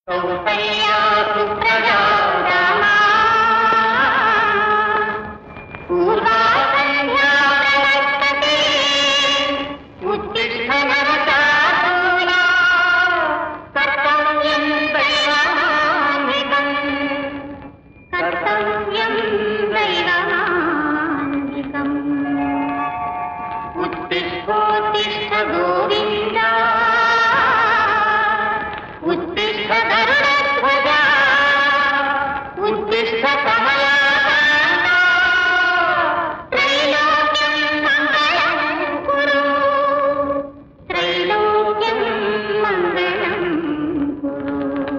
उत्तिष्ठोत्तिष्ठ गोविन्द उत्तिष्ठ गरुडध्वजा उत्तिष्ठ कमलाकान्ता त्रैलोक्यं मङ्गलं कुरु त्रैलोक्यं मङ्गलं कुरु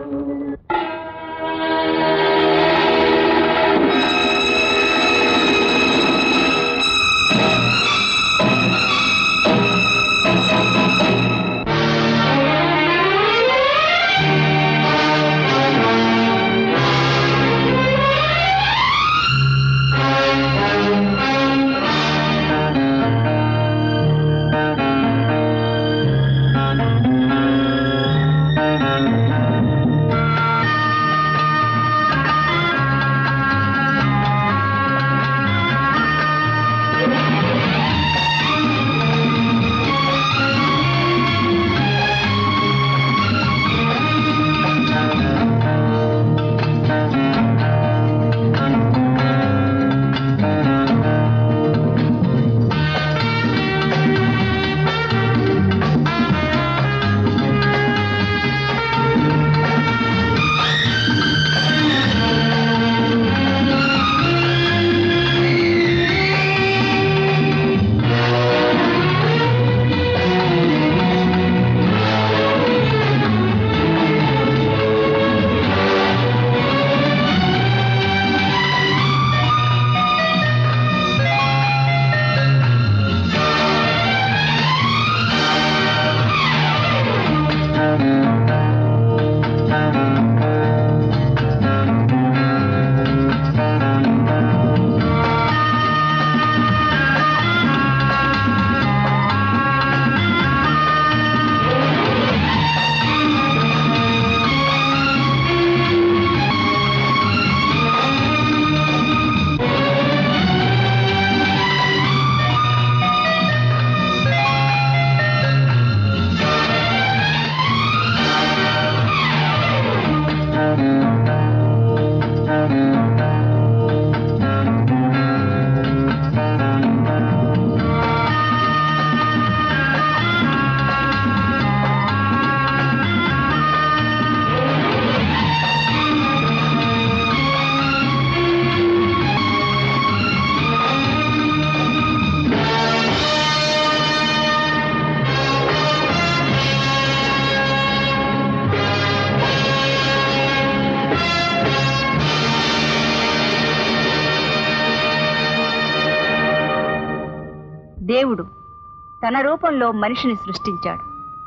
దేవుడు తన రూపంలో మనిషిని సృష్టించాడు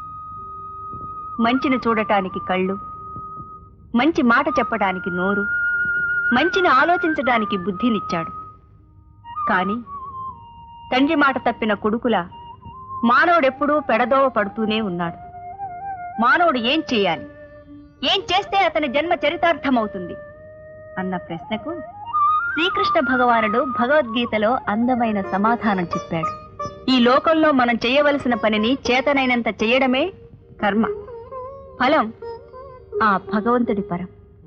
మంచిని చూడటానికి కళ్ళు మంచి మాట చెప్పడానికి నోరు మంచిని ఆలోచించడానికి బుద్ధినిచ్చాడు కానీ తండ్రి మాట తప్పిన కొడుకుల మానవుడెప్పుడూ పెడదోవ పడుతూనే ఉన్నాడు మానవుడు ఏం చేయాలి ఏం చేస్తే అతని జన్మ చరితార్థమవుతుంది అన్న ప్రశ్నకు శ్రీకృష్ణ భగవానుడు భగవద్గీతలో అందమైన సమాధానం చెప్పాడు ఈ లోకంలో మనం చేయవలసిన పనిని చేతనైనంత చేయడమే కర్మ ఫలం ఆ భగవంతుడి పరం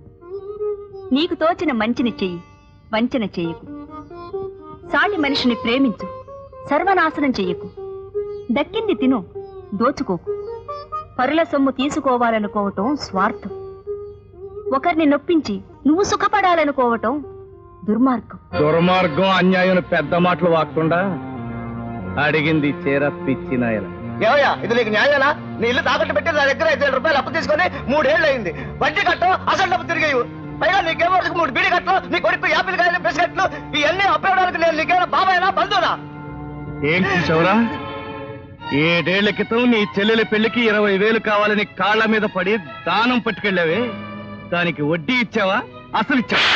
నీకు తోచిన మంచిని చెయ్యి వంచన చెయ్యకు సాటి మనిషిని ప్రేమించు సర్వనాశనం చెయ్యకు దక్కింది తిను దోచుకోకు పరుల సొమ్ము తీసుకోవాలనుకోవటం స్వార్థం ఒకరిని నొప్పించి నువ్వు సుఖపడాలనుకోవటం దుర్మార్గం దుర్మార్గం అన్యాయం పెద్ద మాటలు వాక్కుండా అడిగింది చీర పిచ్చినాయల ఏమయ్యా ఇది నీకు న్యాయాలా నీ ఇల్లు తాకట్టు పెట్టి నా దగ్గర ఐదు వేల రూపాయలు అప్పు తీసుకొని మూడేళ్ళు అయింది వడ్డీ కట్టం అసలు డబ్బు తిరిగేవు పైగా నీకేమో వరకు మూడు బీడి కట్టలు నీ కొడుకు యాపిల్ కాయలు బిస్కెట్లు ఇవన్నీ అప్పడానికి నేను నీకేమైనా బాబాయ్నా బంధువునా ఏం చూసావురా ఏడేళ్ల క్రితం నీ చెల్లెలి పెళ్లికి ఇరవై వేలు కావాలని కాళ్ళ మీద పడి దానం పట్టుకెళ్ళావే దానికి వడ్డీ ఇచ్చావా అసలు ఇచ్చావా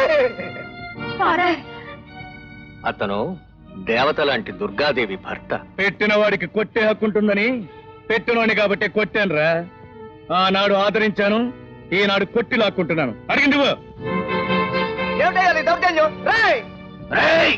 అతను దేవత లాంటి దుర్గాదేవి భర్త పెట్టిన వాడికి కొట్టే హక్కు ఉంటుందని పెట్టినోని కాబట్టి కొట్టానురా ఆనాడు ఆదరించాను ఈనాడు కొట్టి లాక్కుంటున్నాను అడిగింది ఇవ్వు. ఏమిటయ్యా నీ దౌర్జన్యం రేయ్ రేయ్!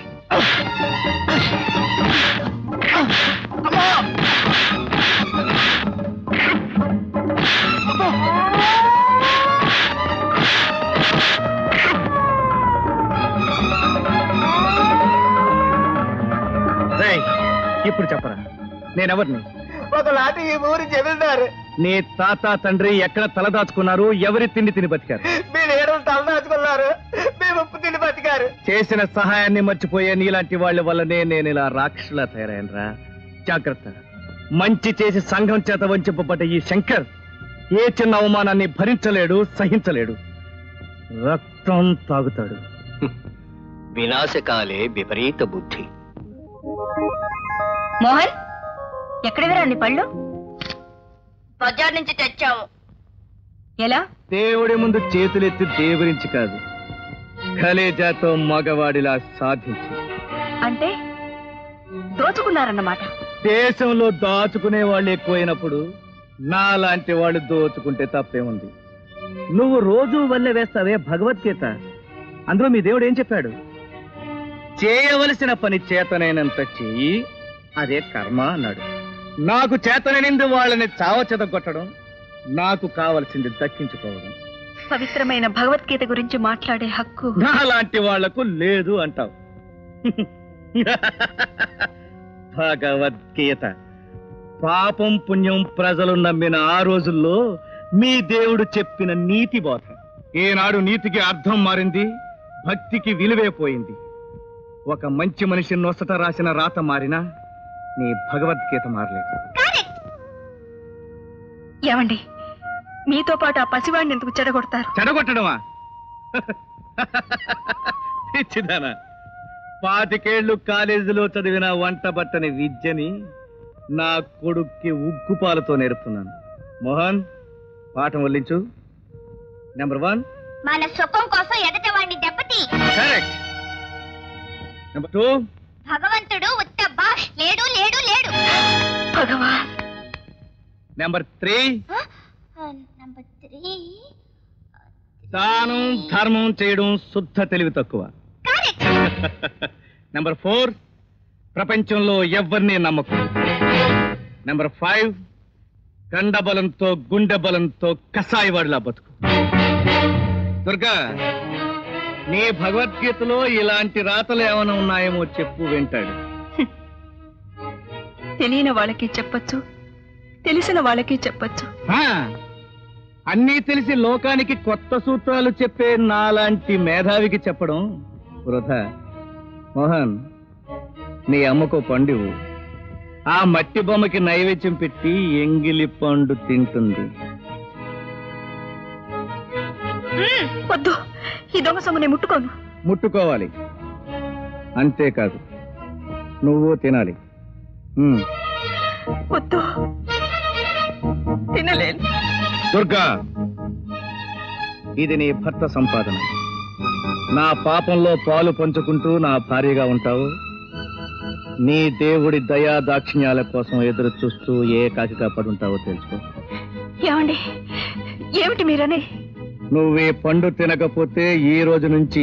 రేయ్, ఇప్పుడు చెప్పరా నేనెవరిని ఒకనాటి ఈ ఊరి జమీందారు నీ తాత తండ్రి ఎక్కడ తలదాచుకున్నారు ఎవరి తిండి తిని బతికారు మీ నేడలు తలదాచుకున్నారు మీ ఉప్పు తిని బతికారు చేసిన సహాయాన్ని మర్చిపోయే నీలాంటి వాళ్ళ వల్లనే నేను ఇలా రాక్షసులా తయారైనరా జాగ్రత్త మంచి చేసి సంఘం చేత వంచింపబడ్డ ఈ శంకర్ ఏ చిన్న అవమానాన్ని భరించలేడు సహించలేడు రక్తం తాగుతాడు వినాశకాలే విపరీత బుద్ధి మోహన్ ఎక్కడివిరా నీ పళ్ళు బజార్ నుంచి తెచ్చాము ఎలా దేవుడి ముందు చేతులెత్తి దేవురించి కాదు కలేజాతో మగవాడిలా సాధించి అంటే దోచుకున్నారన్నమాట దేశంలో దాచుకునే వాళ్ళు ఎక్కువైనప్పుడు నాలాంటి వాళ్ళు దోచుకుంటే తప్పేముంది నువ్వు రోజు వల్లే వేస్తావే భగవద్గీత అందులో మీ దేవుడు ఏం చెప్పాడు చేయవలసిన పని చేతనైనంత చెయ్యి అదే కర్మ అన్నాడు నాకు చేతనైంది వాళ్ళని చావ చెదగొట్టడం నాకు కావలసింది దక్కించుకోవడం పవిత్రమైన భగవద్గీత గురించి మాట్లాడే హక్కు నాలాంటి వాళ్లకు లేదు అంటావు భగవద్గీత పాపం పుణ్యం ప్రజలు నమ్మిన ఆ రోజుల్లో మీ దేవుడు చెప్పిన నీతి బోధ ఈనాడు నీతికి అర్థం మారింది భక్తికి విలువైపోయింది ఒక మంచి మనిషి నొసట రాసిన రాత మారినా నీ భగవద్గీత మారలేదు ఏమండి మీతో పాటు ఆ పసివాడిని ఎందుకు చెడగొడతారు చెడగొట్టడమా పిచ్చిదానా పాతికేళ్లు కాలేజీలో చదివిన వంట బట్టని విద్యని నా కొడుక్కి ఉగ్గుపాలతో నేర్పుతున్నాను మోహన్ పాఠం వల్లించు నెంబర్ వన్ మన సుఖం కోసం ఎదట వాడిని దెబ్బతి కరెక్ట్ నెంబర్ టూ భగవంతుడు ఉత్త బాష్ లేడు లేడు లేడు భగవాన్ నెంబర్ త్రీ నంబర్ త్రీ దానం ధర్మం చేయడం శుద్ధ తెలివి తక్కువ కరెక్ట్ నెంబర్ ఫోర్ ప్రపంచంలో ఎవరిని నమ్మకం నెంబర్ ఫైవ్ కండ బలంతో గుండె బలంతో కసాయి వాడిలా బతుకు దుర్గా నీ భగవద్గీతలో ఇలాంటి రాతలు ఏమైనా ఉన్నాయేమో చెప్పు వింటాడు తెలియని వాళ్ళకి చెప్పొచ్చు తెలిసిన వాళ్ళకి చెప్పొచ్చు ఆ, అన్నీ తెలిసి లోకానికి కొత్త సూత్రాలు చెప్పే నాలాంటి మేధావికి చెప్పడం వృధా మోహన్ నీ అమ్మకో పండువు ఆ మట్టి బొమ్మకి నైవేద్యం పెట్టి ఎంగిలి పండు తింటుంది వద్దు ఈ దొంగ సొమ్ముని ముట్టుకోను ముట్టుకోవాలి అంతేకాదు నువ్వు తినాలి ఉమ్. వద్దు తినలేను దుర్గా ఇది నీ భర్త సంపాదన నా పాపంలో పాలు పంచుకుంటూ నా భార్యగా ఉంటావు నీ దేవుడి దయా దాక్షిణ్యాల కోసం ఎదురు చూస్తూ ఏ కాకిగా పడుంటావో తెలుసుకో ఏమండి ఏమిటి మీరని నువ్వు ఈ పండు తినకపోతే ఈ రోజు నుంచి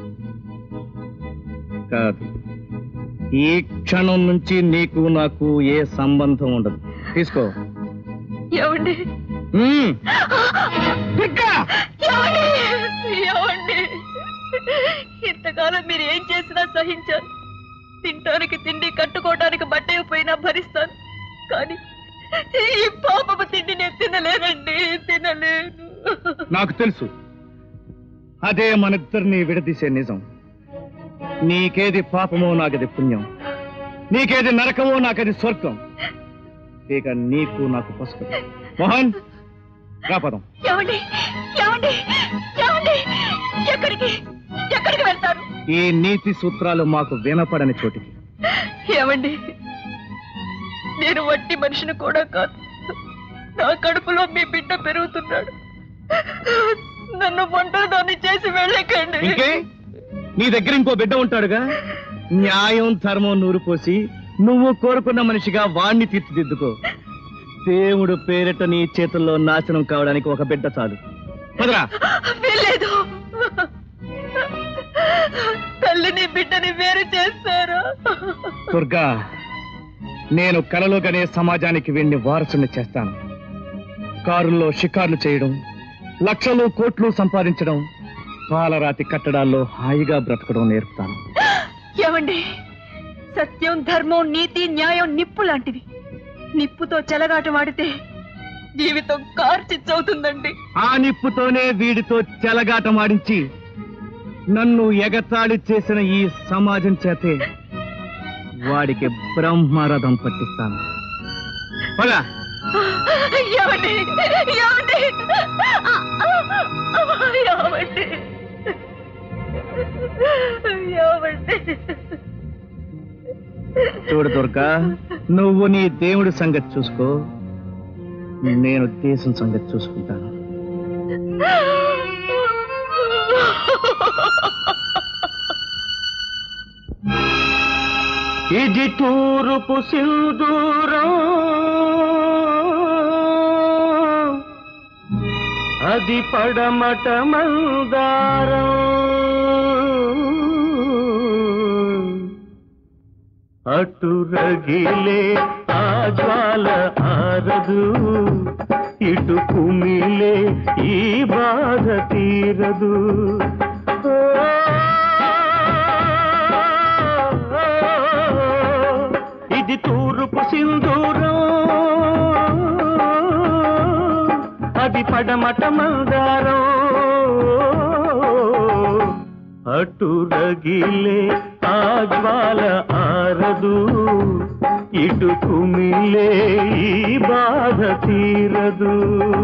కాదు ఈ క్షణం నుంచి నీకు నాకు ఏ సంబంధం ఉండదు తీసుకో ఏమండి మ్మ్. దుర్గా! ఏమండి ఏమండి ఇంతకాలం మీరు ఏం చేసినా సహించాను తినటానికి తిండి కట్టుకోవడానికి బట్ట అయిపోయినా భరిస్తాను కానీ ఈ పాపపు తిండి నేను తినలేనండి తినలేను నాకు తెలుసు అదే మనిద్దరిని విడదీసే నిజం నీకేది పాపమో నాకది పుణ్యం నీకేది నరకమో నాకది స్వర్గం ఇక నీకు నాకు పసుపు మోహన్ రాపదం ఏమండి ఏమండి ఏమండి ఎక్కడికి ఎక్కడికి వెళ్తారు ఈ నీతి సూత్రాలు మాకు వినపడని చోటికి ఏమండి నేను వట్టి మనిషిని కూడా కాదు నా కడుపులో మీ బిడ్డ పెరుగుతున్నాడు నన్ను ఒంటరిదాన్ని చేసి వెళ్ళకండి ఇంకే నీ దగ్గర ఇంకో బిడ్డ ఉంటాడుగా న్యాయం ధర్మం నూరు పోసి నువ్వు కోరుకున్న మనిషిగా వాణ్ణి తీర్చిదిద్దుకో దేవుడు పేరిట నీ చేతుల్లో నాశనం కావడానికి ఒక బిడ్డ చాలు పదరా వెళ్ళలేదు తల్లిని బిడ్డని వేరు చేస్తారా దుర్గా నేను కలలోగానే సమాజానికి వెండి వారసుని చేస్తాను కారుల్లో షికార్లు చేయడం లక్షలు కోట్లు సంపాదించడం పాలరాతి కట్టడాల్లో హాయిగా బ్రతకడం నేర్పుతాను ఏమండి సత్యం ధర్మం నీతి న్యాయం నిప్పు లాంటివి నిప్పుతో చెలగాటమాడితే జీవితం కార్చిచ్చవుతుందండి ఆ నిప్పుతోనే వీడితో చెలగాటమాడించి నన్ను ఎగతాళి చేసిన ఈ సమాజం చేతే వాడికి బ్రహ్మరథం పట్టిస్తాను పద ఏమండి ఏమండి ఏమండి ఏమండి చూడు దుర్గా నువ్వు నీ దేవుడి సంగతి చూసుకో నేను దేశం సంగతి చూసుకుంటాను ఇది తూరుపు సింధూరం అది పడమట మందారం అటు రగిలే ఆ జ్వాల ఆరదు ఇటు కుమిలే ఈ బాధ తీరదు ఇది తూర్పు సింధూరం అది పడమట మందారం అటు రగిలే ఆ జ్వాల ఆరదు ఇటు కుమిలే ఈ బాధ తీరదు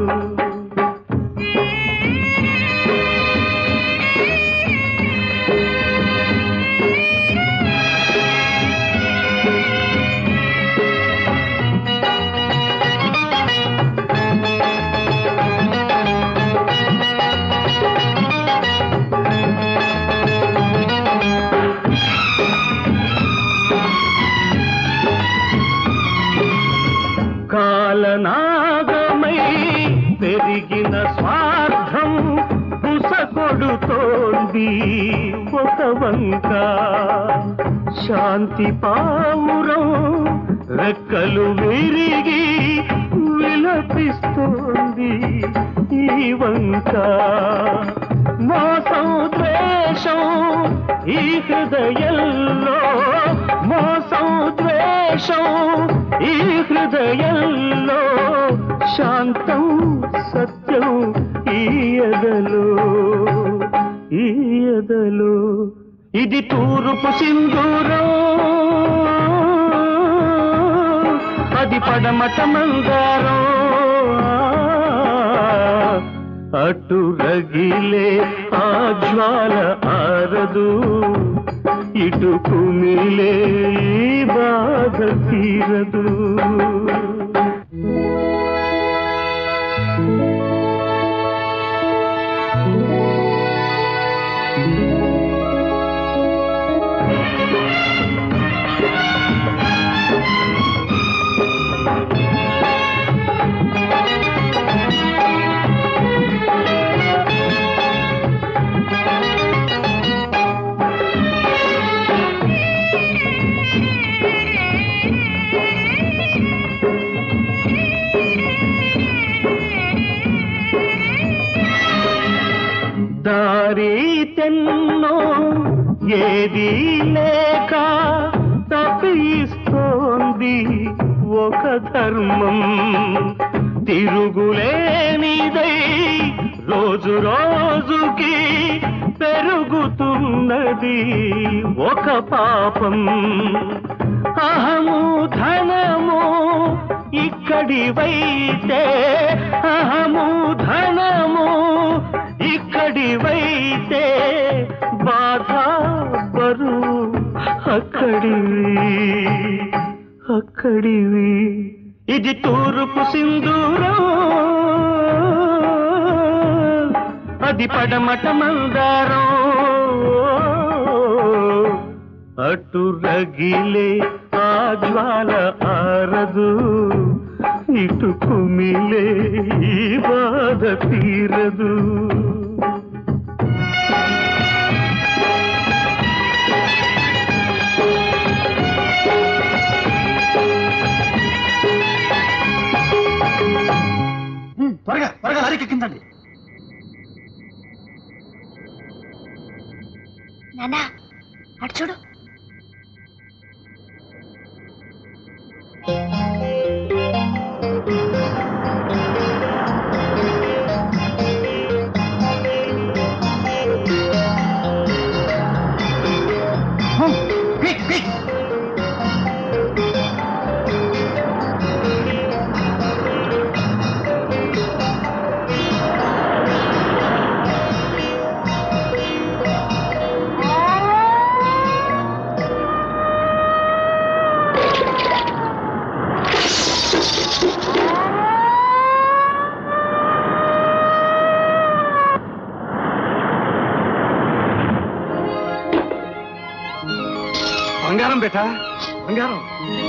కాలనాగమై పెరిగిన స్వార్థం బుసకొడుతోంది ఒక వంక శాంతి పావురం రెక్కలు విరిగి విలపిస్తోంది ఈ వంక మోసం ద్వేషం ఈ హృదయంలో మోసం ద్వేషం ఈ హృదయంలో శాంతం సత్యం ఈ ఎదలో ఈ ఎదలో ఇది తూర్పు సింధూరం అది పడమట మందారం అటు రగిలే ఆ జ్వాల ఆరదు ఇటు కుమిలే ఈ బాధ తీరదు దారి తెన్నో ఏది లేక తప్పిస్తోంది ఒక ధర్మం తిరుగులేనిదై రోజు రోజుకి పెరుగుతున్నది ఒక పాపం అహము ధనము ఇక్కడివైతే అహము ధనము ఇక్కడివైతే బాధ బరువు అక్కడివి అక్కడివి ఇది తూర్పు సింధూరం అది పడమట మందారం అటు రగిలే ఆ జ్వాల ఆరదు ఇటు కుమిలే ఈ బాధ తీరదు త్వరగా త్వరగా లారీకి ఎక్కించండి నానా అటు చూడు బంగారం బేటా బంగారం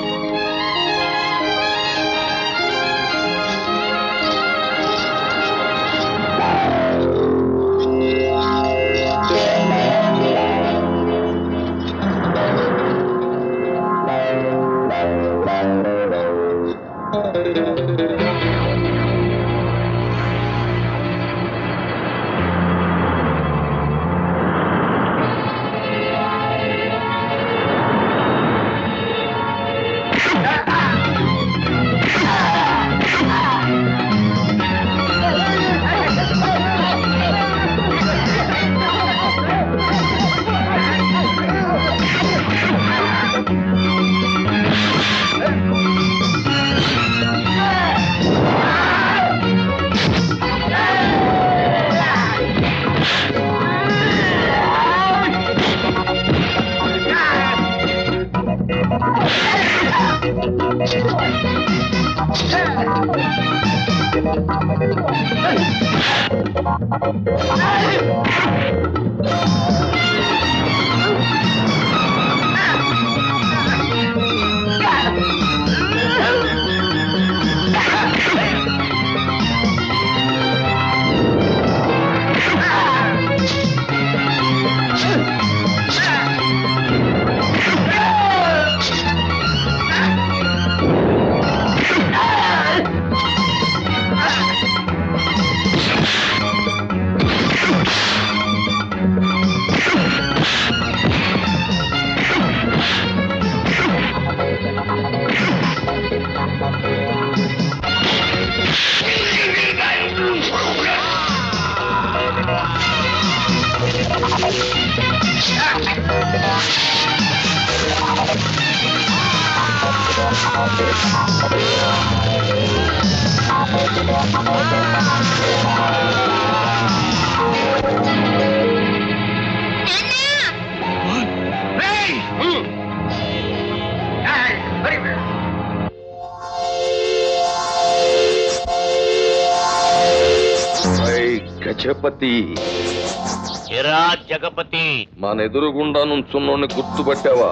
గజపతి ఎరా జగపతి మన ఎదురుగుండా నుంచున్నోని గుర్తుపట్టావా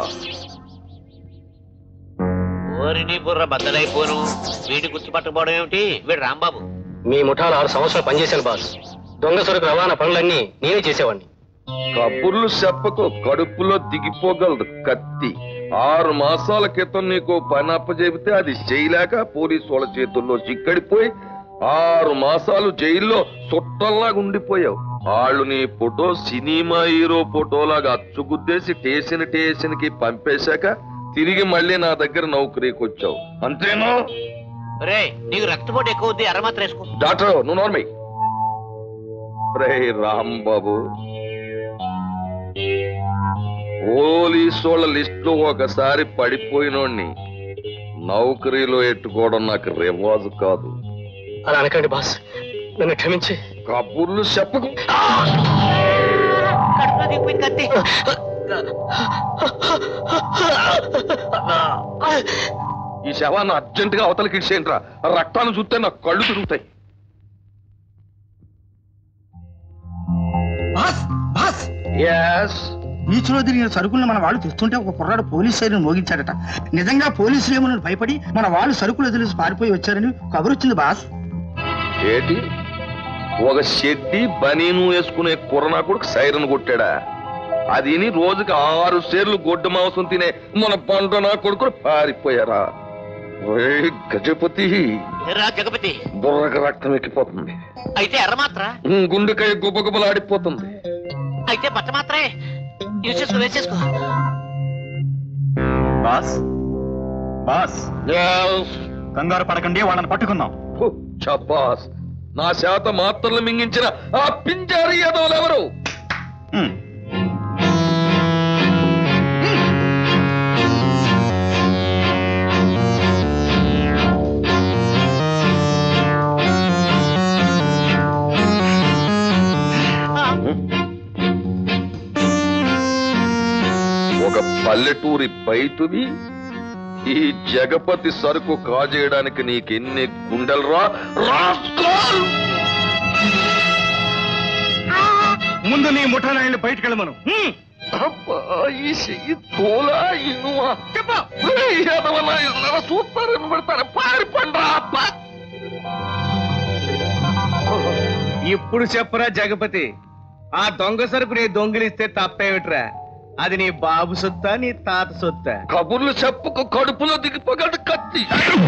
ఓరిని బుర్ర బద్దలైపోను వీడి గుర్తుపట్టకపోవడం ఏమిటి వీడు రాంబాబు మీ ముఠాలు ఆరు సంవత్సరాలు పనిచేశాను బాస్ దొంగ సరుకు రవాణా పనులన్నీ నేనే చేసేవాడిని కబుర్లు చెప్పకు కడుపులో దిగిపోగలదు కత్తి ఆరు మాసాల క్రితం నీకు పని అప్పచెబితే అది చేయలేక పోలీసు వాళ్ళ చేతుల్లో చిక్కడిపోయి ఆరు మాసాలు జైల్లో చుట్టంలాగా ఉండిపోయావు వాళ్ళు నీ ఫోటో సినిమా హీరో ఫోటోలాగా అచ్చుగుద్దేసి టేషన్ టేషన్ కి పంపేశాక తిరిగి మళ్ళీ నా దగ్గర నౌకరీకి వచ్చావు అంతేనా రే నీకు రక్తపోటు ఎక్కువ ఉంది అరమాత్ర వేసుకో డాక్టర్ నువ్వు నోర్మి రే రాంబాబు పోలీసోళ్ళ లిస్టులో ఒకసారి పడిపోయినోడిని నౌకరీలో ఎట్టుకోవడం నాకు రివాజు కాదు అలా అనకండి బాస్ నన్ను క్షమించి కబుర్లు చెప్పకు కడుపులో దిగిపోయింది కత్తి ఈ శవాన్ని అర్జెంట్ గా అవతలకి ఇచ్చేయండిరా ఆ రక్తాన్ని చూస్తే నాకు కళ్ళు తిరుగుతాయి బాస్ బాస్ ఎస్ బీచ్లో తిరిగిన సరుకులను మన వాళ్ళు తెస్తుంటే ఒక కుర్రాడు పోలీస్ సైరన్ మోగించాడట నిజంగా పోలీసులు ఏమో భయపడి మన వాళ్ళు సరుకులు వదిలేసి పారిపోయి వచ్చారని కబురు వచ్చింది బాస్ ఏటి ఒక షెడ్డి బనీను వేసుకునే కుర్రనా కొడుకు సైరన్ కొట్టాడా అది విని రోజుకి ఆరు సేర్లు గొడ్డు మాంసం తినే మన పంట నా కొడుకులు పారిపోయారా ఒరేయ్ గజపతి రా జగపతి బుర్రకు రక్తం ఎక్కిపోతుంది అయితే ఎర్ర మాత్ర ఉమ్, గుండెకాయ గుబగుబలాడిపోతుంది అయితే పచ్చ మాత్రే యూజ్ చేసుకో వేసేసుకో బాస్ బాస్ Yes. కంగారు పడకండి వాళ్ళని పట్టుకుందాం హు, షబ్బాస్ నా శాత మాత్రలు మింగించిన ఆ పింజారి యాదవులెవరు హ్మ్. ఒక పల్లెటూరి బయటువి ఈ జగపతి సరుకు కాజేయడానికి నీకెన్ని గుండెలరా రాస్కోల్! ముందు నీ ముఠానాయుళ్ళు బయటికి వెళ్ళమను హ్మ్. అబ్బా, ఈ చెయ్యి తోలా ఇనువా ఏయ్, ఎదవలా, ఎదవలా, చూస్తారు పెడతారు పారిపండ్రా అబ్బా ఇప్పుడు చెప్పరా జగపతి ఆ దొంగ సరుకు నీ దొంగిలిస్తే తప్పేమిట్రా అది నీ బాబు సొత్తా నీ తాత సొత్తా కబుర్లు చెప్పుకు కడుపులో దిగిపోగలడు కత్తి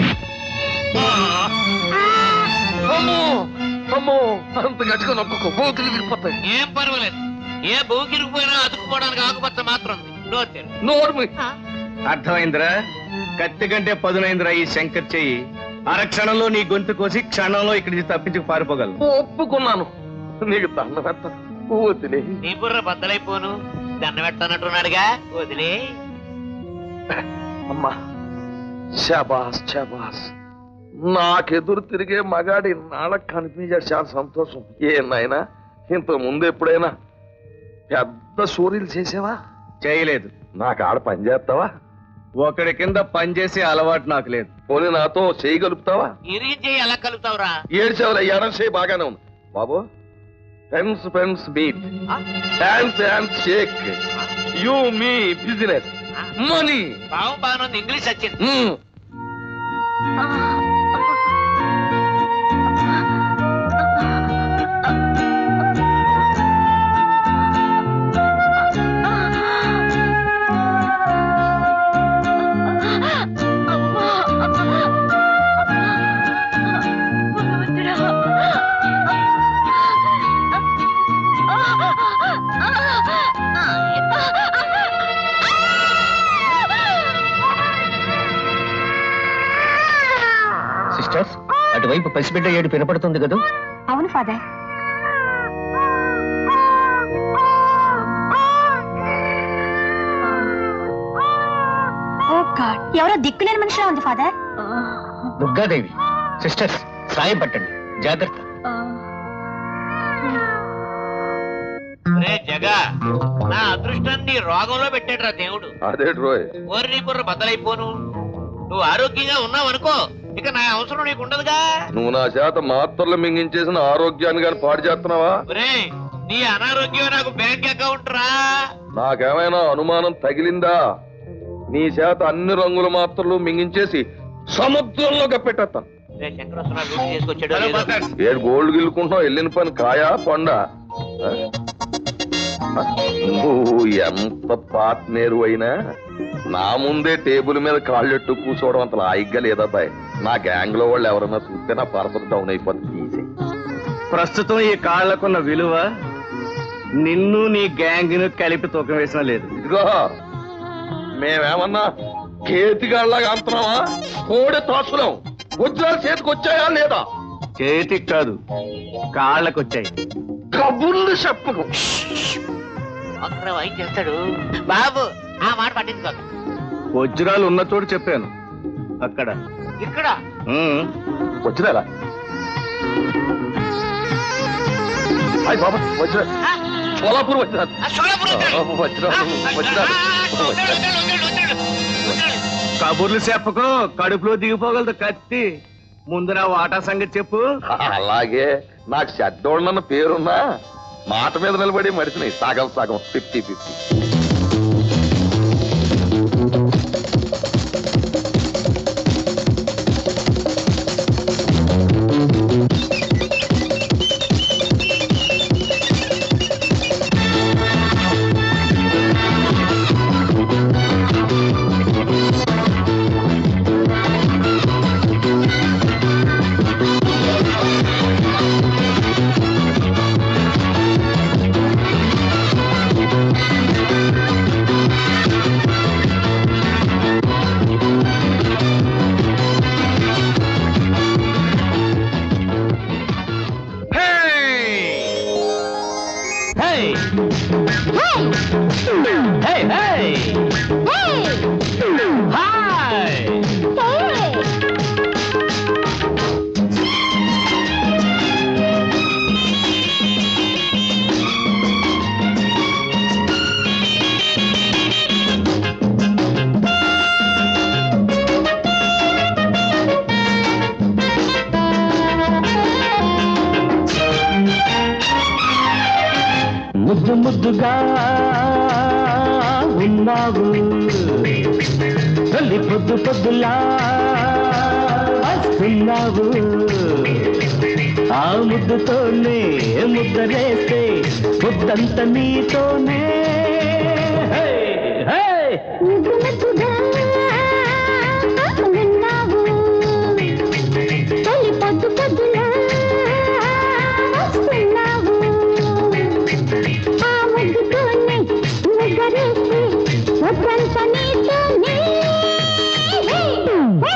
అమ్మో అమ్మో అంత గట్టిగా నొక్కకు బోతులు దిగిపోతాయి ఏం పర్వాలేదు ఏ భూకిరిగిపోయినా అతుక్కుపోవడానికి ఆకుపచ్చ మాత్రం ఉంది నోరు తెరు. నోర్మి అర్థమైందిరా కత్తి కంటే పదునైందిరా ఈ శంకర్ చెయ్యి అరక్షణంలో నీ గొంతు కోసి క్షణంలో ఇక్కడి నుంచి తప్పించి పారిపోగలను ఒప్పుకున్నాను నీకు దండం పెట్ట వదిలే నీ బుర్ర బద్దలైపోను దండ పెట్టనట్టున్నాడుగా వదిలే అమ్మా శబాస్ శబాస్ నాకెదురు తిరిగే మగాడి నాళ్ళకి కనిపించాడు చాలా సంతోషం ఏ నాయనా ఇంత ముందు ఎప్పుడైనా పెద్ద సూర్యులు చేసావా చేయలేదు నాకు ఆడ పని చేస్తావా ఒకడి కింద పనిచేసే అలవాటు నాకు లేదు పోనీ నాతో చేయగలుగుతావా ఇరిగి చేయి ఎలా కలుగుతావురా ఏడ్చేవరా ఎడం చేయి బాగానే ఉంది బాబు friends friends meet hands hands shake you me business money బావు బాగుంది ఇంగ్లీష్ వచ్చింది సిస్టర్స్ అటువైపు పసిబిడ్డ ఏడు వినపడుతుంది కదా అవును ఫాదర్ ఓ గాడ్ ఎవరో దిక్కులేని మనిషిలా ఉంది ఫాదర్ దుర్గాదేవి సిస్టర్స్ సాయం పట్టండి జాగ్రత్త రే జగా నా అదృష్టాన్ని రోగంలో పెట్టాడురా దేవుడు అదే రోయ్ ఓరి నీ బుర్ర బద్దలైపోను నువ్వు ఆరోగ్యంగా ఉన్నావు అనుకో ఇక నా అవసరం నీకు ఉండదుగా నువ్వు నా చేత మాత్రలు మింగించేసిన ఆరోగ్యాన్ని కానీ పాడు చేస్తున్నావా ఒరే నీ అనారోగ్యం నాకు బ్యాంక్ అకౌంట్ రా నాకేమైనా అనుమానం తగిలిందా నీ చేత అన్ని రంగుల మాత్రలు మింగించేసి సముద్రంలో గప్పెట్టేస్తాను రే శంకర వస్తున్నాడు డ్యూటీ చేసుకొచ్చాడు హలో లేదో. మాస్టర్స్. ఏడు గోల్డ్ గిల్లుకుంటున్నావు వెళ్ళిన పని కాయా కొండ ఆ? నువ్వు ఎంత పార్ట్నేరు అయినా నా ముందే టేబుల్ మీద కాళ్ళెట్టు కూర్చోవడం అంత లాయిగ్గా లేదా బాయ్ నా గ్యాంగ్ లో వాళ్ళు ఎవరన్నా చూస్తే నా పరపతి డౌన్ అయిపోతుంది ఈజీ ప్రస్తుతం ఈ కాళ్లకున్న విలువ నిన్ను నీ గ్యాంగ్ ను కలిపి తూకం వేసినా లేదు ఇదిగో మేమేమన్నా కేతిగాళ్ళగా అంటున్నావా కోడి తాసులం వజ్రాలు చేతికి వచ్చాయా లేదా చేతికి కాదు కాళ్ళకు వచ్చాయి కబుర్లు చెప్పకు అక్కడ వాయి చేస్తాడు బాబు ఆ మాట పట్టించుకోక వజ్రాలు ఉన్న చోటు చెప్పాను అక్కడ ఇక్కడ ఉమ్. వచ్చినా అయ్యి బాబా వజ్ర ఆ, సోలాపూర్ వచ్చిన ఆ సోలాపురం వద్దాడు. వజ్ర ఆ, వజ్ర ఆ, ఆ, వద్దాడు, వద్దాడు, వద్దాడు, వద్దాడు, వద్దాడు. కబుర్లు చెప్పకు కడుపులో దిగిపోగలదు కత్తి ముందు నా వాటా సంగతి చెప్పు అలాగే నాకు షడ్డోళ్ళన్న పేరున్నా మాట మీద నిలబడి మడిచినాయి సగం సగం fifty fifty hey hey hey hi ముద్దు ముద్దుగా ఉన్నావు తల్లి పొద్దు పొద్దులా వస్తున్నావు ఆ ముద్దుతోనే ముద్దరేస్తే ముద్దంత నీతోనే హే, హే. ముద్దు ముద్దుగా ఉన్నావు తొలి పొద్దు పొద్దులా వస్తున్నావు ఆ ముద్దుతోనే ముగ్గరేసి ముద్దంత నీతోనే హే, హే.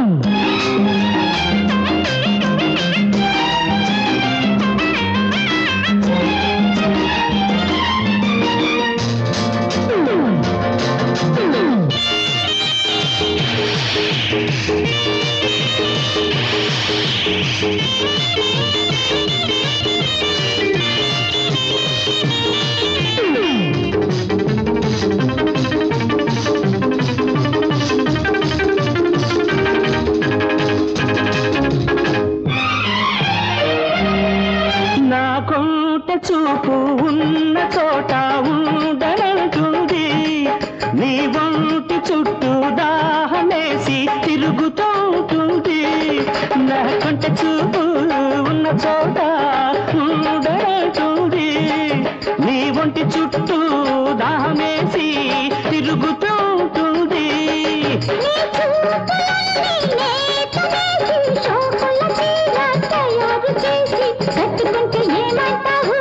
నా కొంట చూపు ఉన్న చోట ఉండనంటుంది నీ ఒంటి చుట్టూ దాహమేసి తిరుగుతుంటుంది నా కొంట చూపు ఉన్న చోట ఉండనంటుంది నీ ఒంటి చుట్టూ దాహమేసి తిరుగుతుంటుంది నీ చూపులన్నీ నేతమేసి శోకుల చీర తయారు చేసి కట్టుకుంటే ఏమంటావు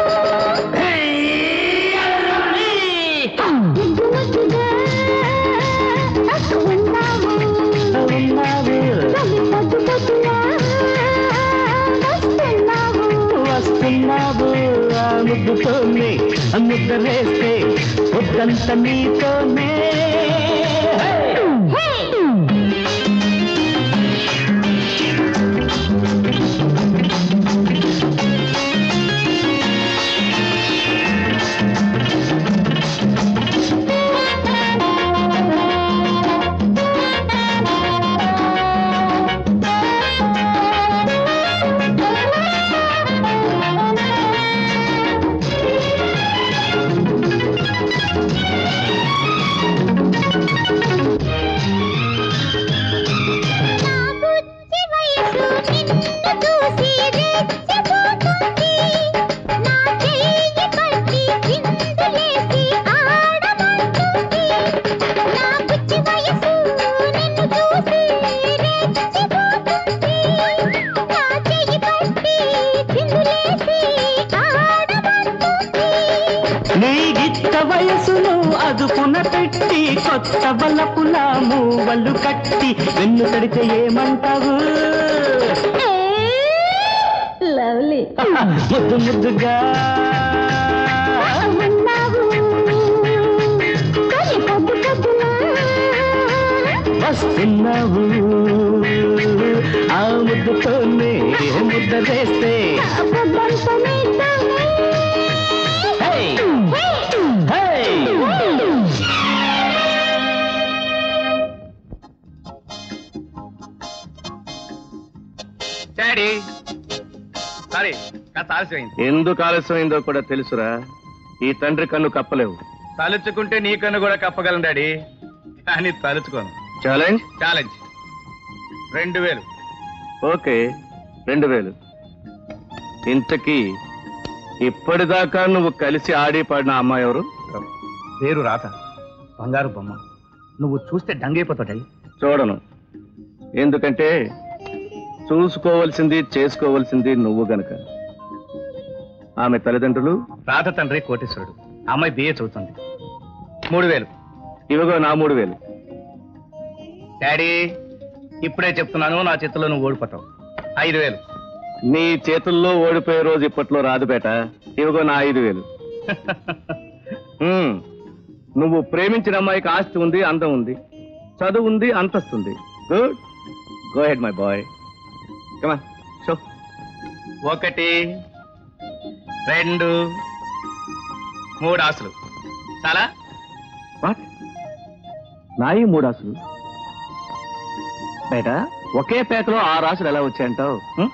ముద్దు ముద్దుగా ఉన్నావు ఉన్నావు తల్లి పొద్దు పొద్దులా వస్తున్నావు వస్తున్నావు ఆ ముద్దుతోనే ఆ ముద్దరేస్తే పొద్దంత నీతోనే హే! నా బుజ్జి వయసు నిన్ను చూసి రెచ్చిపోతుంది నా చెయ్యి పట్టి చిందులేసి ఆడమంటుంది నా బుజ్జి వయసు నిన్ను చూసి రెచ్చిపోతుంది నా చెయ్యి పట్టి చిందులేసి ఆడమంటుంది నీ గిట్ట వయసును అదుపున పెట్టి కొత్త బలపుల మూవలు కట్టి వెన్ను తడితే ఏమంటావు లవ్లీ ముద్దు ముద్దుగా ఉన్నావు తొలి పొద్దు పొద్దులా వస్తున్నావు ఆ ముద్దుతోనే ముద్ద వేస్తే పొద్దంతా నీతోనే హే! హే! డాడీ సారీ కాస్త ఆలస్యమైంది ఎందుకు ఆలస్యమైందో కూడా తెలుసురా ఈ తండ్రి కన్ను కప్పలేవు తలుచుకుంటే నీ కన్ను కూడా కప్పగలను డాడీ కానీ తలుచుకోను ఛాలెంజ్ ఛాలెంజ్ రెండు వేలు ఓకే రెండు వేలు ఇంతకీ ఇప్పటిదాకా నువ్వు కలిసి ఆడి పాడిన అమ్మాయి ఎవరు పేరు రాత బంగారు బొమ్మ నువ్వు చూస్తే డంగైపోతాడాయి చూడను ఎందుకంటే చూసుకోవలసింది చేసుకోవలసింది నువ్వు గనక ఆమె తల్లిదండ్రులు రాత తండ్రి కోటేశ్వరుడు అమ్మాయి బిఏ చదువుతుంది మూడు వేలు ఇవిగో నా మూడు వేలు డాడీ ఇప్పుడే చెప్తున్నాను నా చేతిలో నువ్వు ఓడిపోతావు ఐదు వేలు నీ చేతుల్లో ఓడిపోయే రోజు ఇప్పట్లో రాదు బేట ఇవిగో నా ఐదు వేలు హ్మ్. నువ్వు ప్రేమించిన అమ్మాయికి ఆస్తి ఉంది అందం ఉంది చదువు ఉంది అంతస్తుంది good go head my boy కమా షో ఒకటి రెండు మూడు ఆశలు చాలా వాట్ నాయి మూడు ఆశలు బేట ఒకే పేకలో ఆరు ఆశలు ఎలా వచ్చాయంటావు హ్మ్?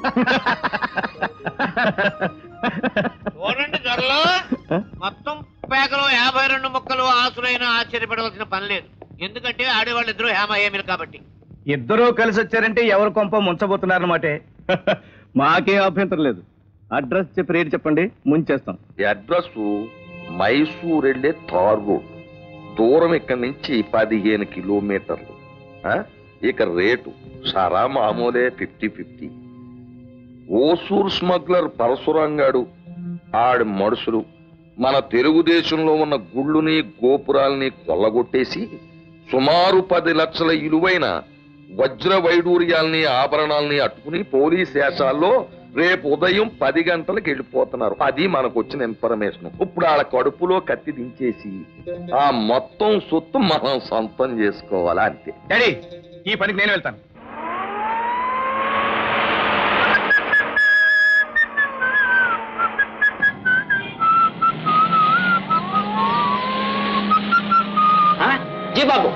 చూడండి త్వరలో మొత్తం పేకలో యాభై రెండు ముక్కలు ఆసులైన ఆశ్చర్యపడవలసిన పని లేదు ఎందుకంటే ఆడేవాళ్ళు ఇద్దరు హేమ ఏమిలు కాబట్టి ఇద్దరూ కలిసి వచ్చారంటే ఎవరు కొంప ముంచబోతున్నారన్నమాటే మాకేం అభ్యంతరం లేదు అడ్రస్ చెప్పి రేటు చెప్పండి ముంచేస్తాం ఈ అడ్రస్ మైసూర్ వెళ్ళే తార్ రోడ్ దూరం ఇక్కడి నుంచి పదిహేను కిలోమీటర్లు ఆ? ఇక రేటు సరా మామూలే ఫిఫ్టీ ఫిఫ్టీ ఓసూర్ స్మగ్లర్ పరశురంగాడు ఆడి మనుషులు మన తెలుగుదేశంలో ఉన్న గుళ్ళుని గోపురాల్ని కొల్లగొట్టేసి సుమారు పది లక్షల విలువైన వజ్ర వైడూర్యాల్ని ఆభరణాల్ని అట్టుకుని పోలీస్ వేషాల్లో రేపు ఉదయం పది గంటలకు వెళ్ళిపోతున్నారు అది మనకు వచ్చిన ఇన్ఫర్మేషన్ ఇప్పుడు వాళ్ళ కడుపులో కత్తి దించేసి ఆ మొత్తం సొత్తు మనం సొంతం చేసుకోవాలా అంతే డాడీ ఈ పనికి నేను వెళ్తాను జీ బాబు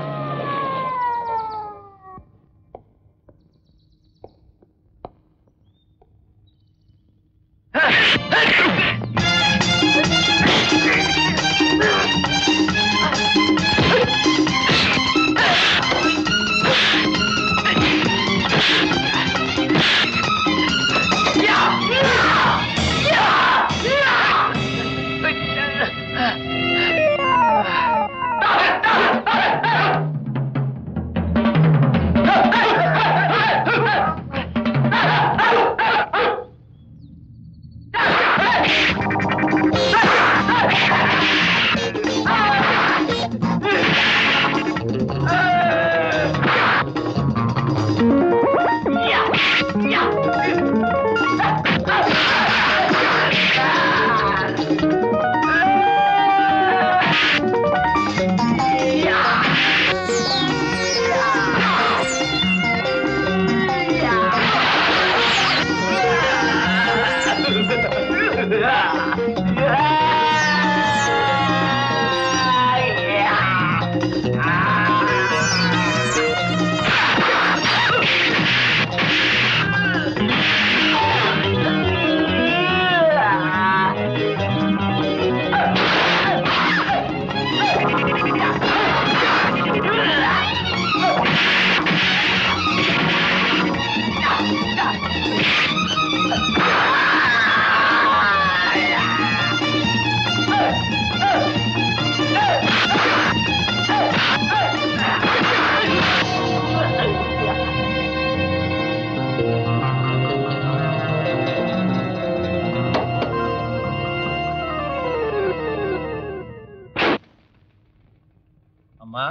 అమ్మా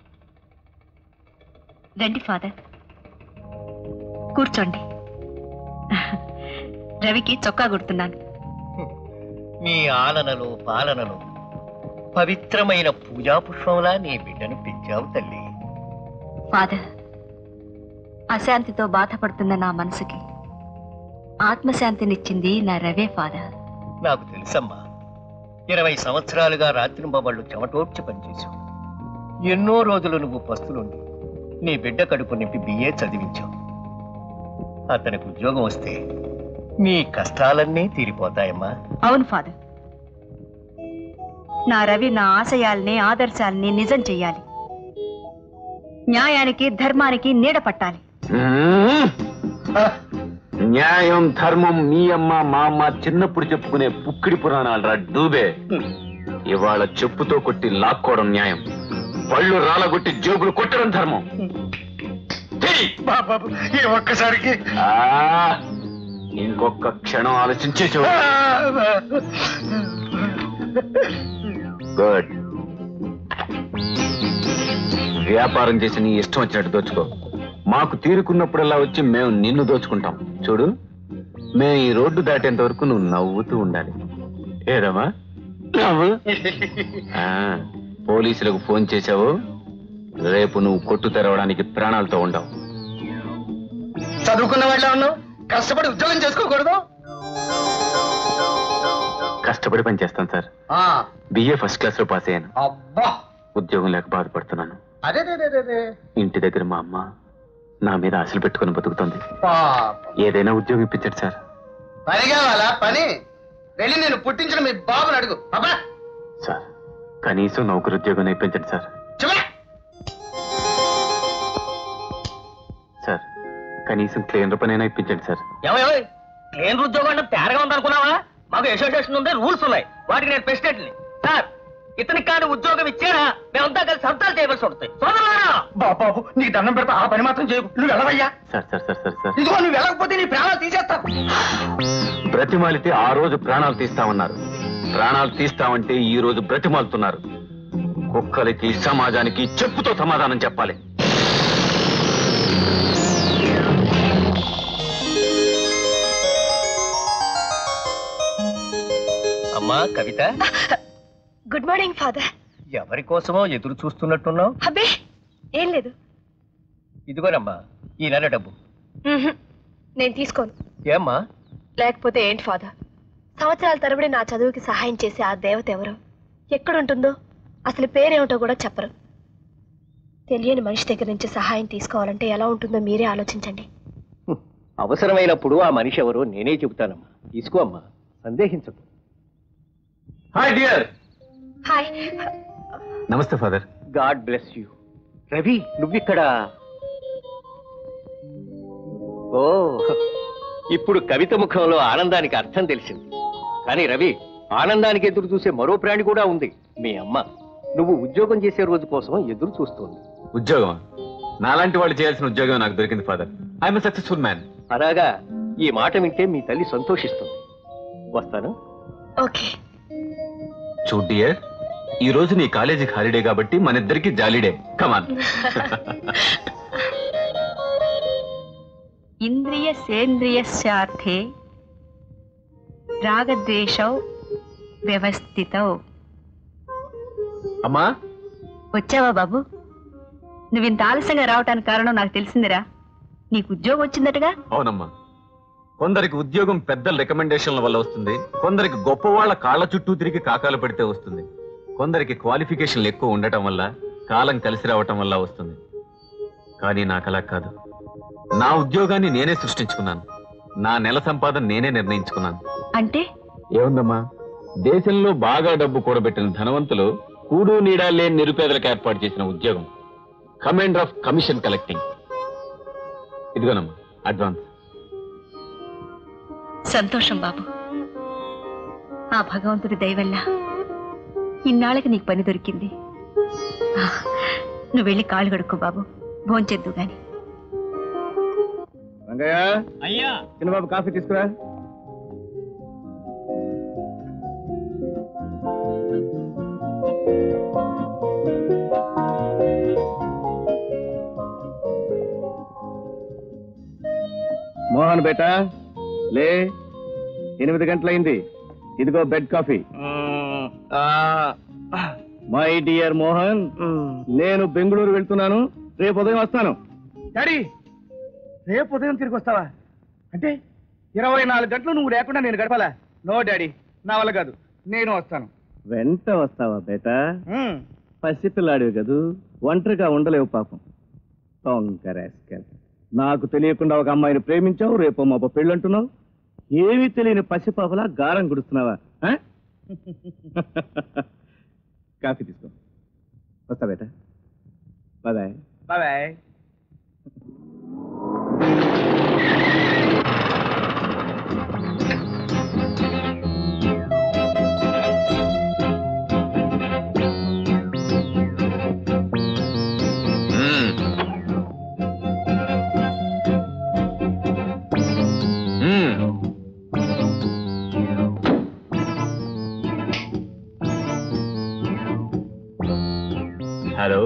రండి ఫాదర్ కూర్చోండి రవికి చొక్కా కుడుతున్నాను నీ ఆలనలో పాలనలో పవిత్రమైన పూజా పుష్పంలా నీ బిడ్డను పెంచావు తల్లి ఫాదర్ అశాంతితో బాధపడుతున్న నా మనసుకి ఆత్మశాంతినిచ్చింది నా రవే ఫాదర్ నాకు తెలుసమ్మా ఇరవై సంవత్సరాలుగా రాత్రింబవళ్ళు చెమటోడ్చి పనిచేశావు ఎన్నో రోజులు నువ్వు పస్తులుండి నీ బిడ్డ కడుపు నింపి బిఏ చదివించావు అతనికి ఉద్యోగం వస్తే నీ కష్టాలన్నీ తీరిపోతాయమ్మా అవును ఫాదర్ నా రవి నా ఆశయాల్ని ఆదర్శాల్ని నిజం చెయ్యాలి న్యాయానికి ధర్మానికి నీడ పట్టాలి న్యాయం ధర్మం మీ అమ్మ మా అమ్మ చిన్నప్పుడు చెప్పుకునే పుక్కిడి పురాణాలు రా డూబే ఇవాళ చెప్పుతో కొట్టి లాక్కోవడం న్యాయం పళ్ళు రాలగొట్టి జేబులు కొట్టడం ధర్మం బాబు ఈ ఒక్కసారికి ఆ, ఇంకొక క్షణం ఆలోచించే చూడు గుడ్ వ్యాపారం చేసి నీ ఇష్టం వచ్చినట్టు దోచుకో మాకు తీరుకున్నప్పుడల్లా వచ్చి మేము నిన్ను దోచుకుంటాం చూడు మేము ఈ రోడ్డు దాటేంత వరకు నువ్వు నవ్వుతూ ఉండాలి ఏదమ్మా నవ్వు ఆ, పోలీసులకు ఫోన్ చేశావు రేపు నువ్వు కొట్టు తెరవడానికి ప్రాణాలతో ఉండవు చదువుకున్న వాళ్ళ ఉన్నావు కష్టపడి ఉద్యోగం చేసుకోకూడదు కష్టపడి పని చేస్తాను సార్ ఆ, బిఏ ఫస్ట్ క్లాస్ లో పాస్ అయ్యాను అబ్బా ఉద్యోగం లేక బాధపడుతున్నాను అదే అదే, అదే, అదే. ఇంటి దగ్గర మా అమ్మ నా మీద ఆశలు పెట్టుకుని బతుకుతుంది పాపం. ఏదైనా ఉద్యోగం ఇప్పించండి సార్ పని కావాలా పని వెళ్ళి నేను పుట్టించిన మీ బాబుని అడుగు అబ్బా సార్ కనీసం నౌకరు ఉద్యోగం ఇప్పించండి సార్ చెప్పా సార్ కనీసం క్లీనర్ పనైనా ఇప్పించండి సార్ ఏమో క్లీన్ ఉద్యోగం అంటే తేరగా ఉందనుకున్నావా మాకు అసోసియేషన్ ఉంది రూల్స్ ఉన్నాయి వాటికి నేను ప్రెసిడెంట్ని సార్ ఇతనికి కానీ ఉద్యోగం ఇచ్చారా మేమంతా కలిసి సంతాలు చేయవలసి ఉంటుంది సోదరులారా బాబు నీకు దండం పెడతా ఆ పని మాత్రం చేయకు నువ్వు వెళ్ళవయ్యా sir sir sir sir sir ఇదిగో నువ్వు వెళ్ళకపోతే నీ ప్రాణాలు తీసేస్తాను బ్రతిమాలితే ఆ రోజు ప్రాణాలు తీస్తామన్నారు ప్రాణాలు తీస్తామంటే ఈ రోజు బ్రతిమాలుతున్నారు కుక్కలకి సమాజానికి చెప్పుతో సమాధానం చెప్పాలి అమ్మా కవిత గుడ్ మార్నింగ్ ఫాదర్ ఎవరి కోసమో ఎదురు చూస్తున్నట్టున్నావు అబ్బే ఏం లేదు ఇదిగోనమ్మా ఈ నెల డబ్బు మ్మ్హ్మ్. నేను తీసుకోను ఏమ్మా లేకపోతే ఏంటి ఫాదర్ సంవత్సరాల తరబడి నా చదువుకి సహాయం చేసే ఆ దేవత ఎవరు ఎక్కడుంటుందో అసలు పేరేమిటో కూడా చెప్పరు తెలియని మనిషి దగ్గర నుంచి సహాయం తీసుకోవాలంటే ఎలా ఉంటుందో మీరే ఆలోచించండి హ్మ్. అవసరమైనప్పుడు ఆ మనిషి ఎవరో నేనే చెబుతానమ్మా తీసుకో అమ్మా సందేహించదు హాయ్ డియర్ హాయ్ నమస్తే father god bless you Ravi నువ్విక్కడ ఓ ఇప్పుడు కవిత ముఖంలో ఆనందానికి అర్థం తెలిసింది కానీ రవి ఆనందానికి ఎదురు చూసే మరో ప్రాణి కూడా ఉంది మీ అమ్మ నువ్వు ఉద్యోగం చేసే రోజు కోసం ఎదురు చూస్తోంది ఉద్యోగం నాలాంటి వాళ్ళు చేయాల్సిన ఉద్యోగం నాకు దొరికింది ఫాదర్ ఐఎమ్ సక్సెస్ఫుల్ మ్యాన్ అలాగా ఈ మాట వింటే మీ తల్లి సంతోషిస్తుంది వస్తాను ఓకే చూడ్ డియర్ ఈ రోజు నీ కాలేజీకి హాలిడే కాబట్టి మన ఇద్దరికి జాలీడే కమాన్ ఇంద్రియ సేంద్రియస్యార్థే రాగద్వేషౌ వ్యవస్థితౌ అమ్మా వచ్చావా బాబు నువ్వింత ఆలస్యంగా రావటానికి కారణం నాకు తెలిసిందిరా నీకు ఉద్యోగం వచ్చిందటగా అవునమ్మా కొందరికి ఉద్యోగం పెద్దల రికమెండేషన్ల వల్ల వస్తుంది కొందరికి గొప్ప వాళ్ళ కాళ్ళ చుట్టూ తిరిగి కాకాలు పెడితే వస్తుంది కొందరికి క్వాలిఫికేషన్లు ఎక్కువ ఉండటం వల్ల కాలం కలిసి రావటం వల్ల వస్తుంది కానీ నాకు అలా కాదు నా ఉద్యోగాన్ని నేనే సృష్టించుకున్నాను నా నెల సంపాదన నేనే నిర్ణయించుకున్నాను అంటే ఏముందమ్మా దేశంలో బాగా డబ్బు కూడబెట్టిన ధనవంతులు కూడు నీడా లేని నిరుపేదలకు ఏర్పాటు చేసిన ఉద్యోగం కమాండర్ ఆఫ్ కమిషన్ కలెక్టింగ్ ఇదిగోనమ్మా అడ్వాన్స్ సంతోషం బాబు ఆ భగవంతుడి దయ వల్ల ఇన్నాళ్ళకి నీకు పని దొరికింది ఆ, నువ్వు వెళ్ళి కాళ్ళు కడుక్కో బాబు భోంచెద్దు గాని రంగయ్య అయ్యా చిన్నబాబు కాఫీ తీసుకురా మోహన్ బేటా లే ఎనిమిది గంటలైంది ఇదిగో bed coffee my dear Mohan నేను బెంగళూరు వెళ్తున్నాను రేపు ఉదయం వస్తాను డాడీ రేపు ఉదయం తిరిగి వస్తావా అంటే ఇరవై నాలుగు గంటలు నువ్వు లేకుండా నేను గడపాలా నో డాడీ నా వల్ల కాదు నేను వస్తాను వెంట వస్తావా బేటా పసిపిల్లాడివి కదూ ఒంటరిగా ఉండలేవు పాపం తొంకరేస్కెల్ నాకు తెలియకుండా ఒక అమ్మాయిని ప్రేమించావు రేపు మా పెళ్ళంటున్నావు ఏమీ తెలియని పసిపాపలా గారం గుడుస్తున్నావా ఆ? కాఫీ తీసుకో వస్తా బేటా బాయ్ బాయ్ మ్మ్. మ్మ్. హలో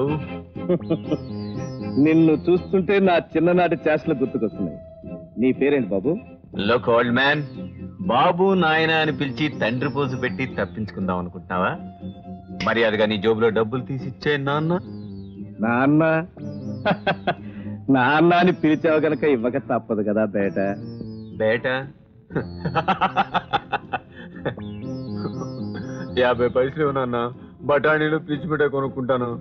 నిన్ను చూస్తుంటే నా చిన్ననాటి చేష్టలు గుర్తుకొస్తున్నాయి నీ పేరేంటి బాబు లుక్ ఓల్డ్ మ్యాన్ బాబు నాయన అని పిలిచి తండ్రి పోసు పెట్టి తప్పించుకుందాం అనుకుంటున్నావా మర్యాదగా నీ జోబులో డబ్బులు తీసి ఇచ్చే నాన్న నాన్న నాన్న అని పిలిచావు గనక ఇవ్వక తప్పదు కదా బేట బేట యాభై పైసలు నాన్న బఠానీలు పిచ్చి బిడ్డ కొనుక్కుంటాను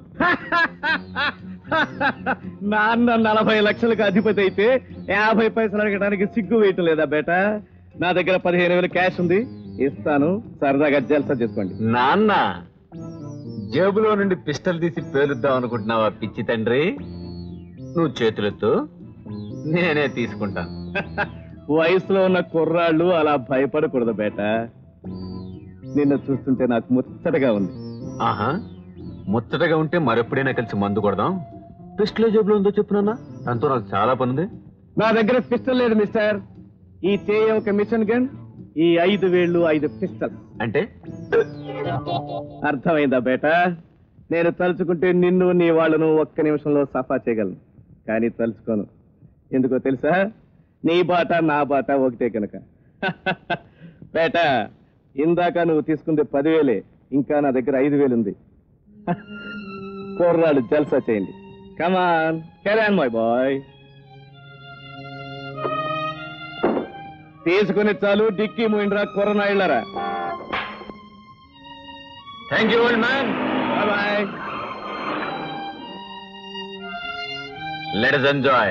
నాన్న నలభై లక్షలకు అధిపతి అయితే యాభై పైసలు అడగడానికి సిగ్గు వేయటం లేదా బేట నా దగ్గర పదిహేను వేలు క్యాష్ ఉంది ఇస్తాను సరదాగా జల్సా చేసుకోండి నాన్న జేబులో నుండి పిస్టల్ తీసి పేలుద్దాం అనుకుంటున్నావా పిచ్చి తండ్రి నువ్వు చేతులెత్తు నేనే తీసుకుంటాను వయసులో ఉన్న కుర్రాళ్ళు అలా భయపడకూడదు బేట నిన్ను చూస్తుంటే నాకు ముచ్చటగా ఉంది ఆహా ముచ్చటగా ఉంటే మరెప్పుడైనా కలిసి మందు కొడదాం పిస్టల్ జేబులో ఉందో చెప్పు నాన్న దాంతో నాకు చాలా పనుంది నా దగ్గర పిస్టల్ లేదు మిస్టర్ ఈ చేయ ఒక మిషన్ గన్ ఈ ఐదు వేళ్ళు ఐదు పిస్టల్ అంటే అర్థమైందా బేట నేను తలుచుకుంటే నిన్ను నీ వాళ్ళను ఒక్క నిమిషంలో సఫా చేయగలను కానీ తలుచుకోను ఎందుకో తెలుసా నీ బాట నా బాట ఒకటే కనుక బేట ఇందాక నువ్వు తీసుకుంది పదివేలే ఇంకా నా దగ్గర ఐదు వేలు ఉంది కుర్రాళ్ళు జల్సా చేయండి కమాన్ కెరాన్ మై బాయ్ తీసుకుని చాలు డిక్కీ మూయిండ్రా కుర్రనాయిళ్ళరా thank you old man boy let us enjoy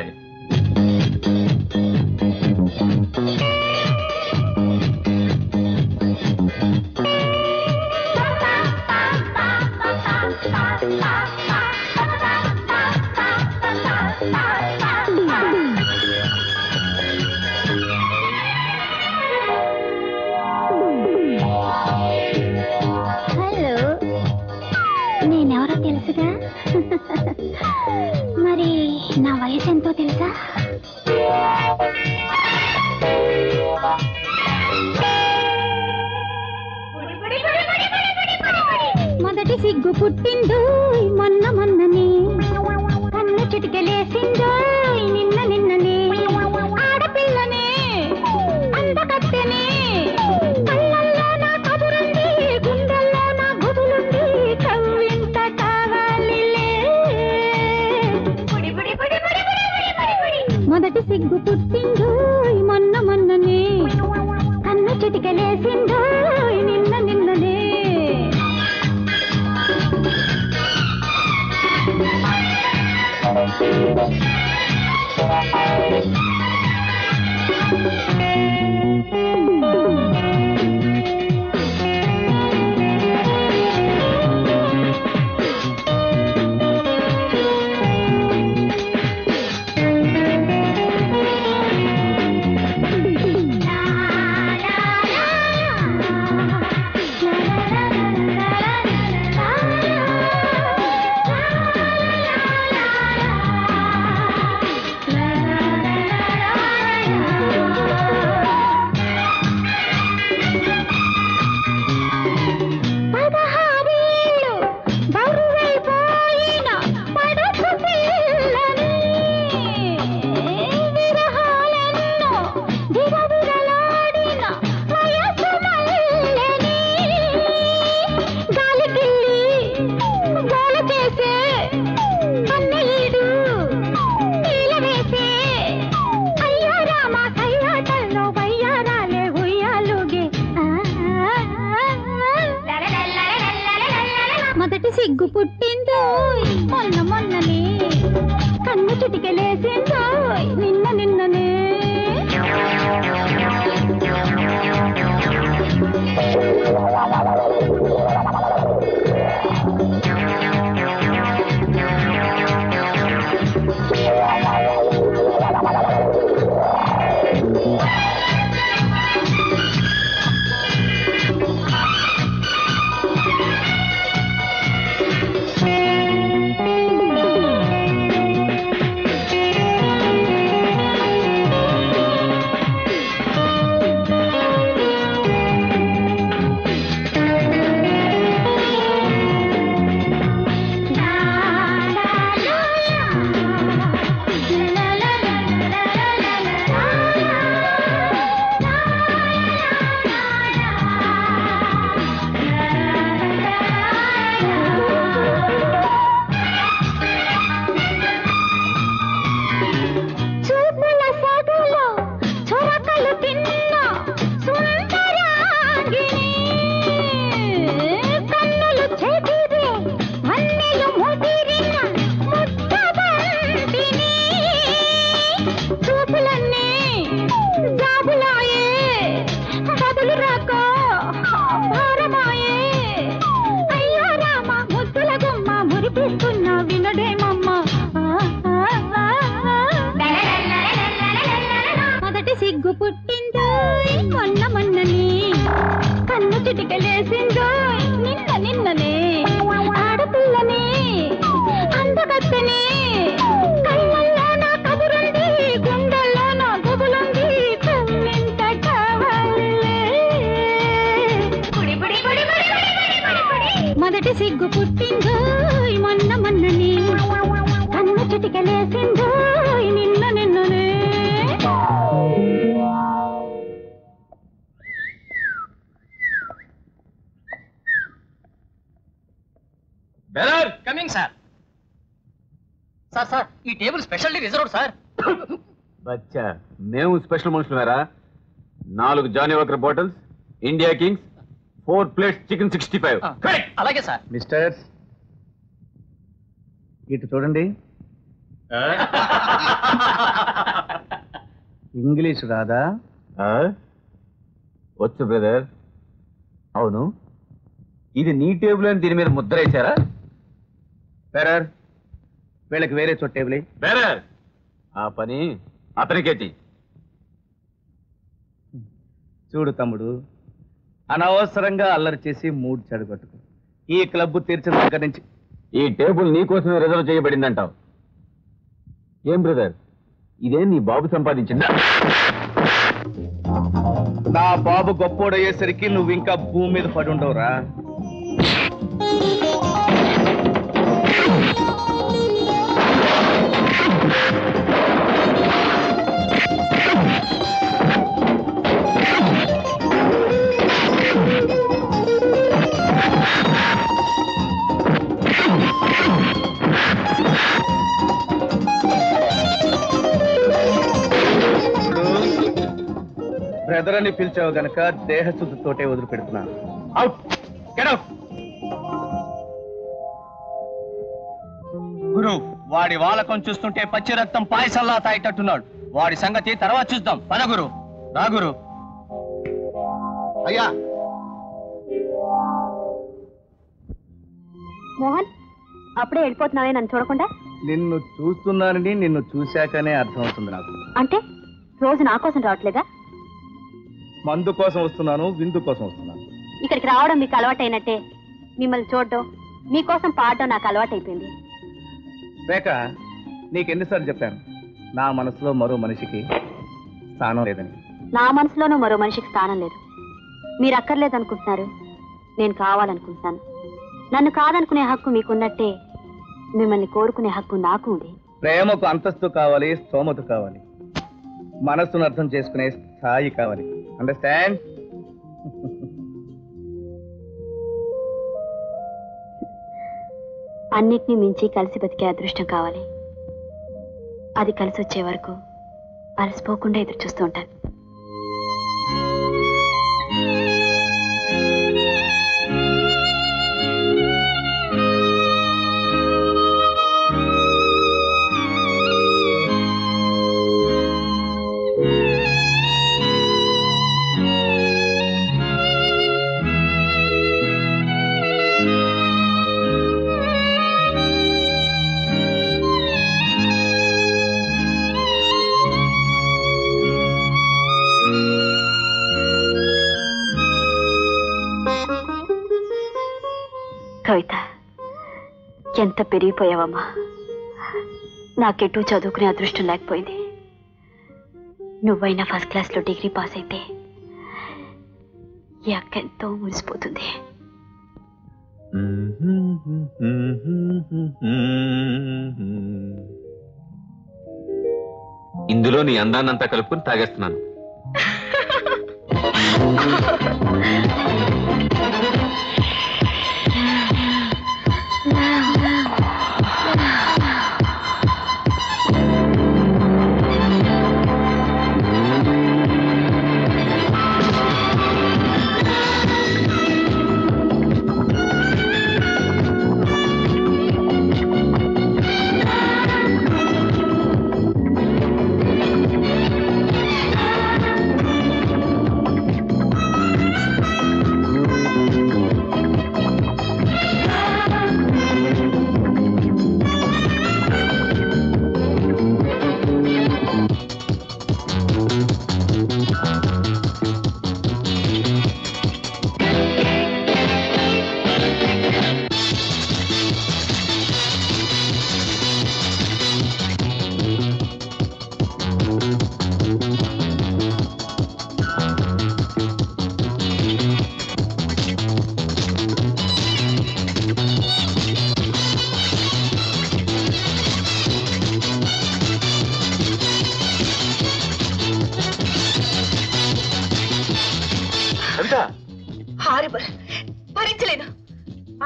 hello నేనెవరో తెలుసుగా మరి నా వయసు ఎంతో తెలుసా మొదటి సిగ్గు పుట్టిండు మొన్న మొన్ననే కన్ను చిటికెలేసిందో నిన్న నిన్ననే ఆడపిల్లనే అందకత్తెనే కళ్ళల్లో నా కబురుంది గుండెల్లో నా గుబులుంది కవ్వింత కావాలిలే మొదటి సిగ్గు పుట్టిందో మొన్న మొన్ననే కన్ను చిటికెలేసిందో నిన్న నిన్ననే పదహారేళ్ళు బరువైపోయిన పడుచు పిల్లని విరహాలెన్నో విరవిరలాడిన వయసు మల్లెని గాలికిల్లి గోల చేసే అన్నయ్యుడు నీల వేసే అయ్యో రామ సయ్యాటల్లో వయ్యారాలే ఉయ్యాలుగే మొదటి సిగ్గు పుట్టిందో మొన్న మొన్ననే కన్ను చిటికెలేసిందో నిన్న నిన్ననే మాయే అయ్యో రామ ముద్దుల గుమ్మ మురిపిస్తున్నా వినడేమమ్మ మొదటి సిగ్గు పుట్టిందో మొన్న మొన్ననే కన్ను చిటికలేసిందో నిన్న నిన్ననే ఆడపిల్లని అందగత్తని కళ్ళల్లో నా కబురుంది గుండెల్లో నా గుబులుంది తమ్మింత కావాలే మొదటి సిగ్గు పుట్టిందో మొన్న మొన్ననే కన్ను చిటికలేసిందో నిన్న నిన్ననే bearer coming sir sir sir ఈ టేబుల్ స్పెషల్లీ రిజర్వ్డ్ సార్ బచ్చా మేము స్పెషల్ మనుషులమేరా నాలుగు Johnnie Walker bottles India kings four plates chicken sixty five అలాగే సార్ మిస్టర్ ఇటు చూడండి ఇంగ్లీష్ రాదా వచ్చు బ్రదర్ అవును ఇది నీ టేబుల్ అని దీని మీద ముద్ర వేశారా బెరర్ వీళ్ళకి వేరే చోట టేబుల్ ఎయ్. బెరర్ ఆ పని అతనికేటి చూడు తమ్ముడు అనవసరంగా అల్లరి చేసి మూడు చెడగొట్టుకు ఈ క్లబ్ తెరిచిన దగ్గర నుంచి ఈ టేబుల్ నీకోసమే రిజర్వ్ చేయబడిందంటావు ఏం బ్రదర్ ఇదే నీ బాబు సంపాదించిందా నా బాబు గొప్పోడయ్యేసరికి నువ్వు ఇంకా భూమి మీద పడి ఉండవురా బ్రదర్ అని పిలిచావు గనక దేహశుద్ధితోటే వదిలిపెడుతున్నాను అవుట్ గెట్ అవుట్ గురు వాడి వాలకం చూస్తుంటే పచ్చి రక్తం పాయసల్లా తాగేటట్టున్నాడు వాడి సంగతి తర్వాత చూద్దాం పద గురు రా గురు అయ్యా మోహన్ అప్పుడే వెళ్ళిపోతున్నావే నన్ను చూడకుండా నిన్ను చూస్తున్నానని నిన్ను చూశాకనే అర్థమవుతుంది నాకు అంటే రోజు నా కోసం రావట్లేదా మందు కోసం వస్తున్నాను విందు కోసం వస్తున్నాను ఇక్కడికి రావడం మీకు అలవాటైనట్టే మిమ్మల్ని చూడడం మీకోసం పాడడం నాకు అలవాటైపోయింది రేఖ నీకెన్నిసార్లు చెప్పాను నా మనసులో మరో మనిషికి స్థానం లేదని నా మనసులోనూ మరో మనిషికి స్థానం లేదు మీరు అక్కర్లేదనుకుంటున్నారు నేను కావాలనుకుంటున్నాను నన్ను కాదనుకునే హక్కు మీకున్నట్టే మిమ్మల్ని కోరుకునే హక్కు నాకు ఉంది ప్రేమకు అంతస్తు కావాలి స్తోమత కావాలి మనస్సును అర్థం చేసుకునే స్థాయి కావాలి అండర్స్టాండ్ అన్నిటినీ మించి కలిసి బతికే అదృష్టం కావాలి అది కలిసి వచ్చే వరకు అలసిపోకుండా ఎదురు చూస్తూ ఉంటాను కవిత ఎంత పెరిగిపోయావమ్మా నాకెటూ చదువుకునే అదృష్టం లేకపోయింది నువ్వైనా ఫస్ట్ క్లాస్లో డిగ్రీ పాస్ అయితే ఈ అక్క ఎంతో మురిసిపోతుంది ఇందులో నీ అందాన్నంతా కలుపుకుని తాగేస్తున్నాను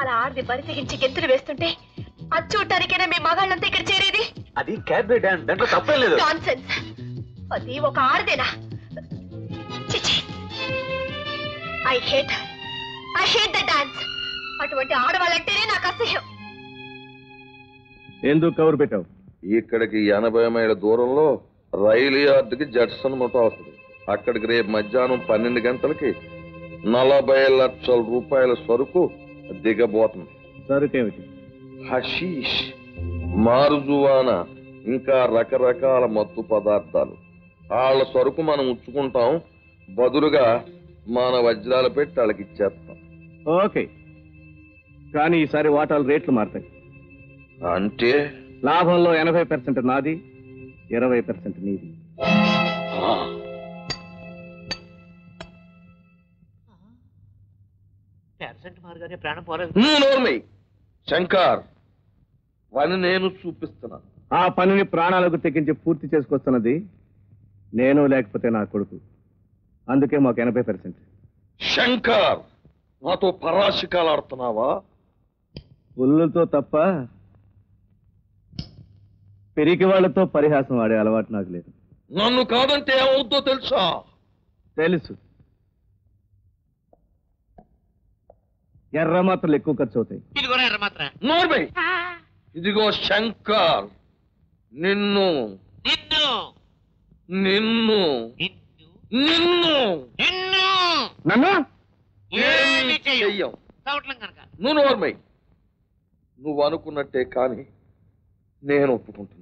అలా ఆడిది బరి తెగించి గెంతులు వేస్తుంటే అది చూడటానికైనా మీ మగాళ్ళంతా ఇక్కడ చేరేది అది క్యాబే డాన్స్ దాంట్లో తప్పేం లేదు నాన్సెన్స్ అది ఒక ఆడదేనా చిచి I hate I hate the dance అటువంటి ఆడవాళ్ళంటేనే నాకు అసహ్యం ఎందుకు కవర్ పెట్టావు ఇక్కడికి ఎనభై మైళ్ళ దూరంలో రైలు యార్డుకి జడ్సన్ మొత్తం వస్తుంది అక్కడికి రేపు మధ్యాహ్నం పన్నెండు గంటలకి నలభై లక్షల రూపాయల సరుకు దిగబోతుంది సరుకేమిటి హషీష్ మారుజువానా ఇంకా రకరకాల మత్తు పదార్థాలు వాళ్ళ సరుకు మనం ఉంచుకుంటాం బదులుగా మన వజ్రాలు పెట్టి వాళ్ళకి ఇచ్చేస్తాం ఓకే కానీ ఈసారి వాటాలు రేట్లు మారుతాయి అంటే లాభంలో ఎనభై పర్సెంట్ నాది ఇరవై పర్సెంట్ నీది పర్సెంట్ మారుగానే ప్రాణం పోలేదు నువ్వు నోర్మి శంకర్ పని నేను చూపిస్తున్నాను ఆ పనిని ప్రాణాలకు తెగించి పూర్తి చేసుకొస్తున్నది నేను లేకపోతే నా కొడుకు అందుకే మాకు ఎనభై పర్సెంట్ శంకర్ నాతో పరాశికాలు ఆడుతున్నావా పుల్లులతో తప్ప పెరిగి వాళ్ళతో పరిహాసం ఆడే అలవాటు నాకు లేదు నన్ను కాదంటే ఏమవుద్దో తెలుసా తెలుసు ఎర్ర మాత్రలు ఎక్కువ ఖర్చు అవుతాయి ఇది కూడా ఎర్ర మాత్రం నోర్మై ఇదిగో శంకర్ నిన్ను నిన్ను నిన్ను నిన్ను నిన్ను నన్ను ఏమీ చెయ్యం చెయ్యం చవట్లం కనుక నువ్వు నోర్మై నువ్వు అనుకున్నట్టే కానీ నేను ఒప్పుకుంటున్నా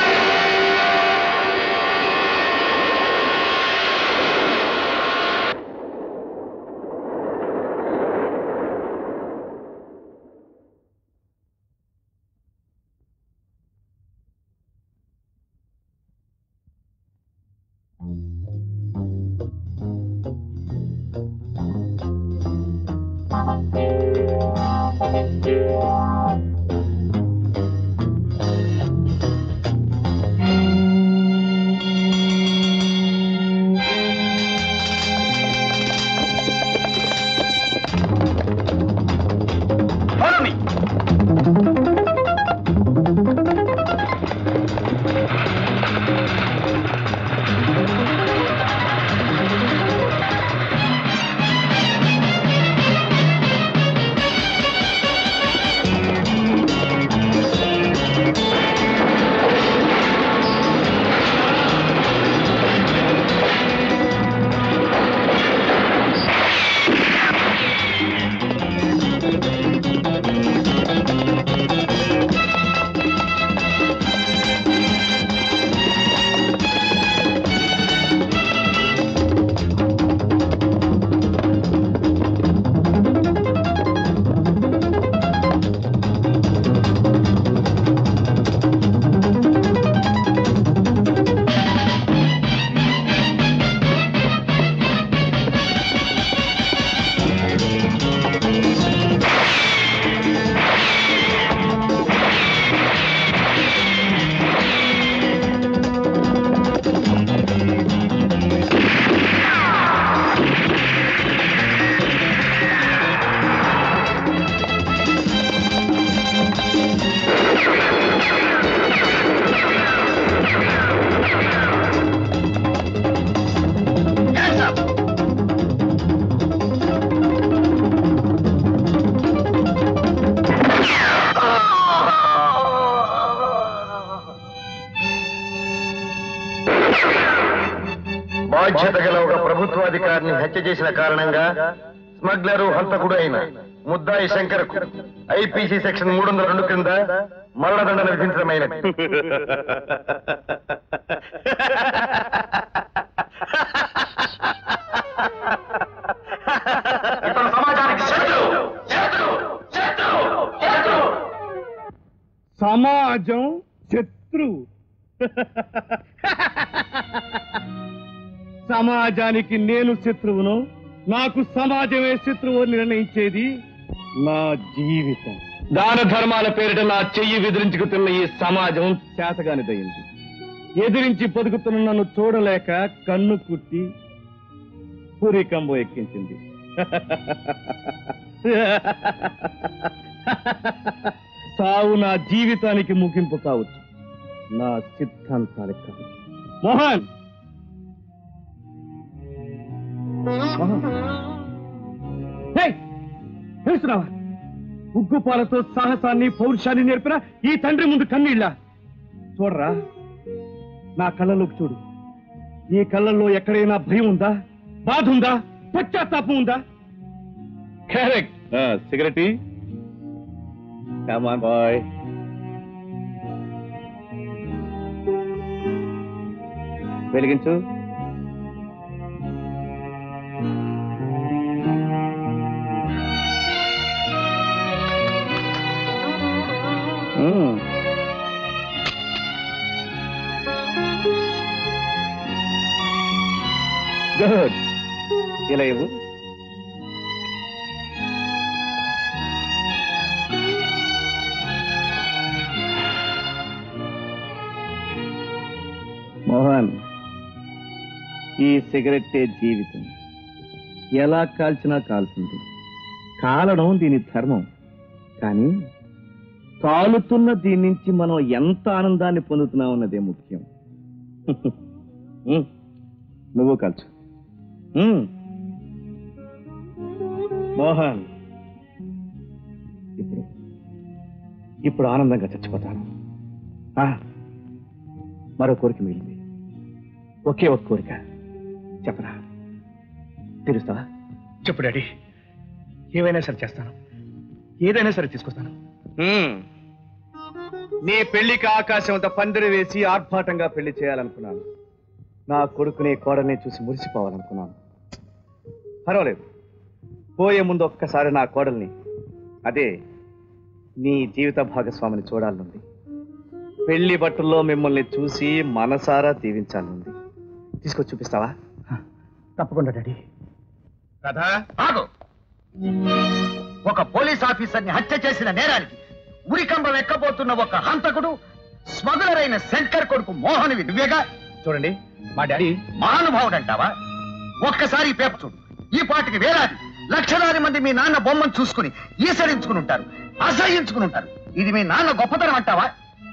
బాధ్యత గల ఒక ప్రభుత్వాధికారిని హత్య చేసిన కారణంగా స్మగ్లరు హంతకుడు అయిన ముద్దాయి శంకర్ ఐపీసీ సెక్షన్ మూడు వందల రెండు క్రింద మరణదండన విధించడమైనది ఇతను సమాజానికి శత్రువు. శత్రువు. శత్రువు. శత్రువు. సమాజం శత్రువు సమాజానికి నేను శత్రువును నాకు సమాజమే శత్రువు అని నిర్ణయించేది నా జీవితం దాన ధర్మాల పేరిట నా చెయ్యి విదిరించుకుతున్న ఈ సమాజం చేతగానిదయింది ఎదిరించి బతుకుతున్న నన్ను చూడలేక కన్ను కుట్టి పురికంబో ఎక్కించింది సావు నా జీవితానికి ముగింపు కావచ్చు నా సిద్ధాంతాలకు కాదు మోహన్ మోహన్ హేయ్! తెలుసున్నావా ఉగ్గుపాలతో సాహసాన్ని పౌరుషాన్ని నేర్పిన ఈ తండ్రి ముందు కన్నీళ్ళ చూడరా నా కళ్ళలోకి చూడు ఈ కళ్ళల్లో ఎక్కడైనా భయం ఉందా బాధ ఉందా పశ్చాత్తాపం ఉందా కరెక్ట్ సిగరెట్ కమాన్ బాయ్ వెలిగించు మ్మ్. గుడ్ ఇలా ఇవ్వు మోహన్ ఈ సిగరెట్టే జీవితం ఎలా కాల్చినా కాలుతుంది కాలడం దీని ధర్మం కానీ కాలుతున్న దీని నుంచి మనం ఎంత ఆనందాన్ని పొందుతున్నాం అన్నదే ముఖ్యం ఉమ్, నువ్వు కాల్చు ఉమ్. మోహన్ ఇప్పుడు ఇప్పుడు ఆనందంగా చచ్చిపోతాను ఆ, మరో కోరిక మిగిలింది ఒకే ఒక కోరిక చెప్పరా తెలుస్తా చెప్పు డాడీ ఏమైనా సరే చేస్తాను ఏదైనా సరే తీసుకొస్తాను నీ పెళ్లికి ఆకాశం అంత పందిరి వేసి ఆర్భాటంగా పెళ్లి చేయాలనుకున్నాను నా కొడుకుని కోడల్ని చూసి మురిసిపోవాలనుకున్నాను పర్వాలేదు పోయే ముందు ఒక్కసారి నా కోడల్ని అదే నీ జీవిత భాగస్వామిని చూడాలనుంది పెళ్లి బట్టల్లో మిమ్మల్ని చూసి మనసారా దీవించాలనుంది తీసుకొచ్చి చూపిస్తావా తప్పకుండా డాడీ రాధా ఆగు ఒక పోలీస్ ఆఫీసర్ని హత్య చేసిన నేరానికి ఉరికంబం ఎక్కబోతున్న ఒక హంతకుడు స్మగులర్ అయిన శంకర్ కొడుకు మోహన్వి నువ్వేగా చూడండి మా డాడీ మహానుభావుడు అంటావా ఒక్కసారి ఈ పేపర్ చూడు ఈ పాటికి వేలాది లక్షలాది మంది మీ నాన్న బొమ్మను చూసుకుని ఈసరించుకుని ఉంటారు అసహించుకుని ఉంటారు ఇది మీ నాన్న గొప్పతనం అంటావా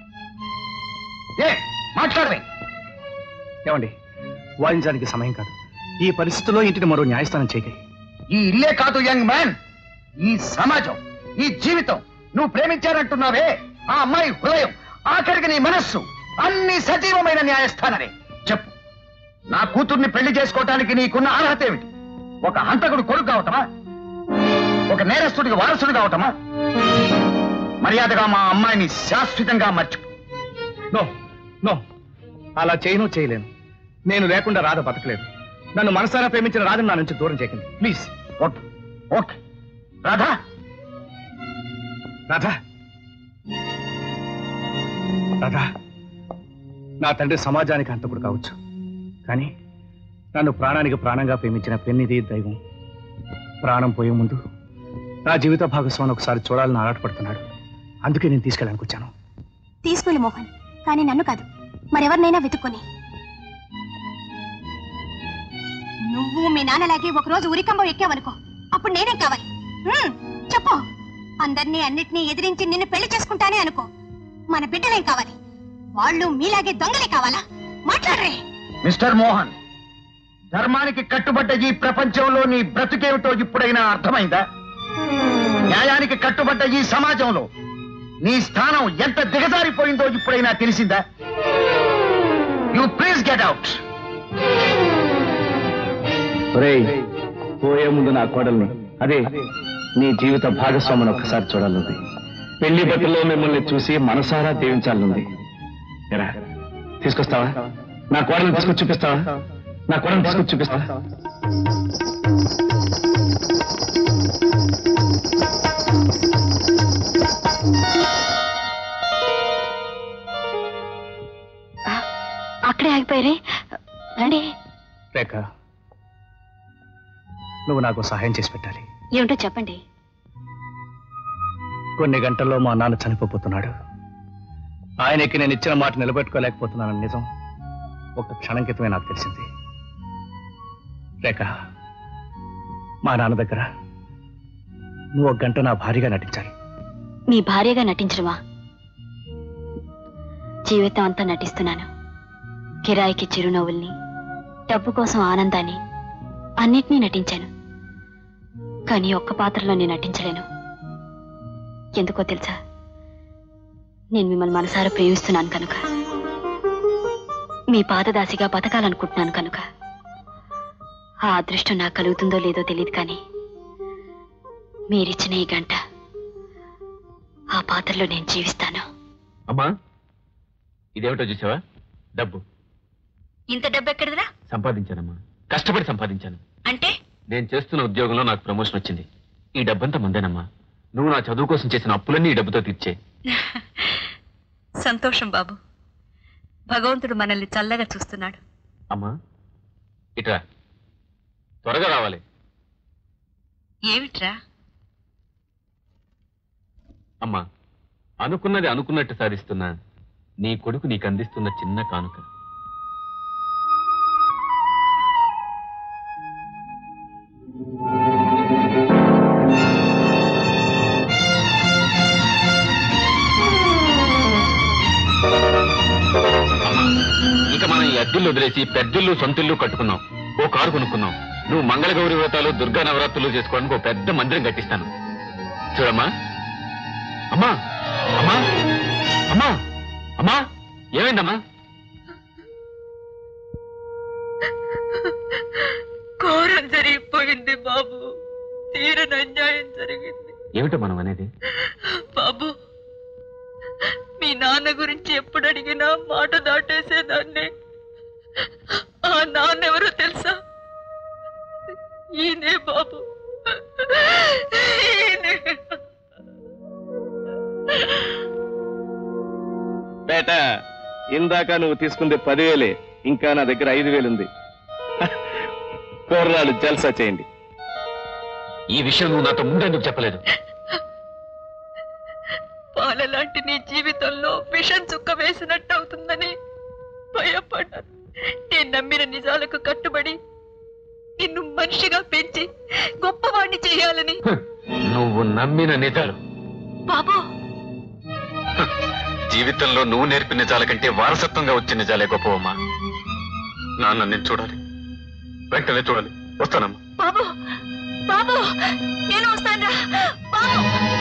ఏ మాట్లాడవే ఏమండి వాదించడానికి సమయం కాదు ఈ పరిస్థితుల్లో ఇంటిని మరో న్యాయస్థానం చేయగలి ఈ ఇల్లే కాదు యంగ్ మ్యాన్ ఈ సమాజం ఈ జీవితం నువ్వు ప్రేమించారంటున్నావే ఆ అమ్మాయి హృదయం ఆఖరికి నీ మనస్సు అన్ని సజీవమైన న్యాయస్థానమే చెప్పు నా కూతుర్ని పెళ్లి చేసుకోవటానికి నీకున్న అర్హత ఏమిటి ఒక హంతకుడు కొడుకు కావటమా ఒక నేరస్తుడికి వారసుడు కావటమా మర్యాదగా మా అమ్మాయిని శాశ్వతంగా మర్చిపో నో నో అలా చేయను చేయలేను నేను లేకుండా రాధ బతకలేదు నన్ను మనసారా ప్రేమించిన రాధను నా నుంచి దూరం చేయకండి please okay okay Radha Radha Radha నా తండ్రి సమాజానికి హంతకుడు కావచ్చు కానీ నన్ను ప్రాణానికి ప్రాణంగా ప్రేమించిన పెన్నిది దైవం ప్రాణం పోయే ముందు నా జీవిత భాగస్వామిని ఒకసారి చూడాలని ఆరాటపడుతున్నాడు అందుకే నేను తీసుకెళ్ళడానికి వచ్చాను తీసుకెళ్ళు మోహన్ కానీ నన్ను కాదు మరెవరినైనా వెతుక్కొని నువ్వు మీ నాన్నలాగే ఒకరోజు ఉరికంబం ఎక్కావనుకో అప్పుడు నేనేం కావాలి హ్మ్, చెప్పు అందరినీ అన్నిటినీ ఎదిరించి నిన్ను పెళ్లి చేసుకుంటానే అనుకో మన బిడ్డలేం కావాలి వాళ్ళు మీలాగే దొంగలే కావాలా మాట్లాడరే మిస్టర్ మోహన్ ధర్మానికి కట్టుబడ్డ ఈ ప్రపంచంలో నీ బ్రతుకేమిటో ఇప్పుడైనా అర్థమైందా న్యాయానికి కట్టుబడ్డ ఈ సమాజంలో నీ స్థానం ఎంత దిగజారిపోయిందో ఇప్పుడైనా తెలిసిందా యు ప్లీజ్ గెట్ అవుట్ ఒరేయ్ పోయే ముందు నా కోడల్ని అదే నీ జీవిత భాగస్వామిని ఒక్కసారి చూడాలంది పెళ్లి బట్టల్లో మిమ్మల్ని చూసి మనసారా దీవించాలనుంది ఎరా తీసుకొస్తావా నా కోడల్ని తీసుకొచ్చి చూపిస్తావా నా కోడల్ని తీసుకొచ్చి చూపిస్తావా అక్కడే ఆగిపోయారే రండి రేఖ నువ్వు నాకు సహాయం చేసి పెట్టాలి ఏమిటో చెప్పండి కొన్ని గంటల్లో మా నాన్న చనిపోతున్నాడు ఆయనకి నేను ఇచ్చిన మాట నిలబెట్టుకోలేకపోతున్నానని నిజం ఒక క్షణం క్రితమే నాకు తెలిసింది రేఖ మా నాన్న దగ్గర నువ్వు ఒక గంట నా భారీగా నటించాలి మీ భార్యగా నటించడమా జీవితం అంతా నటిస్తున్నాను కిరాయికి చిరునవ్వుల్ని డబ్బు కోసం ఆనందాన్ని అన్నిటినీ నటించాను కానీ ఒక్క పాత్రలో నేను నటించలేను ఎందుకో తెలుసా నేను మిమ్మల్ని మనసారా ప్రేమిస్తున్నాను కనుక మీ పాదదాసిగా బతకాలనుకుంటున్నాను కనుక ఆ అదృష్టం నాకు కలుగుతుందో లేదో తెలియదు కానీ మీరిచ్చిన ఈ గంట ఆ పాత్రలో నేను జీవిస్తాను అమ్మా ఇదేమిటో చూసావా డబ్బు ఇంత డబ్బు ఎక్కడిదిరా సంపాదించానమ్మా కష్టపడి సంపాదించాను అంటే నేను చేస్తున్న ఉద్యోగంలో నాకు ప్రమోషన్ వచ్చింది ఈ డబ్బంతా ముందేనమ్మా నువ్వు నా చదువు కోసం చేసిన అప్పులన్నీ ఈ డబ్బుతో తీర్చే సంతోషం బాబు భగవంతుడు మనల్ని చల్లగా చూస్తున్నాడు అమ్మా ఇట్రా త్వరగా రావాలి ఏమిట్రా అమ్మా అనుకున్నది అనుకున్నట్టు సాధిస్తున్నా నీ కొడుకు నీకు అందిస్తున్న చిన్న కానుక అమ్మా, ఇక మనం ఈ అద్దిల్లు వదిలేసి పెద్దిల్లు సొంతిల్లు కట్టుకున్నాం ఓ కారు కొనుక్కున్నాం నువ్వు మంగళగౌరి వ్రతాలు దుర్గా నవరాత్రులు చేసుకోవడానికి ఒక పెద్ద మందిరం కట్టిస్తాను చూడమ్మా అమ్మా అమ్మా అమ్మా అమ్మా ఏమైందమ్మా ఘోరం జరిగిపోయింది బాబు తీరని అన్యాయం జరిగింది ఏమిటో మనం అనేది బాబు మీ నాన్న గురించి ఎప్పుడు అడిగినా మాట దాటేసేదాన్ని ఆ నాన్న ఎవరో తెలుసా ఈయనే బాబు ఈయనే. పేట ఇందాక నువ్వు తీసుకుంది పదివేలే ఇంకా నా దగ్గర ఐదు వేలుంది కూరరాలు జల్సా చేయండి ఈ విషయం నువ్వు నాతో ముందెందుకు చెప్పలేదు పాలలాంటి నీ జీవితంలో విషం చుక్క వేసినట్టు అవుతుందని భయపడ్డాను నేను నమ్మిన నిజాలకు కట్టుబడి నిన్ను మనిషిగా పెంచి గొప్పవాణ్ణి చేయాలని నువ్వు నమ్మిన నిజాలు బాబు జీవితంలో నువ్వు నేర్పిన నిజాల కంటే వారసత్వంగా వచ్చిన నిజాలే గొప్పవమ్మా నాన్న నేను చూడాలి వెంటనే చూడాలి వస్తానమ్మా బాబు బాబు నేను వస్తాను బాబు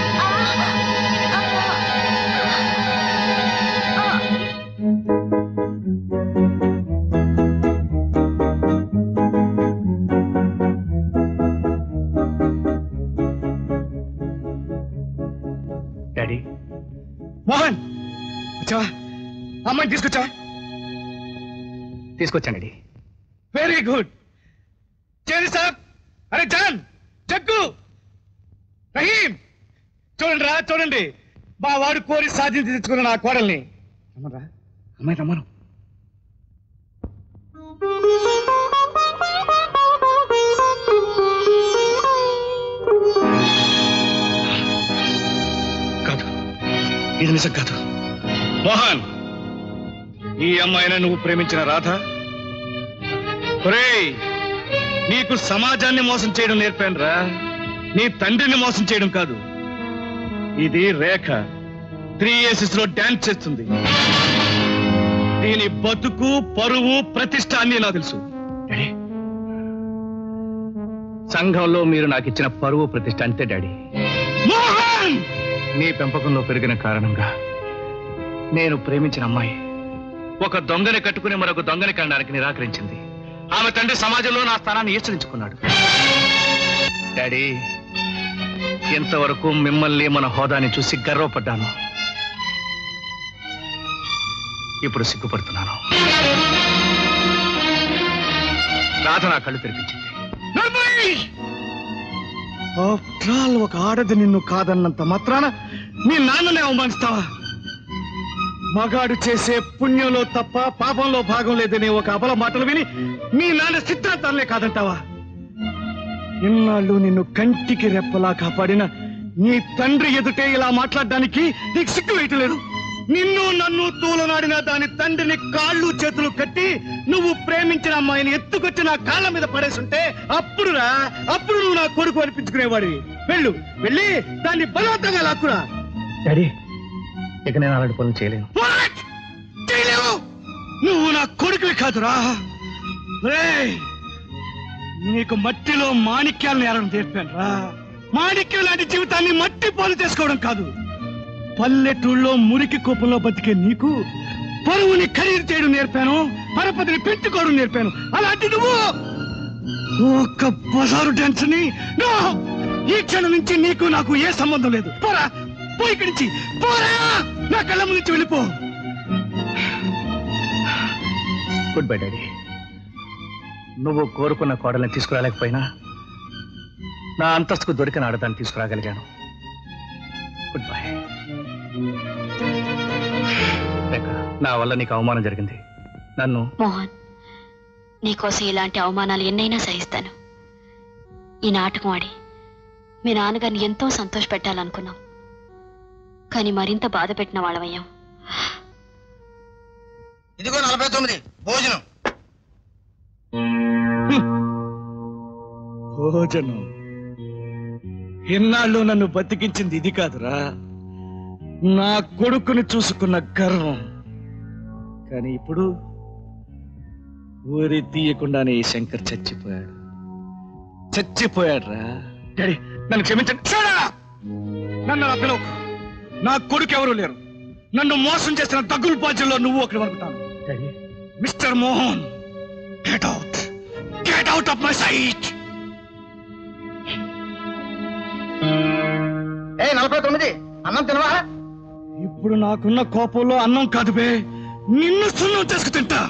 డాడీ మోహన్ వచ్చావా అమ్మాయిని తీసుకొచ్చావా తీసుకొచ్చాను డాడీ వెరీ గుడ్ చేరి సాబ్ అరే జాన్ జగ్గు రహీం చూడండి రా చూడండి మా వాడు కోరి సాధించి తెచ్చుకున్న నా కోడల్ని రమ్మరా అమ్మాయి రమ్మను కాదు ఇది నిజం కాదు మోహన్ ఈ అమ్మాయిని నువ్వు ప్రేమించిన రాధ ఒరేయ్ నీకు సమాజాన్ని మోసం చేయడం నేర్పాను రా నీ తండ్రిని మోసం చేయడం కాదు ఇది రేఖ త్రీ ఏసెస్ లో డాన్స్ చేస్తుంది దీని బతుకు పరువు ప్రతిష్ట అన్ని నాకు తెలుసు డాడీ సంఘంలో మీరు నాకు ఇచ్చిన పరువు ప్రతిష్ట అంతే డాడీ మోహన్ నీ పెంపకంలో పెరిగిన కారణంగా నేను ప్రేమించిన అమ్మాయి ఒక దొంగని కట్టుకుని మరొక దొంగని కనడానికి నిరాకరించింది ఆమె తండ్రి సమాజంలో నా స్థానాన్ని ఈశ్వరించుకున్నాడు డాడీ ఇంతవరకు మిమ్మల్ని మన హోదాని చూసి గర్వపడ్డాను ఇప్పుడు సిగ్గుపడుతున్నాను రాధ నా కళ్ళు తెరిపించింది ఆఫ్టర్ ఆల్ ఒక ఆడది నిన్ను కాదన్నంత మాత్రాన మీ నాన్ననే అవమానిస్తావా మగాడు చేసే పుణ్యంలో తప్ప పాపంలో భాగం లేదనే ఒక అబల మాటలు విని మీ నాన్న సిద్ధాంతాలనే కాదంటావా ఇన్నాళ్ళు నిన్ను కంటికి రెప్పలా కాపాడిన నీ తండ్రి ఎదుటే ఇలా మాట్లాడడానికి నీకు సిగ్గు వేయటలేదు నిన్ను నన్ను తూలనాడిన దాని తండ్రిని కాళ్ళు చేతులు కట్టి నువ్వు ప్రేమించిన అమ్మాయిని ఎత్తుకొచ్చి నా కాళ్ళ మీద పడేసుంటే అప్పుడురా అప్పుడు నువ్వు నా కొడుకు అనిపించుకునేవాడివి వెళ్ళు వెళ్ళి దాన్ని బలవంతంగా లాక్కురా డాడీ ఇక నేను అలాంటి పనులు చేయలేను చేయలేవు నువ్వు నా కొడుకువి కాదురా రేయ్, నీకు మట్టిలో మాణిక్యాలను ఏరడం నేర్పాను రా మాణిక్యం లాంటి జీవితాన్ని మట్టి పోలు చేసుకోవడం కాదు పల్లెటూళ్ళలో మురికి కోపంలో బతికే నీకు పరువుని ఖరీదు చేయడం నేర్పాను పరపతిని పెంచుకోవడం నేర్పాను అలాంటి నువ్వు ఒక్క బజారు డాన్స్ ని నో! ఈ క్షణం నుంచి నీకు నాకు ఏ సంబంధం లేదు పోరా పోయి ఇక్కడి నుంచి పోరా నా కళ్ళ ముందు నుంచి వెళ్ళిపో గుడ్ బై డాడీ నువ్వు కోరుకున్న కోడల్ని తీసుకురాలేకపోయినా నా అంతస్తుకు దొరికిన ఆడదాన్ని తీసుకురాగలిగాను గుడ్ బై రేఖ, నా వల్ల నీకు అవమానం జరిగింది నన్ను మోహన్ నీకోసం ఇలాంటి అవమానాలు ఎన్నైనా సహిస్తాను ఈ నాటకం ఆడి మీ నాన్నగారిని ఎంతో సంతోష పెట్టాలనుకున్నాం కానీ మరింత బాధ పెట్టిన వాళ్ళమయ్యాం ఇదిగో నలభై తొమ్మిది భోజనం భోజనం ఇన్నాళ్ళు నన్ను బతికించింది ఇది కాదురా నా కొడుకుని చూసుకున్న గర్వం కానీ ఇప్పుడు ఊరి తీయకుండానే ఈ శంకర్ చచ్చిపోయాడు చచ్చిపోయాడు రా డాడీ నన్ను క్షమించండి Shut up! నన్ను అలా పిలవకు నా కొడుకు ఎవరు లేరు నన్ను మోసం చేసిన దగ్గుల పాజ్యంలో నువ్వు ఒకటి వరకుతాను mister Mohan get out get out of my sight ఏ నలభై తొమ్మిది అన్నం తినవా ఇప్పుడు నాకున్న కోపంలో అన్నం కాదు బే నిన్ను సున్నం చేసుకు తింటా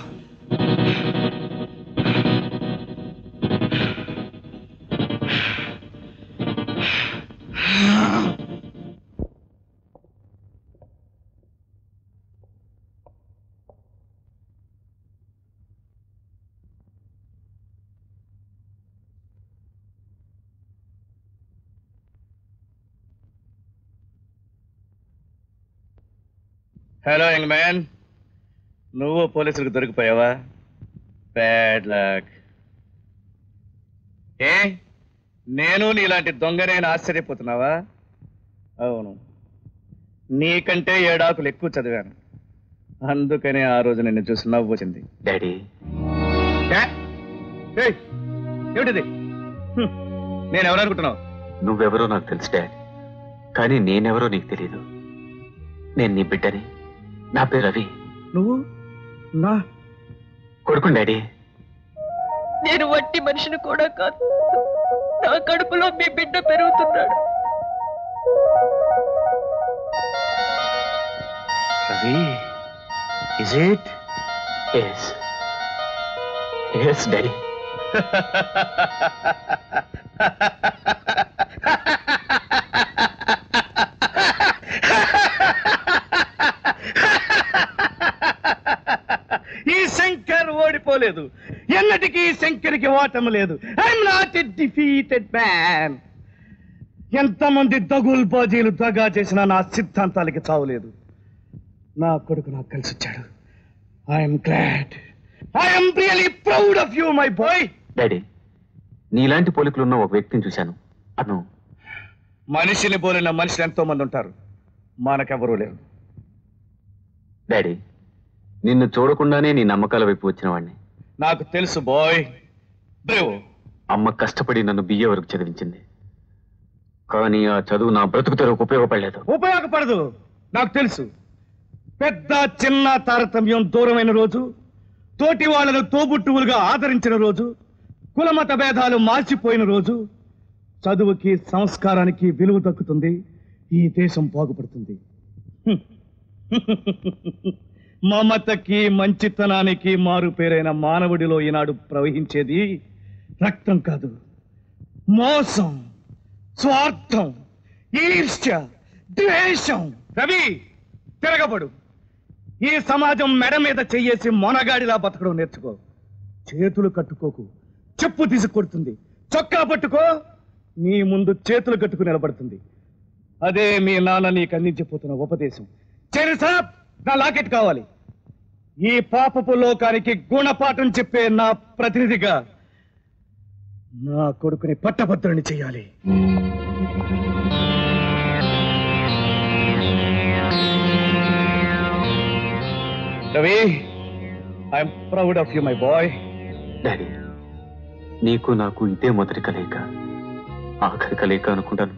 హలో యంగ్ మ్యాన్ నువ్వు పోలీసులకు దొరికిపోయావా బ్యాడ్ లక్ ఏ నేను నీలాంటి దొంగనేని ఆశ్చర్యపోతున్నావా అవును నీకంటే ఏడాకులు ఎక్కువ చదివాను అందుకనే ఆ రోజు నిన్ను చూసి నవ్వు వచ్చింది డాడీ ఏమిటిది హ్మ్. నేను ఎవరనుకుంటున్నావు నువ్వెవరో నాకు తెలుసు డాడ్ కానీ నేనెవరో నీకు తెలియదు నేను నీ బిడ్డని నా పేరు రవి నువ్వు నా కొడుకు డాడీ నేను వట్టి మనిషిని కూడా కాదు నా కడుపులో మీ బిడ్డ పెరుగుతున్నాడు Ravi is it yes yes daddy ఈ శంకర్ ఓడిపోలేదు ఎన్నటికీ ఈ శంకర్కి ఓటం లేదు I'm not a defeated man ఎంతమంది దగుల్ బాజీలు దగా చేసినా నా సిద్ధాంతాలకి చావులేదు నా కొడుకు నాకు కలిసి వచ్చాడు I'm glad I'm really proud of you my boy daddy నీలాంటి పోలికలున్న ఒక వ్యక్తిని చూశాను అను మనిషిని పోలిన మనుషులు ఎంతో మంది ఉంటారు మనకెవరూ లేరు డాడీ నిన్ను చూడకుండానే నీ నమ్మకాల వైపు వచ్చిన వాడిని నాకు తెలుసు బాయ్ బ్రేవ్ అమ్మ కష్టపడి నన్ను బియ్య వరకు చదివించింది కానీ ఆ చదువు నా బ్రతుకు తెరకు ఉపయోగపడలేదు ఉపయోగపడదు నాకు తెలుసు పెద్ద చిన్న తారతమ్యం దూరమైన రోజు తోటి వాళ్ళను తోబుట్టువులుగా ఆదరించిన రోజు కులమత భేదాలు మార్చిపోయిన రోజు చదువుకి సంస్కారానికి విలువ దక్కుతుంది ఈ దేశం బాగుపడుతుంది హ్మ్. మమతకి మంచితనానికి మారు పేరైన మానవుడిలో ఈనాడు ప్రవహించేది రక్తం కాదు మోసం స్వార్థం ఈర్ష్య ద్వేషం రవి తిరగబడు ఈ సమాజం మెడ మీద చెయ్యేసి మొనగాడిలా బతకడం నేర్చుకో చేతులు కట్టుకోకు చెప్పు తీసి కొడుతుంది చొక్కా పట్టుకో నీ ముందు చేతులు కట్టుకు నిలబడుతుంది అదే మీ నాన్న నీకు అందించిపోతున్న ఉపదేశం చెరి సాబ్ నా లాకెట్ కావాలి ఈ పాపపు లోకానికి గుణపాఠం చెప్పే నా ప్రతినిధిగా నా కొడుకుని పట్టభద్రుని చేయాలి Ravi I'm proud of you my boy daddy నీకు నాకు ఇదే మొదటి కలయిక ఆఖరి కలయిక అనుకుంటాను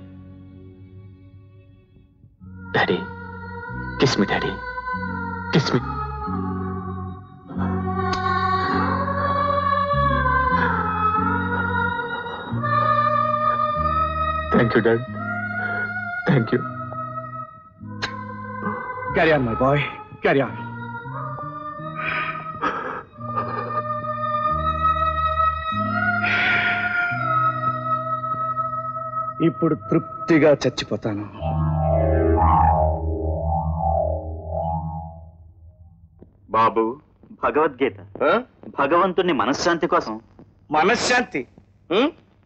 daddy kiss me daddy kiss me thank you daddy thank you carry on my boy carry on ఇప్పుడు తృప్తిగా చచ్చిపోతాను బాబు భగవద్గీత భగవంతుని మనశ్శాంతి కోసం మనశ్శాంతి ఉం?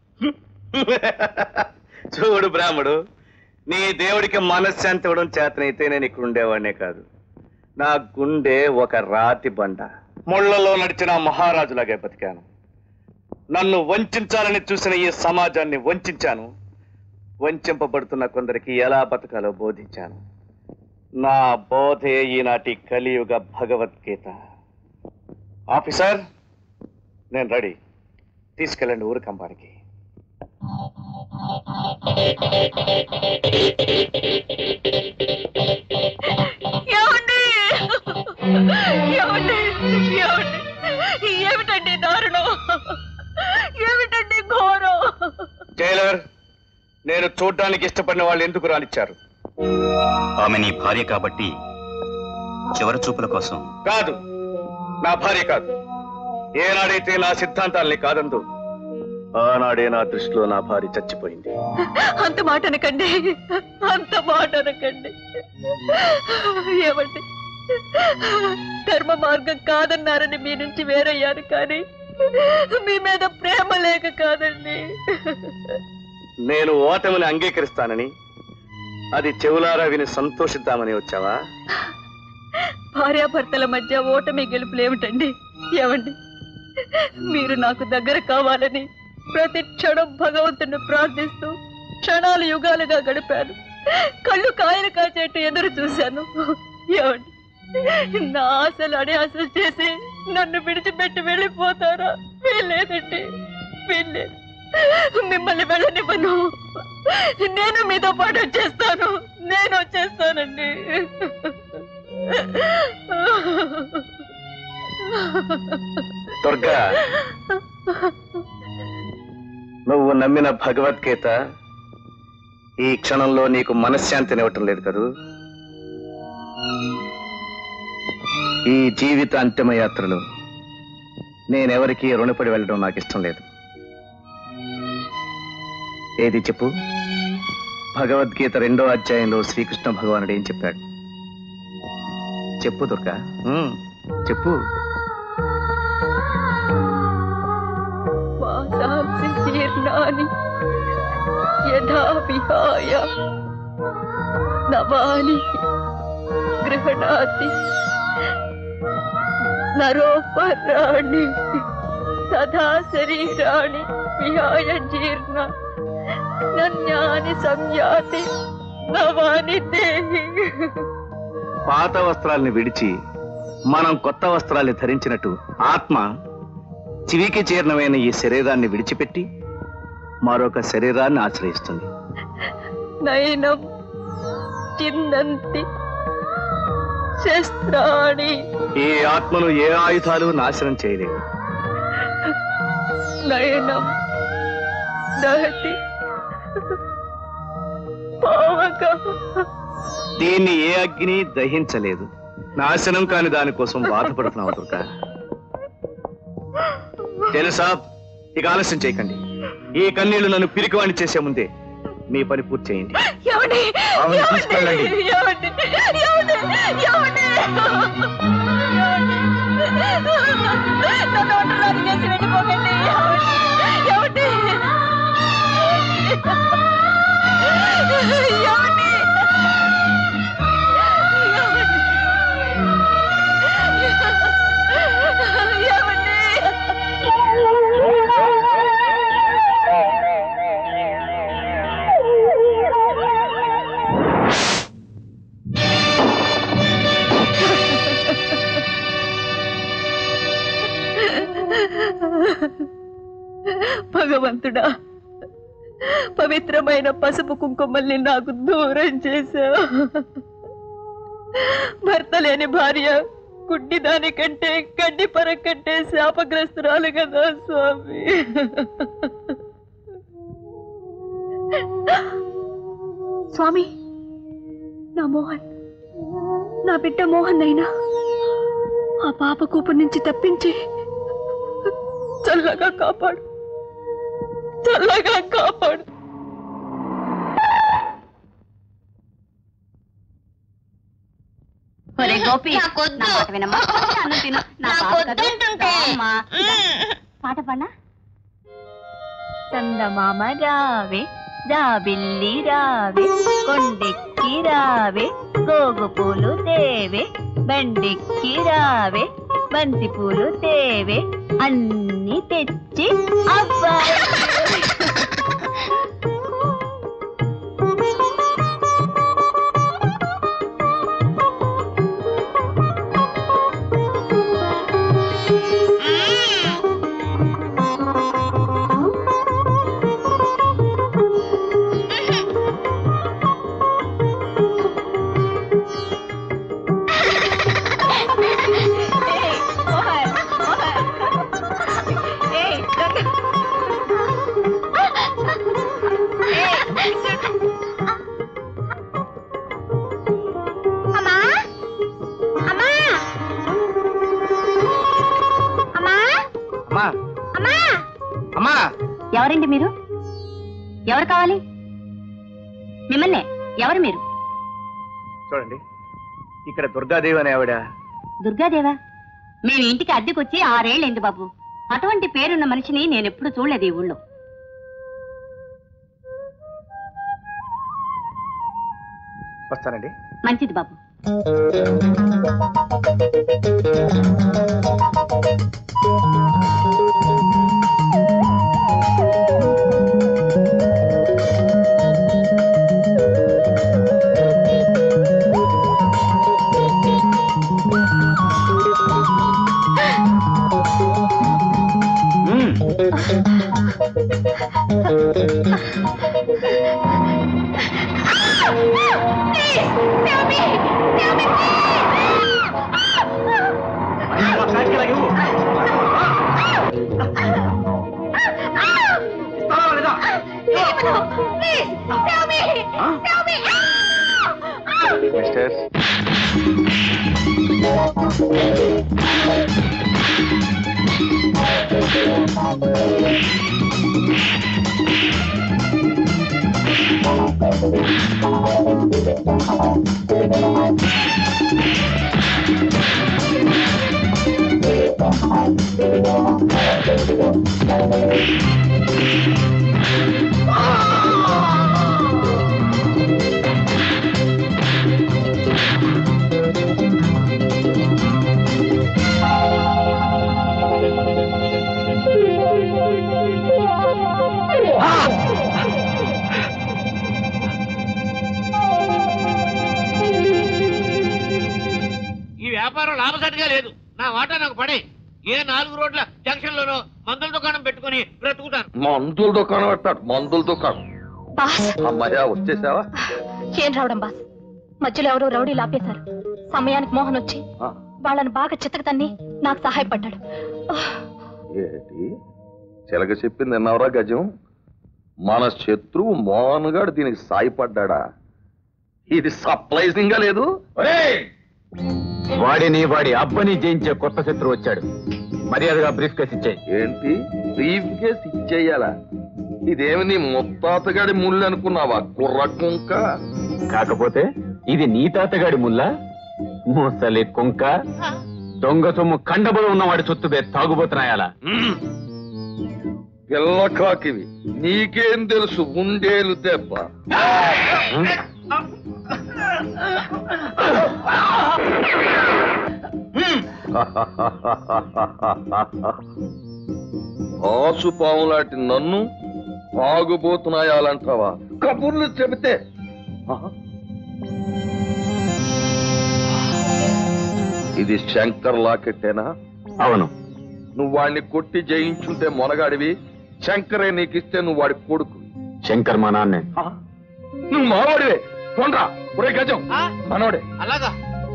చూడు బ్రాహ్మడు నీ దేవుడికి మనశ్శాంతి ఇవ్వడం చేతనైతే నేను ఇక్కడ ఉండేవాడినే కాదు నా గుండె ఒక రాతి బండ ముళ్ళలో నడిచిన మహారాజులాగే బతికాను నన్ను వంచాలని చూసిన ఈ సమాజాన్ని వంచాను వంచింపబడుతున్న కొందరికి ఎలా బతకాలో బోధించాను నా బోధే ఈనాటి కలియుగ భగవద్గీత ఆఫీసర్ నేను రెడీ తీసుకెళ్ళండి ఊరు కంపానికి ఏమండి ఏమండి ఏమండి ఏమిటండి దారుణం ఏమిటండి ఘోరం జైలర్ నేను చూడ్డానికి ఇష్టపడిన వాళ్ళు ఎందుకు రానిచ్చారు ఆమె నీ భార్య కాబట్టి చివరి చూపుల కోసం కాదు నా భార్య కాదు ఏనాడైతే నా సిద్ధాంతాల్ని కాదందు ఆనాడే నా దృష్టిలో నా భార్య చచ్చిపోయింది అంత మాట అనకండి అంత మాట అనకండి ఏమండి ధర్మ మార్గం కాదన్నారని మీ నుంచి వేరయ్యాను కానీ మీ మీద ప్రేమ లేక కాదండి నేను ఓటమిని అంగీకరిస్తానని అది చెవులారా విని సంతోషిద్దామని వచ్చావా భార్యాభర్తల మధ్య ఓటమి గెలుపులేమిటండి ఏమండి మీరు నాకు దగ్గర కావాలని ప్రతి క్షణం భగవంతుని ప్రార్థిస్తూ క్షణాలు యుగాలుగా గడిపాను కళ్ళు కాయలు కాచేట్టు ఎదురు చూశాను ఏమండి నా ఆశలు అడి ఆశలు చేసి నన్ను విడిచిపెట్టి వెళ్ళిపోతారా వీల్లేదండి వీల్లేదు మిమ్మల్ని వెళ్ళనివ్వను నేను మీతో పాటు వచ్చేస్తాను నేను వచ్చేస్తానండి దుర్గా నువ్వు నమ్మిన భగవద్గీత ఈ క్షణంలో నీకు మనశ్శాంతినివ్వటం లేదు కదూ ఈ జీవిత అంతిమ యాత్రలో నేనెవరికి రుణపడి వెళ్ళడం నాకు ఇష్టం లేదు ఏది చెప్పు భగవద్గీత రెండో అధ్యాయంలో శ్రీకృష్ణ భగవానుడు ఏం చెప్పాడు చెప్పు దుర్గా ఉమ్, చెప్పు వాసాంసి జీర్ణాని యథా విహాయ నవాని గృహణాతి నరోపరాణి తథా శరీరాణి విహాయ జీర్ణ నన్యాని సంయాతి నవాని దేహి పాత వస్త్రాల్ని విడిచి మనం కొత్త వస్త్రాల్ని ధరించినట్టు ఆత్మ చివికి జీర్ణమైన ఈ శరీరాన్ని విడిచిపెట్టి మరొక శరీరాన్ని ఆశ్రయిస్తుంది నయనం చిందంతి శస్త్రాణి ఈ ఆత్మను ఏ ఆయుధాలు నాశనం చేయలేవు నయనం దహతి పావక దీన్ని ఏ అగ్ని దహించలేదు నాశనం కాని దానికోసం బాధపడుతున్నావు దుర్గా తెలుసా ఇక ఆలస్యం చేయకండి ఈ కన్నీళ్లు నన్ను పిరికివాణి చేసే ముందే మీ పని పూర్తి చేయండి ఏమండి ఆమెను ఏమండి? తీసుకెళ్ళండి. ఏమండి? ఏమండి? ఏమండి? నన్ను ఒంటరిదాన్ని చేసి వెళ్ళిపోకండి ఏమండి? ఏమండి? ఏమండి? భగవంతుడా పవిత్రమైన పసుపు కుంకుమల్ని నాకు దూరం చేశా భర్త లేని భార్య గుడ్డి దానికంటే గడ్డి పర కంటే శాపగ్రస్తురాలు కదా స్వామి స్వామి నా మోహన్ నా బిడ్డ మోహన్ అయినా ఆ పాప కూపు నుంచి తప్పించి చల్లగా కాపాడు చల్లగా కాపాడు ఒరే గోపి నా మాట వినమ్మా అన్నం తిను నా పాప కదూ. రామ్మా. పాట పాడనా చందమామ రావే జాబిల్లి రావే కొండెక్కి రావే గోగు పూలు తేవే బండెక్కి రావే బంతి పూలు తేవే అన్ని తెచ్చి అబ్బా అమ్మా అమ్మా అమ్మా అమ్మా అమ్మా అమ్మా ఎవరండి మీరు ఎవరు కావాలి మిమ్మల్నే ఎవరు మీరు చూడండి ఇక్కడ దుర్గాదేవి అనే ఆవిడ దుర్గాదేవా మేము ఇంటికి అద్దెకొచ్చి ఆరేళ్ళైంది బాబు అటువంటి పేరున్న మనిషిని నేను ఎప్పుడు చూడలేదు ఈ ఊళ్ళో వస్తానండి మంచిది బాబు మిస్టర్ ఈ వ్యాపారం లాభసాటిగా లేదు నా వాటా నాకు పడే ఏ నాలుగు రోడ్ల జంక్షన్ లోనో మందుల దుకాణం పెట్టుకుని బ్రతుకుతాను మందుల దుకాణం పెట్టాడు మందుల దుకాణం బాస్ అమ్మాయ్యా వచ్చేసావా ఏం రావడం బాస్ మధ్యలో ఎవరో రౌడీలు ఆపేశారు సమయానికి మోహన్ వచ్చి ఆ. వాళ్ళని బాగా చిత్తక తన్ని నాకు సహాయపడ్డాడు ఏంటి చిలక చెప్పింది విన్నావురా గజం మన శత్రువు మోహన్ గారు దీనికి సాయపడ్డా ఇది సర్ప్రైజింగ్ గా లేదు ఒరేయ్! వాడిని వాడి అబ్బని జయించే కొత్త శత్రువు వచ్చాడు మర్యాదగా బ్రీఫ్ కేసు ఇచ్చాయి ఏంటి బ్రీఫ్ కేసు ఇచ్చేయాలా ఇదేమి నీ ముత్తాతగాడి ముళ్ళు అనుకున్నావా కుర్ర కుంక కాకపోతే ఇది నీ తాతగాడి ముల్లా మూసలి కుంక దొంగ సొమ్ము కండబడి ఉన్నవాడి సొత్తుబే తాగుబోతున్నాయాలా పిల్ల కాకివి నీకేం తెలుసు ఉండేలు దెబ్బ ఆసుపాము లాంటి నన్ను తాగుబోతున్నాయాలంటావా కబుర్లు చెబితే ఆహా. ఇది శంకర్ లాకెట్టేనా అవును నువ్వు వాణ్ణి కొట్టి జయించుంటే మొనగాడివి శంకరే నీకిస్తే నువ్వు వాడి కొడుకు శంకర్ మా నాన్నే నువ్వు మావాడివే కొండ్రా ఒరే గజం మనోడే అలాగా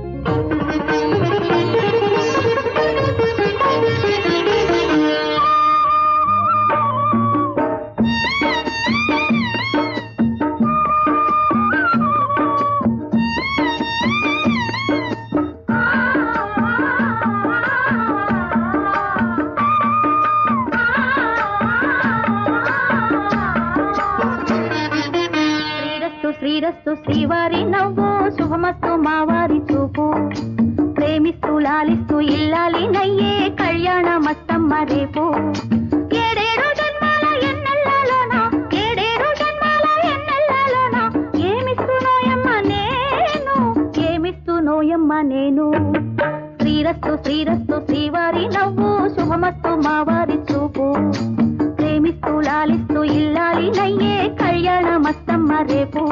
శ్రీరస్తు శ్రీరస్తు శ్రీవారి నవ్వు శుభమస్తు మావారి చూపు ప్రేమిస్తూ లాలిస్తూ ఇల్లాలి నయ్యే కళ్యాణ మస్తమ్మ రేపు ఏడేడు జన్మాల ఎన్నెల్లాలోన ఏడేడు జన్మాల ఎన్నెల్లాలోన ఏమిస్తునోయమ్మ నేను ఏమిస్తునోయమ్మ నేను శ్రీరస్తు శ్రీరస్తు శ్రీవారి నవ్వు శుభమస్తు మావారి చూపు ప్రేమిస్తూ లాలిస్తూ ఇల్లాలి నయ్యే కళ్యాణ మస్తమ్మ రేపు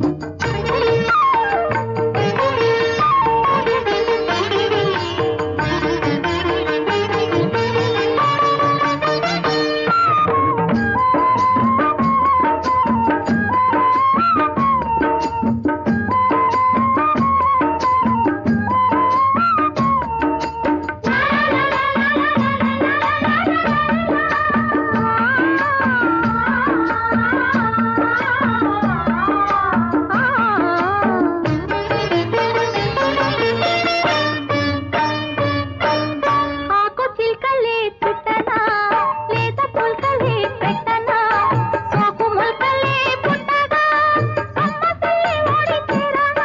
ఆకు చిల్కలే చుట్టనా లేత పుల్కలే పెట్టనా సోకు మొల్కలే పుట్టగా సమ్మసిల్లి ఓడి చేరనా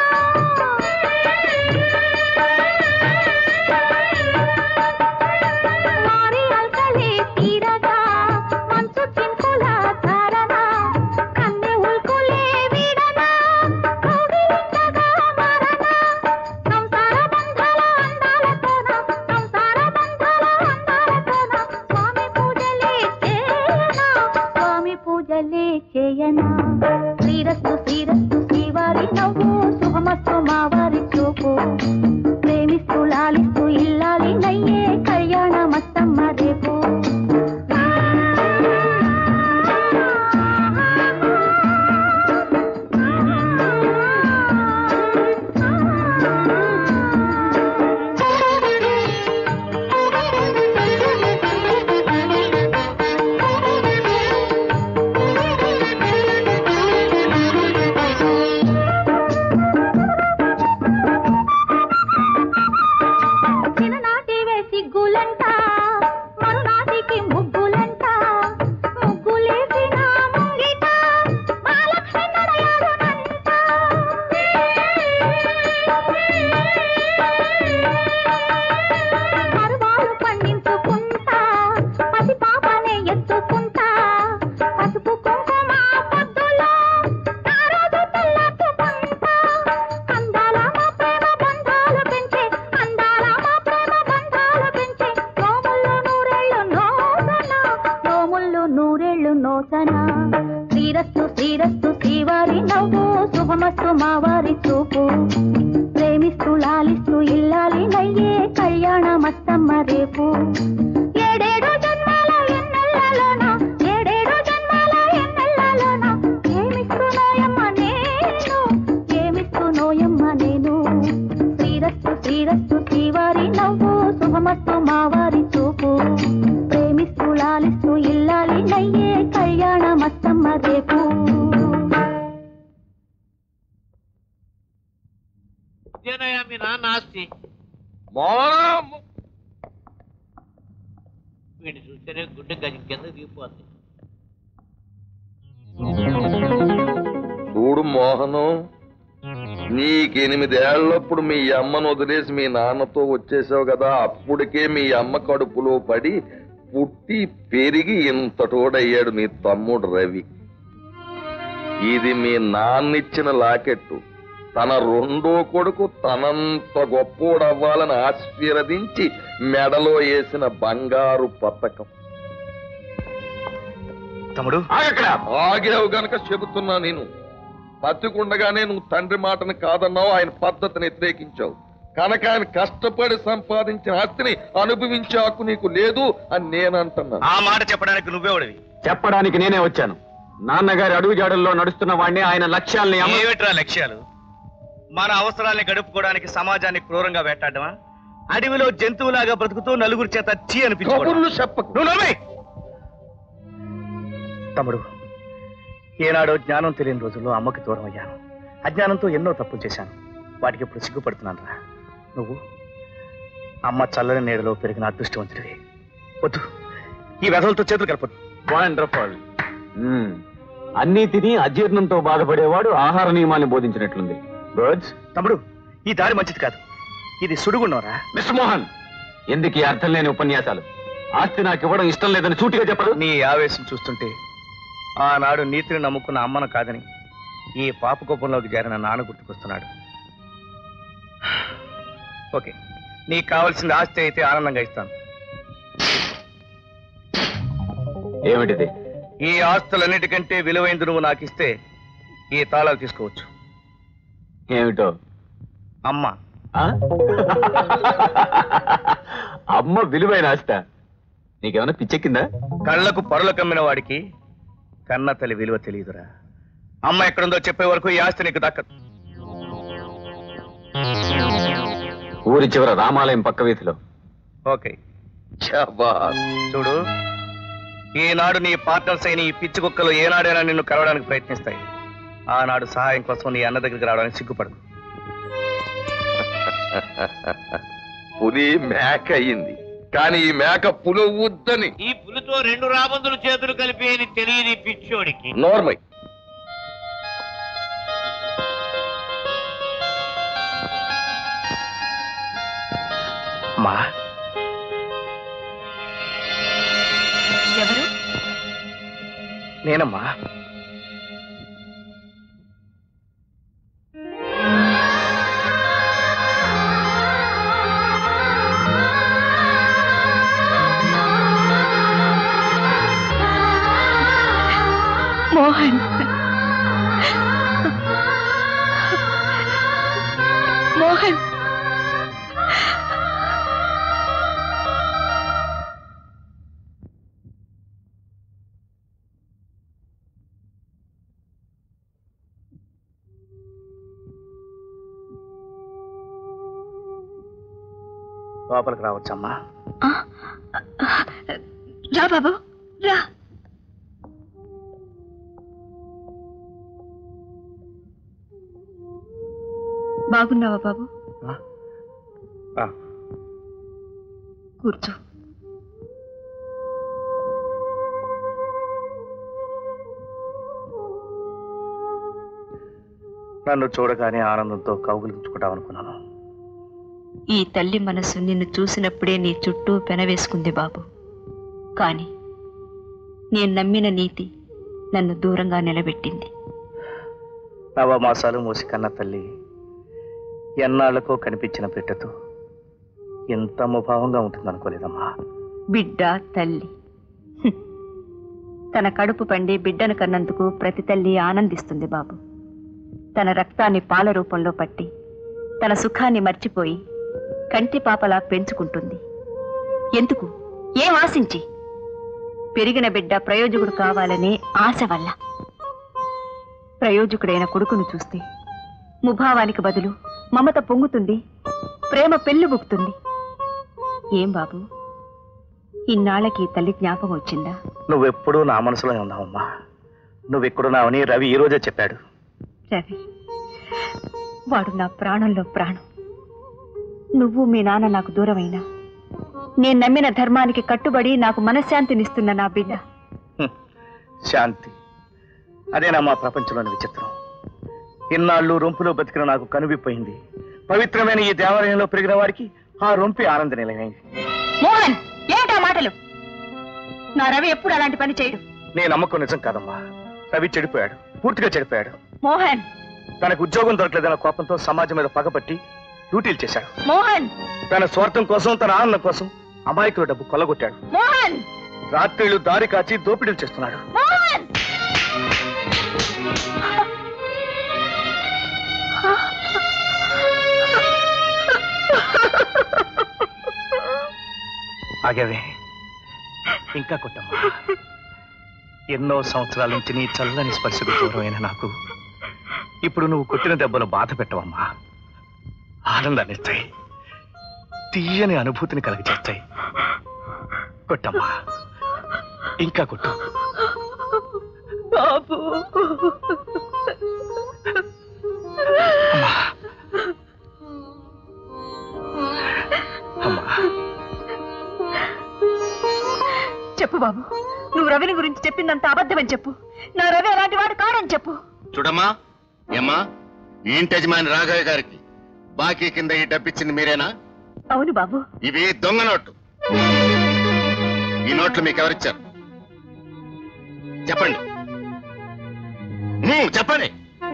మారి అల్కలే తీరగా మంచు చినుకుల ధారణ కన్నె ఉల్కులే వీడనా కౌగిలింతగా మారనా సంసార బంధాల అందాలతోన సంసార బంధాల అందాలతోన స్వామి పూజలే చేయనా స్వామి పూజలే చేయనా శ్రీరస్తు శ్రీరస్తు శ్రీవారి నవ్వు శుభమస్తు మావారి చూపు ప్రేమిస్తూ లాలిస్తూ ఇల్లాలి నయ్యే కళ్యాణ మస్తమ్మ రేపు చిన్ననాటి వేసి గులంట మరునాటికి ముగ్గులంట ముగ్గులేసిన ముంగిట మహాలక్ష్మి నడయాడునంట మరువాలు పండించుకుంటా పసి పాపనే ఎత్తుకుంటా పసుపు కుంకుమ పొద్దులో నా రోజు తెల్లట్టుకుంటా అందాల మా ప్రేమ బంధాలు పెంచే అందాల మా ప్రేమ బంధాలు పెంచే నోముల్లో నూరేళ్ళు నోసన నోముల్లో నూరేళ్ళు నోసన శ్రీరస్తు శ్రీరస్తు శ్రీవారి నవ్వు శుభమస్తు మావారి చూపు ప్రేమిస్తూ లాలిస్తూ ఇల్లాలి నయ్యే కళ్యాణ మస్తమ్మ రేపు ఏడేడు జన్మాల ఎన్నెల్లాలోన ఏడేడు జన్మాల ఎన్నెల్లాలోన ఏమిస్తునోయమ్మ నేను ఏమిస్తునోయమ్మ నేను శ్రీరస్తు శ్రీరస్తు శ్రీవారి నవ్వు శుభమస్తు మావారి చూపు ప్రేమిస్తూ లాలిస్తూ ఇల్లాలి నయ్యే కళ్యాణ మస్తమ్మ రేపు ఇదేనయ్యా మీ నాన్న ఆస్తి వీడిని చూస్తేనే గుడ్డ గజం కింద దిగిపోద్ది చూడు మోహను నీకు ఎనిమిదేళ్లప్పుడు మీ అమ్మను వదిలేసి మీ నాన్నతో వచ్చేసావు కదా అప్పటికే మీ అమ్మ కడుపులో పడి పుట్టి పెరిగి ఇంతటోడయ్యాడు నీ తమ్ముడు రవి ఇది మీ నాన్నిచ్చిన లాకెట్టు తన రెండో కొడుకు తనంత గొప్పోడవ్వాలని ఆశీర్వదించి మెడలో వేసిన బంగారు పతకం తమ్ముడు ఆగావు గనక చెబుతున్నా నేను బతికుండగానే నువ్వు తండ్రి మాటని కాదన్నావు ఆయన పద్ధతిని వ్యతిరేకించావు కనుక ఆయన కష్టపడి సంపాదించిన ఆస్తిని అనుభవించే హక్కు నీకు లేదు అని నేను అంటున్నాను ఆ మాట చెప్పడానికి నువ్వెవడివి చెప్పడానికి నేనే వచ్చాను నాన్నగారి అడుగు జాడల్లో నడుస్తున్న వాడిని ఆయన లక్ష్యాల్ని అమ- ఏమిట్రా లక్ష్యాలు మన అవసరాల్ని గడుపుకోవడానికి సమాజాన్ని క్రూరంగా వేటాడమా అడవిలో జంతువులాగా బ్రతుకుతూ నలుగురి చేత చీ అనిపించుకోవడం నువ్వు నవ్వే! తమ్ముడు ఏనాడో జ్ఞానం తెలియని రోజుల్లో అమ్మకి దూరం అయ్యాను అజ్ఞానంతో ఎన్నో తప్పులు చేశాను వాటికి ఇప్పుడు సిగ్గుపడుతున్నాను రా నువ్వు అమ్మ చల్లని నీడలో పెరిగిన అదృష్టవంతుడివి వద్దు ఈ వెధలతో చేతులు కలపొద్దు వండర్ఫుల్ మ్మ్. అన్నీ తిని అజీర్ణంతో బాధపడేవాడు ఆహార నియమాన్ని బోధించినట్లుంది బర్డ్స్ తమ్ముడు ఈ దారి మంచిది కాదు ఇది సుడుగున్నవరా మిస్టర్ మోహన్ ఎందుకు ఈ అర్థం లేని ఉపన్యాసాలు ఆస్తి నాకు ఇవ్వడం ఇష్టం లేదని సూటిగా చెప్పరు నీ ఆవేశం చూస్తుంటే ఆనాడు నీతిని నమ్ముకున్న అమ్మను కాదని ఈ పాప కోపంలోకి చేరిన నాన్న గుర్తుకొస్తున్నాడు ఓకే నీకు కావాల్సింది ఆస్తి అయితే ఆనందంగా ఇస్తాను ఏమిటిది ఈ ఆస్తులన్నిటికంటే విలువైంది నువ్వు నాకు ఇస్తే ఈ తాళాలు తీసుకోవచ్చు ఏమిటో అమ్మ ఆ? అమ్మ విలువైన ఆస్త నీకేమైనా పిచ్చెక్కిందా కళ్ళకు పరుల కమ్మిన వాడికి కన్న తల్లి విలువ తెలియదురా అమ్మ ఎక్కడుందో చెప్పే వరకు ఈ ఆస్తి నీకు దక్కదు ఊరి చివర రామాలయం పక్క వీధిలో ఓకే చూడు ఈనాడు నీ పార్ట్నర్స్ అయిన ఈ పిచ్చి కుక్కలు ఏనాడైనా నిన్ను కలవడానికి ప్రయత్నిస్తాయి ఆనాడు సహాయం కోసం నీ అన్న దగ్గరికి రావడానికి సిగ్గుపడదు పులి మేక అయింది కానీ ఈ మేక పులవద్దని ఈ పులితో రెండు రాబందులు చేతులు కలిపి అని తెలియని ఈ పిచ్చోడికి నోర్మై మా ఎవరు నేనమ్మా మోహన్ మోహన్ లోపలికి రావచ్చమ్మా రా బాబు రా బాగున్నావా బాబు ఆ. కూర్చో నన్ను చూడగానే ఆనందంతో కౌగులించుకుంటాం అనుకున్నాను ఈ తల్లి మనసు నిన్ను చూసినప్పుడే నీ చుట్టూ పెనవేసుకుంది బాబు కాని నేను నమ్మిన నీతి నన్ను దూరంగా నిలబెట్టింది నవమాసాలు మూసి కన్న తల్లి ఎన్నాళ్లకో కనిపించిన బిడ్డతో ఎంత ముభావంగా ఉంటుందనుకోలేదమ్మా బిడ్డ తల్లి హ్మ్. తన కడుపు పండి బిడ్డను కన్నందుకు ప్రతి తల్లి ఆనందిస్తుంది బాబు తన రక్తాన్ని పాల రూపంలో పట్టి తన సుఖాన్ని మర్చిపోయి కంటి పాపలా పెంచుకుంటుంది ఎందుకు ఏం ఆశించి పెరిగిన బిడ్డ ప్రయోజకుడు కావాలనే ఆశ వల్ల ప్రయోజకుడైన కొడుకును చూస్తే ముభావానికి బదులు మమత పొంగుతుంది ప్రేమ పెళ్ళుబుకుతుంది ఏం బాబు ఇన్నాళ్ళకి ఈ తల్లి జ్ఞాపకం వచ్చిందా నువ్వెప్పుడూ నా మనసులోనే ఉన్నావమ్మా నువ్వెక్కడున్నావని రవి ఈ రోజే చెప్పాడు రవి వాడు నా ప్రాణంలో ప్రాణం నువ్వు మీ నాన్న నాకు దూరమైనా నేను నమ్మిన ధర్మానికి కట్టుబడి నాకు మనశ్శాంతినిస్తున్న నా బిడ్డ శాంతి అదేనా మా ప్రపంచంలోని విచిత్రం ఇన్నాళ్ళు రొంపులో బతికిన నాకు కనువిపోయింది పవిత్రమైన ఈ దేవాలయంలో పెరిగిన వారికి ఆ రొంపి ఆనంద నిలయమైంది మోహన్ ఏమిటా మాటలు నా రవి ఎప్పుడు అలాంటి పని చేయడు నీ నమ్మకం నిజం కాదమ్మా రవి చెడిపోయాడు పూర్తిగా చెడిపోయాడు మోహన్ తనకు ఉద్యోగం దొరకలేదన్న కోపంతో సమాజం మీద పగపట్టి డ్యూటీలు చేశాడు మోహన్ తన స్వార్థం కోసం తన ఆనందం కోసం అమాయకుల డబ్బు కొల్లగొట్టాడు మోహన్ రాత్రిళ్ళు దారి కాచి దోపిడీలు చేస్తున్నాడు మోహన్ ఆగవే ఇంకా కొట్టమ్మా ఎన్నో సంవత్సరాల నుంచి నీ చల్లని స్పర్శకు దూరమైన నాకు ఇప్పుడు నువ్వు కొట్టిన దెబ్బలు బాధ పెట్టవమ్మా ఆనందాన్ని ఇస్తాయి తీయని అనుభూతిని కలిగజేస్తాయి కొట్టమ్మా ఇంకా కొట్టు బాబు చెప్పు బాబు నువ్వు రవిని గురించి చెప్పిందంత అబద్ధమని చెప్పు నా రవి అలాంటి వాడు కాడని చెప్పు చూడమ్మా ఏమ్మా ఈ ఇంటి యజమాని రాఘవయ్య గారికి బాకీ కింద ఈ డబ్బిచ్చింది మీరేనా అవును బాబు ఇవి దొంగ నోట్లు ఈ నోట్లు మీకు ఎవరిచ్చారు చెప్పండి హ్మ్, చెప్పండి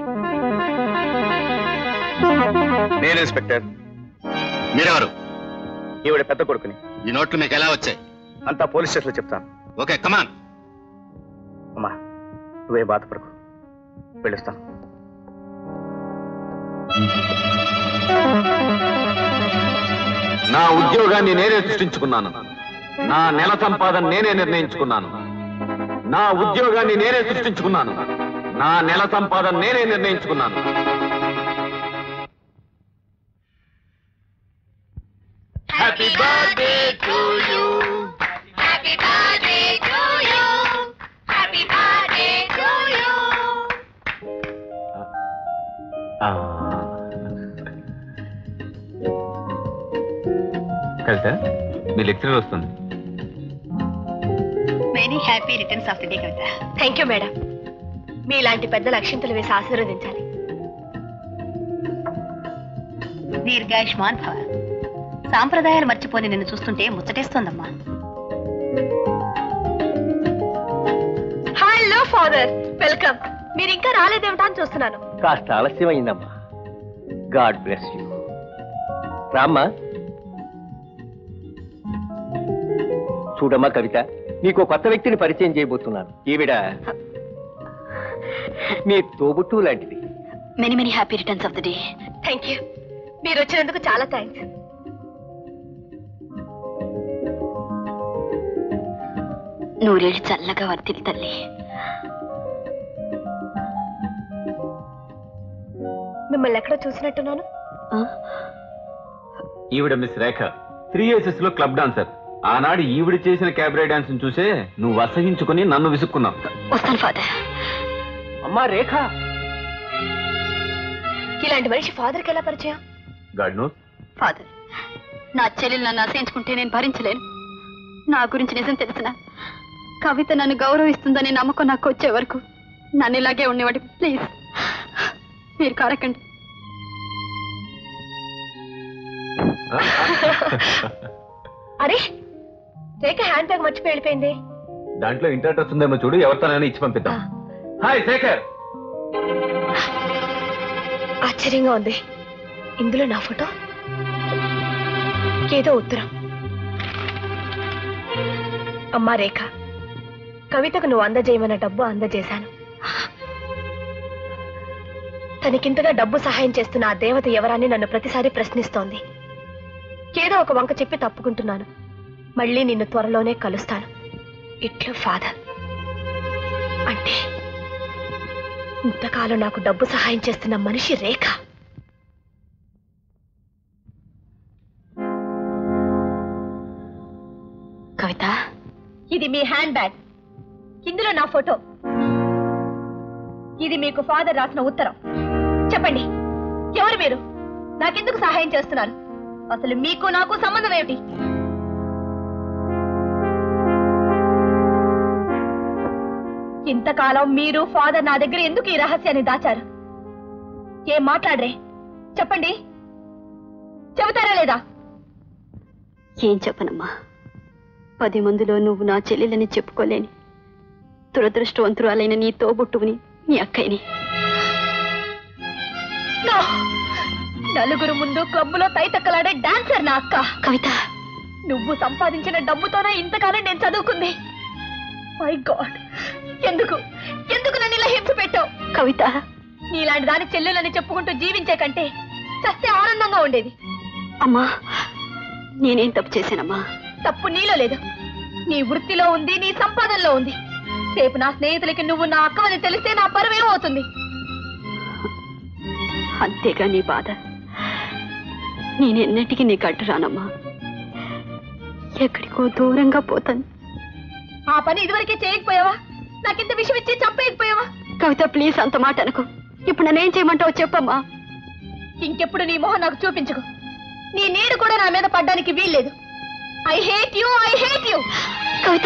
నేను ఇన్స్పెక్టర్ మీరెవరు ఈవిడ పెద్ద కొడుకుని ఈ నోట్లు మీకు ఎలా వచ్చాయి అంతా పోలీస్ స్టేషన్లో చెప్తాను ఓకే కమాన్ అమ్మా నువ్వే బాధపడకు వెళ్ళొస్తాను నా ఉద్యోగాన్ని నేనే సృష్టించుకున్నాను నా నెల సంపాదన నేనే నిర్ణయించుకున్నాను నా ఉద్యోగాన్ని నేనే సృష్టించుకున్నాను నా నెల సంపాదన నేనే నిర్ణయించుకున్నాను happy birthday to you Happy birthday to you. Happy birthday to you. Kavitha మీ లెక్చరర్ వస్తుంది many happy returns of the day Kavitha thank you madam మీలాంటి పెద్దల అక్షింతలు వేసి ఆశీర్వదించాలి దీర్ఘాయుష్మాన్ భవ సాంప్రదాయాలు మర్చిపోని నిన్ను చూస్తుంటే ముచ్చటేస్తోందమ్మా హలో ఫాదర్ వెల్కమ్ మీరు ఇంకా రాలేదేమిటా అని చూస్తున్నాను కాస్త ఆలస్యమైందమ్మా గాడ్ బ్లెస్ యూ రామ్మా చూడమ్మా కవిత నీకు కొత్త వ్యక్తిని పరిచయం చేయబోతున్నాను ఈవిడ నీ తోబుట్టు లాంటిది many many happy returns of the day thank you మీరు వచ్చినందుకు చాలా థ్యాంక్స్ నూరేళ్ళు చల్లగా వర్తిల్లి తల్లి మిమ్మల్ని ఎక్కడో చూసినట్టున్నాను ఈవిడ మిస్ రేఖ త్రీ ఏసెస్ లో క్లబ్ డాన్సర్ ఆనాడు ఈవిడ చేసిన క్యాబరే డాన్స్ చూసే నువ్వు అసహించుకుని నన్ను విసుక్కున్నావు వస్తాను ఫాదర్ అమ్మా రేఖ ఇలాంటి మనిషి ఫాదర్కి ఎలా పరిచయం గాడ్ నోస్ ఫాదర్ నా చెల్లెలు నన్ను అసహించుకుంటే నేను భరించలేను నా గురించి నిజం తెలిసిన కవిత నన్ను గౌరవిస్తుందనే నమ్మకం నాకు వచ్చే వరకు నన్ను ఇలాగే ఉండేవాడి ప్లీజ్ మీరు కారకండి అరే రేఖ హ్యాండ్ బ్యాగ్ మర్చిపోయి వెళ్ళిపోయింది దాంట్లో ఇంటర్నెట్ వస్తుందేమో చూడు ఎవరితోనైనా ఇచ్చి పంపిద్దాం హాయ్ శేఖర్ ఆశ్చర్యంగా ఉంది ఇందులో నా ఫోటో ఏదో ఉత్తరం అమ్మా రేఖ కవితకు నువ్వు అందజేయమన్న డబ్బు అందజేశాను తనకింతగా డబ్బు సహాయం చేస్తున్న ఆ దేవత ఎవరని నన్ను ప్రతిసారి ప్రశ్నిస్తోంది ఏదో ఒక వంక చెప్పి తప్పుకుంటున్నాను మళ్ళీ నిన్ను త్వరలోనే కలుస్తాను ఇట్లు ఫాదర్ అంటే ఇంతకాలం నాకు డబ్బు సహాయం చేస్తున్న మనిషి రేఖ కవిత ఇది మీ హ్యాండ్ బ్యాగ్ ఇందులో నా ఫోటో ఇది మీకు ఫాదర్ రాసిన ఉత్తరం చెప్పండి ఎవరు మీరు నాకెందుకు సహాయం చేస్తున్నారు అసలు మీకు నాకు సంబంధం ఏమిటి ఇంతకాలం మీరు ఫాదర్ నా దగ్గర ఎందుకు ఈ రహస్యాన్ని దాచారు ఏం మాట్లాడరే చెప్పండి చెబుతారా లేదా ఏం చెప్పనమ్మా పది మందిలో నువ్వు నా చెల్లెలని చెప్పుకోలేని దురదృష్టవంతురాలైన నీ తోబుట్టువుని నీ అక్కయ్యని నో! నలుగురు ముందు క్లబ్బులో తైతక్కలాడే డాన్సర్ నా అక్క కవిత నువ్వు సంపాదించిన డబ్బుతోనే ఇంతకాలం నేను చదువుకుంది మై గాడ్ ఎందుకు ఎందుకు నన్ను ఇలా హింస పెట్టావు కవిత నీలాంటి దాని చెల్లెలని చెప్పుకుంటూ జీవించే కంటే చస్తే ఆనందంగా ఉండేది అమ్మా నేనేం తప్పు చేశానమ్మా తప్పు నీలో లేదు నీ వృత్తిలో ఉంది నీ సంపాదనలో ఉంది రేపు నా స్నేహితులకి నువ్వు నా అక్కవని తెలిస్తే నా పరువు ఏమవుతుంది అంతేగా నీ బాధ నేనెన్నటికీ నీకు అడ్డు రానమ్మా ఎక్కడికో దూరంగా పోతాను ఆ పని ఇదివరకే చేయకపోయావా నాకింత విషయం ఇచ్చి చంపేయకపోయావా కవిత ప్లీజ్ అంత మాట అనుకో ఇప్పుడు నన్నేం చేయమంటావు చెప్పమ్మా ఇంకెప్పుడు నీ మొహం నాకు చూపించకు నీ నీడు కూడా నా మీద పడ్డానికి వీల్లేదు I hate you I hate you Kavitha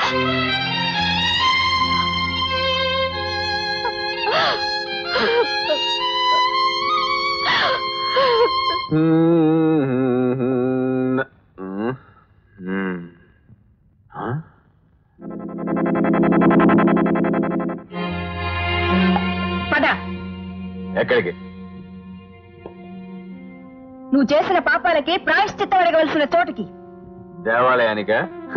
పద ఎక్కడికి నువ్వు చేసిన పాపాలకి ప్రాయశ్చిత్తం అడగవలసిన చోటుకి దేవాలయానిక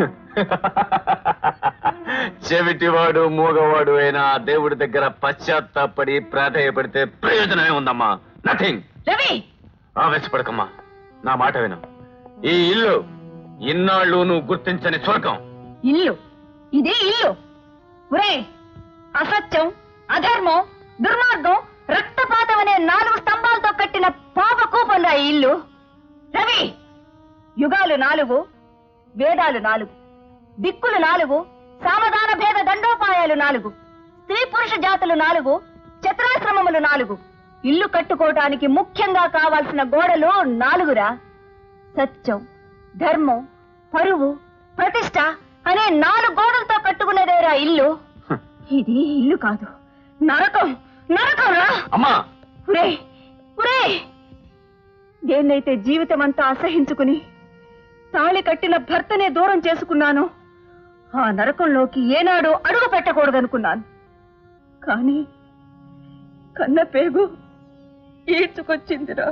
చెవిటివాడు మూగవాడు అయినా ఆ దేవుడి దగ్గర పశ్చాత్తాపడి ప్రాధేయపడితే ప్రయోజనమే ఉందమ్మా నథింగ్ రవి ఆవేశపడకమ్మా నా మాట విను ఈ ఇల్లు ఇన్నాళ్ళు నువ్వు గుర్తించని స్వర్గం ఇల్లు ఇది ఇల్లు ఒరే అసత్యం అధర్మం దుర్మార్గం రక్తపాతం అనే నాలుగు స్తంభాలతో కట్టిన పాప కూపంరా ఈ ఇల్లు రవి యుగాలు నాలుగు వేదాలు నాలుగు దిక్కులు నాలుగు సామధాన భేద దండోపాయాలు నాలుగు స్త్రీ పురుష జాతులు నాలుగు చతురాశ్రమములు నాలుగు ఇల్లు కట్టుకోవటానికి ముఖ్యంగా కావాల్సిన గోడలు నాలుగురా సత్యం ధర్మం పరువు ప్రతిష్ట అనే నాలుగు గోడలతో కట్టుకునేదేరా ఇల్లు ఇది ఇల్లు కాదు నరకం నరకం రా అమ్మా ఒరే ఒరే దేన్నైతే జీవితం అంతా అసహించుకుని తాళి కట్టిన భర్తనే దూరం చేసుకున్నాను ఆ నరకంలోకి ఏనాడు అడుగు పెట్టకూడదనుకున్నాను కానీ కన్న పేగు ఈడ్చుకొచ్చిందిరా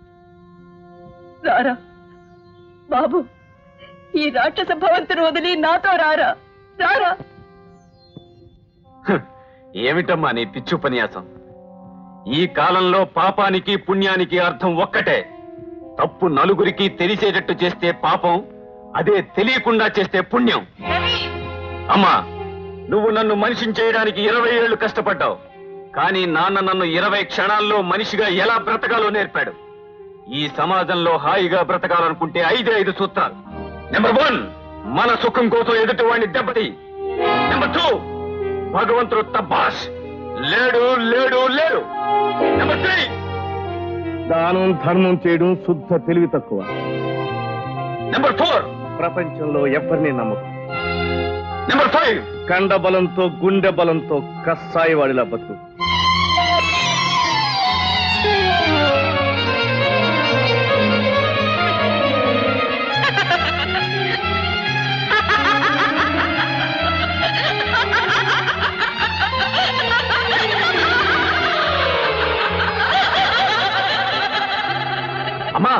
రారా బాబు ఈ రాక్షస భవంతుని వదిలి నాతో రారా రారా ఏమిటమ్మా నీ పిచ్చి ఉపన్యాసం ఈ కాలంలో పాపానికి పుణ్యానికి అర్థం ఒక్కటే తప్పు నలుగురికి తెలిసేటట్టు చేస్తే పాపం అదే తెలియకుండా చేస్తే పుణ్యం అమ్మా నువ్వు నన్ను మనిషిని చేయడానికి ఇరవై ఏళ్లు కష్టపడ్డావు కానీ నాన్న నన్ను ఇరవై క్షణాల్లో మనిషిగా ఎలా బ్రతకాలో నేర్పాడు ఈ సమాజంలో హాయిగా బ్రతకాలనుకుంటే ఐదే ఐదు సూత్రాలు నెంబర్ వన్ మన సుఖం కోసం ఎదుటి వాడిని దెబ్బతి నెంబర్ టూ భగవంతుడు తబ్బాష్ లేడు లేడు లేడు నెంబర్ త్రీ దానం ధర్మం చేయడం శుద్ధ తెలివి తక్కువ నెంబర్ ఫోర్ ప్రపంచంలో ఎవరిని నమ్మకం నెంబర్ ఫైవ్ కండ బలంతో గుండె బలంతో కస్సాయి వాడిలా బతుకు అమ్మా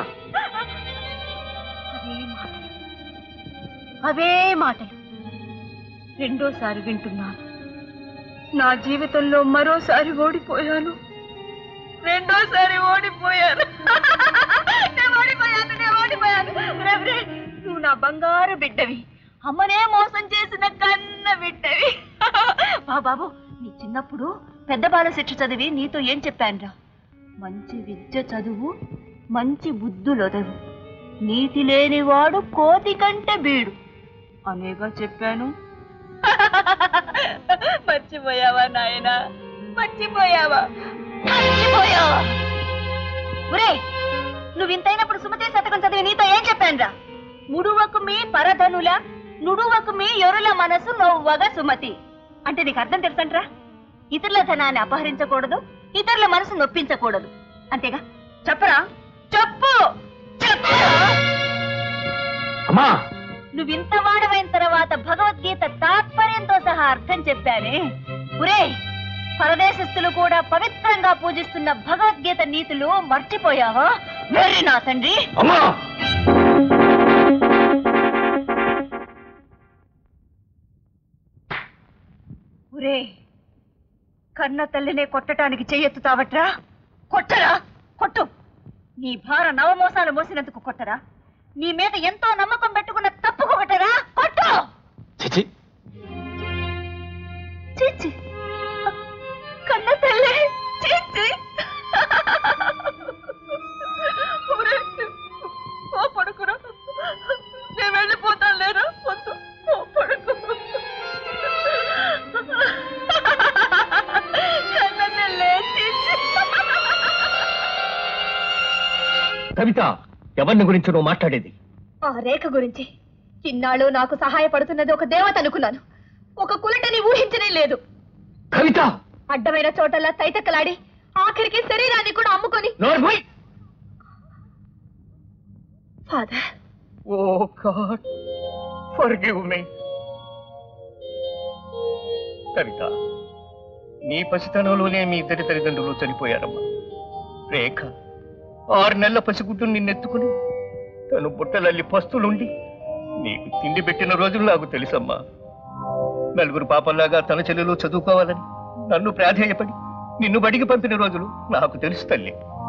అవే మాటలు రెండోసారి వింటున్నాను నా జీవితంలో మరోసారి ఓడిపోయాను రెండోసారి ఓడిపోయాను నేను ఓడిపోయాను నేను ఓడిపోయాను రే, రే, నువ్వు నా బంగారు బిడ్డవి అమ్మనే మోసం చేసిన కన్న బిడ్డవి బా బాబు నీ చిన్నప్పుడు పెద్ద బాల శిక్ష చదివి నీతో ఏం చెప్పానురా మంచి విద్య చదువు మంచి బుద్ధులొదవు నీతి లేనివాడు కోతి కంటే బీడు అనేగా చెప్పాను మర్చిపోయావా నాయనా మర్చిపోయావా మర్చిపోయావా ఒరే నువ్వు ఇంతైనప్పుడు సుమతి శతకం చదివి నీతో ఏం చెప్పానురా ముడువకు మీ పరధనుల నుడువకు మీ ఎరుల మనసు నవ్వగా సుమతి అంటే నీకు అర్థం తెలుసంట్రా ఇతరుల ధనాన్ని అపహరించకూడదు ఇతరుల మనసు నొప్పించకూడదు అంతేగా చెప్పరా చెప్పు చెప్పురా అమ్మా నువ్వు ఇంత వాడమైన తర్వాత భగవద్గీత తాత్పర్యంతో సహా అర్థం చెప్పానే ఒరే పరదేశస్థులు కూడా పవిత్రంగా పూజిస్తున్న భగవద్గీత నీతులు మర్చిపోయావా వెర్రి నా తండ్రి అమ్మా ఒరే కన్న తల్లినే కొట్టడానికి చెయ్యెత్తుతావట్రా కొట్టరా కొట్టు నీ భార నవమోసాలు మోసినందుకు కొట్టరా నీ మీద ఎంతో నమ్మకం పెట్టుకున్న తప్పుకు కొట్టరా కొట్టు చిచి చీచి కన్న తల్లి చీచి ఒరే, ఓ పడుకురా నేను వెళ్ళిపోతాను లేరా వద్దు ఓ పడుకు కన్న తల్లి చీచి కవిత ఎవరిని గురించి నువ్వు మాట్లాడేది ఆ రేఖ గురించి ఇన్నాళ్ళు నాకు సహాయపడుతున్నది ఒక దేవత అనుకున్నాను ఒక కులటని ఊహించనే లేదు కవిత అడ్డమైన చోటల్లా తైతక్కలాడి ఆఖరికి శరీరాన్ని కూడా అమ్ముకొని నోర్మోయ్ father oh god forgive me Kavitha నీ పసితనంలోనే మీ ఇద్దరి తల్లిదండ్రులు చనిపోయారమ్మా రేఖ ఆరు నెలల పసిగుడ్డు నిన్నెత్తుకుని తను బుట్టలల్లి పస్తులుండి నీకు తిండి పెట్టిన రోజులు నాకు తెలుసమ్మా నలుగురు పాపల్లాగా తన చెల్లెలు చదువుకోవాలని నన్ను ప్రాధేయపడి నిన్ను బడికి పంపిన రోజులు నాకు తెలుసు తల్లి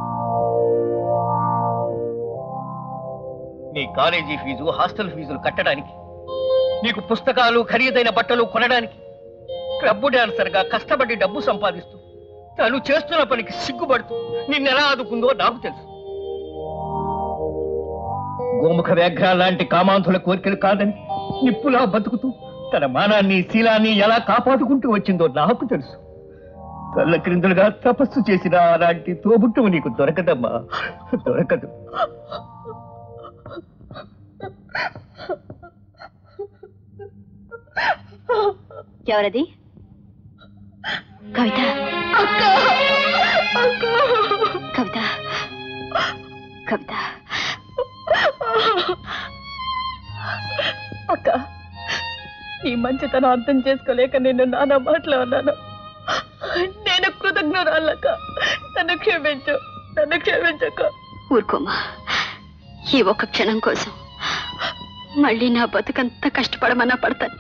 నీ కాలేజీ ఫీజు హాస్టల్ ఫీజులు కట్టడానికి నీకు పుస్తకాలు ఖరీదైన బట్టలు కొనడానికి క్లబ్ డాన్సర్ గా కష్టపడి డబ్బు సంపాదిస్తూ తను చేస్తున్న పనికి సిగ్గుపడుతూ నిన్నెలా ఆదుకుందో నాకు తెలుసు గోముఖ వ్యాఘ్ర లాంటి కామాంధుల కోరికలు కాదని నిప్పులా బతుకుతూ తన మానాన్ని శీలాన్ని ఎలా కాపాడుకుంటూ వచ్చిందో నాకు తెలుసు తల్ల క్రిందులుగా తపస్సు చేసిన అలాంటి తోబుట్టువు నీకు దొరకదమ్మా దొరకదు ఎవరది కవిత కవిత కవిత అక్క నీ మంచితనం అర్థం చేసుకోలేక నేను నానా మాటలు అన్నాను నేను కృతజ్ఞరాలక్క నన్ను క్షమించు నన్ను క్షమించక్క ఊరుకోమా ఈ ఒక్క క్షణం కోసం మళ్ళీ నా బతుకంతా కష్టపడమన్నా పడతాను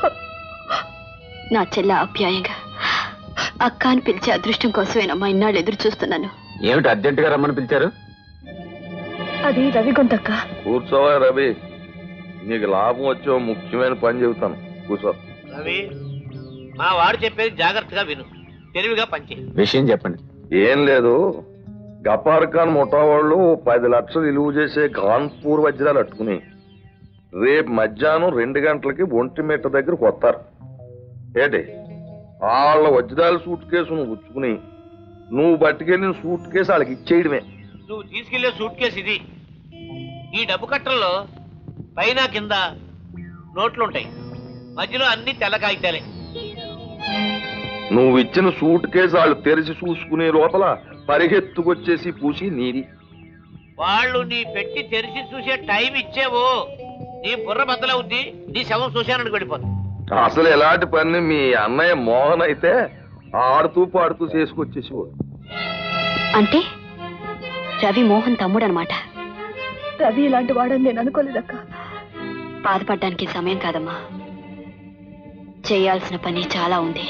నా చెల్ల ఆప్యాయంగా అక్క అని పిలిచే అదృష్టం కోసమేనమ్మా ఇన్నాళ్ళు ఎదురు చూస్తున్నాను ఏమిటి అర్జెంటుగా రమ్మని పిలిచారు అది రవి గొంతక్క కూర్చోవా రవి నీకు లాభం వచ్చే ఓ ముఖ్యమైన పని చెబుతాను కూర్చో రవి మా వాడు చెప్పేది జాగ్రత్తగా విను తెలివిగా పనిచే విషయం చెప్పండి ఏం లేదు గపార్ ఖాన్ ముఠా వాళ్ళు పది లక్షలు విలువ చేసే కాన్పూర్ వజ్రాలు అట్టుకుని రేపు మధ్యాహ్నం రెండు గంటలకి ఒంటి మెట్ట దగ్గరకు వస్తారు ఏంటి వాళ్ళ వజ్రాల సూట్ కేసు నువ్వు ఉచ్చుకుని నువ్వు పట్టుకెళ్ళిన సూట్ కేసు వాళ్ళకి ఇచ్చేయడమే నువ్వు తీసుకెళ్లే సూట్ కేసు ఇది ఈ డబ్బు కట్టల్లో పైన కింద నోట్లుంటాయి మధ్యలో అన్ని తెల్ల కాగితాలే నువ్వు ఇచ్చిన సూట్ కేసు వాళ్ళు తెరిచి చూసుకునే లోపల పరిగెత్తుకొచ్చేసి పూసి నీది వాళ్ళు నీ పెట్టి తెరిచి చూసే టైం ఇచ్చేవో నీ బుర్ర బద్దలవుద్ది నీ శవం చూశానని వెళ్ళిపోతుంది అసలు ఎలాంటి పని మీ అన్నయ్య మోహన్ అయితే ఆడుతూ పాడుతూ చేసుకొచ్చేసేవాడు అంటే రవి మోహన్ తమ్ముడు అనమాట రవి ఇలాంటి వాడని నేను అనుకోలేదక్క బాధపడడానికి సమయం కాదమ్మా చేయాల్సిన పని చాలా ఉంది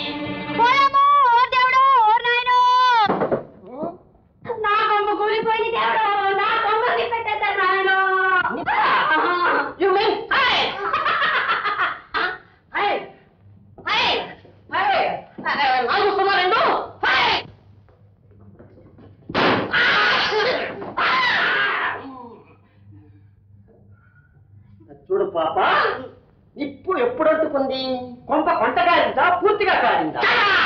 నా కొమ్మ కూలిపోయింది దేవుడు నా కొమ్మకి పెట్టేద్దాం నాయన you mean high high high high నాలుగు సుమారు హై చూడు పాప ఇప్పుడు ఎప్పుడు అంటుకుంది కొంప కొంట కారిందా పూర్తిగా కారిందా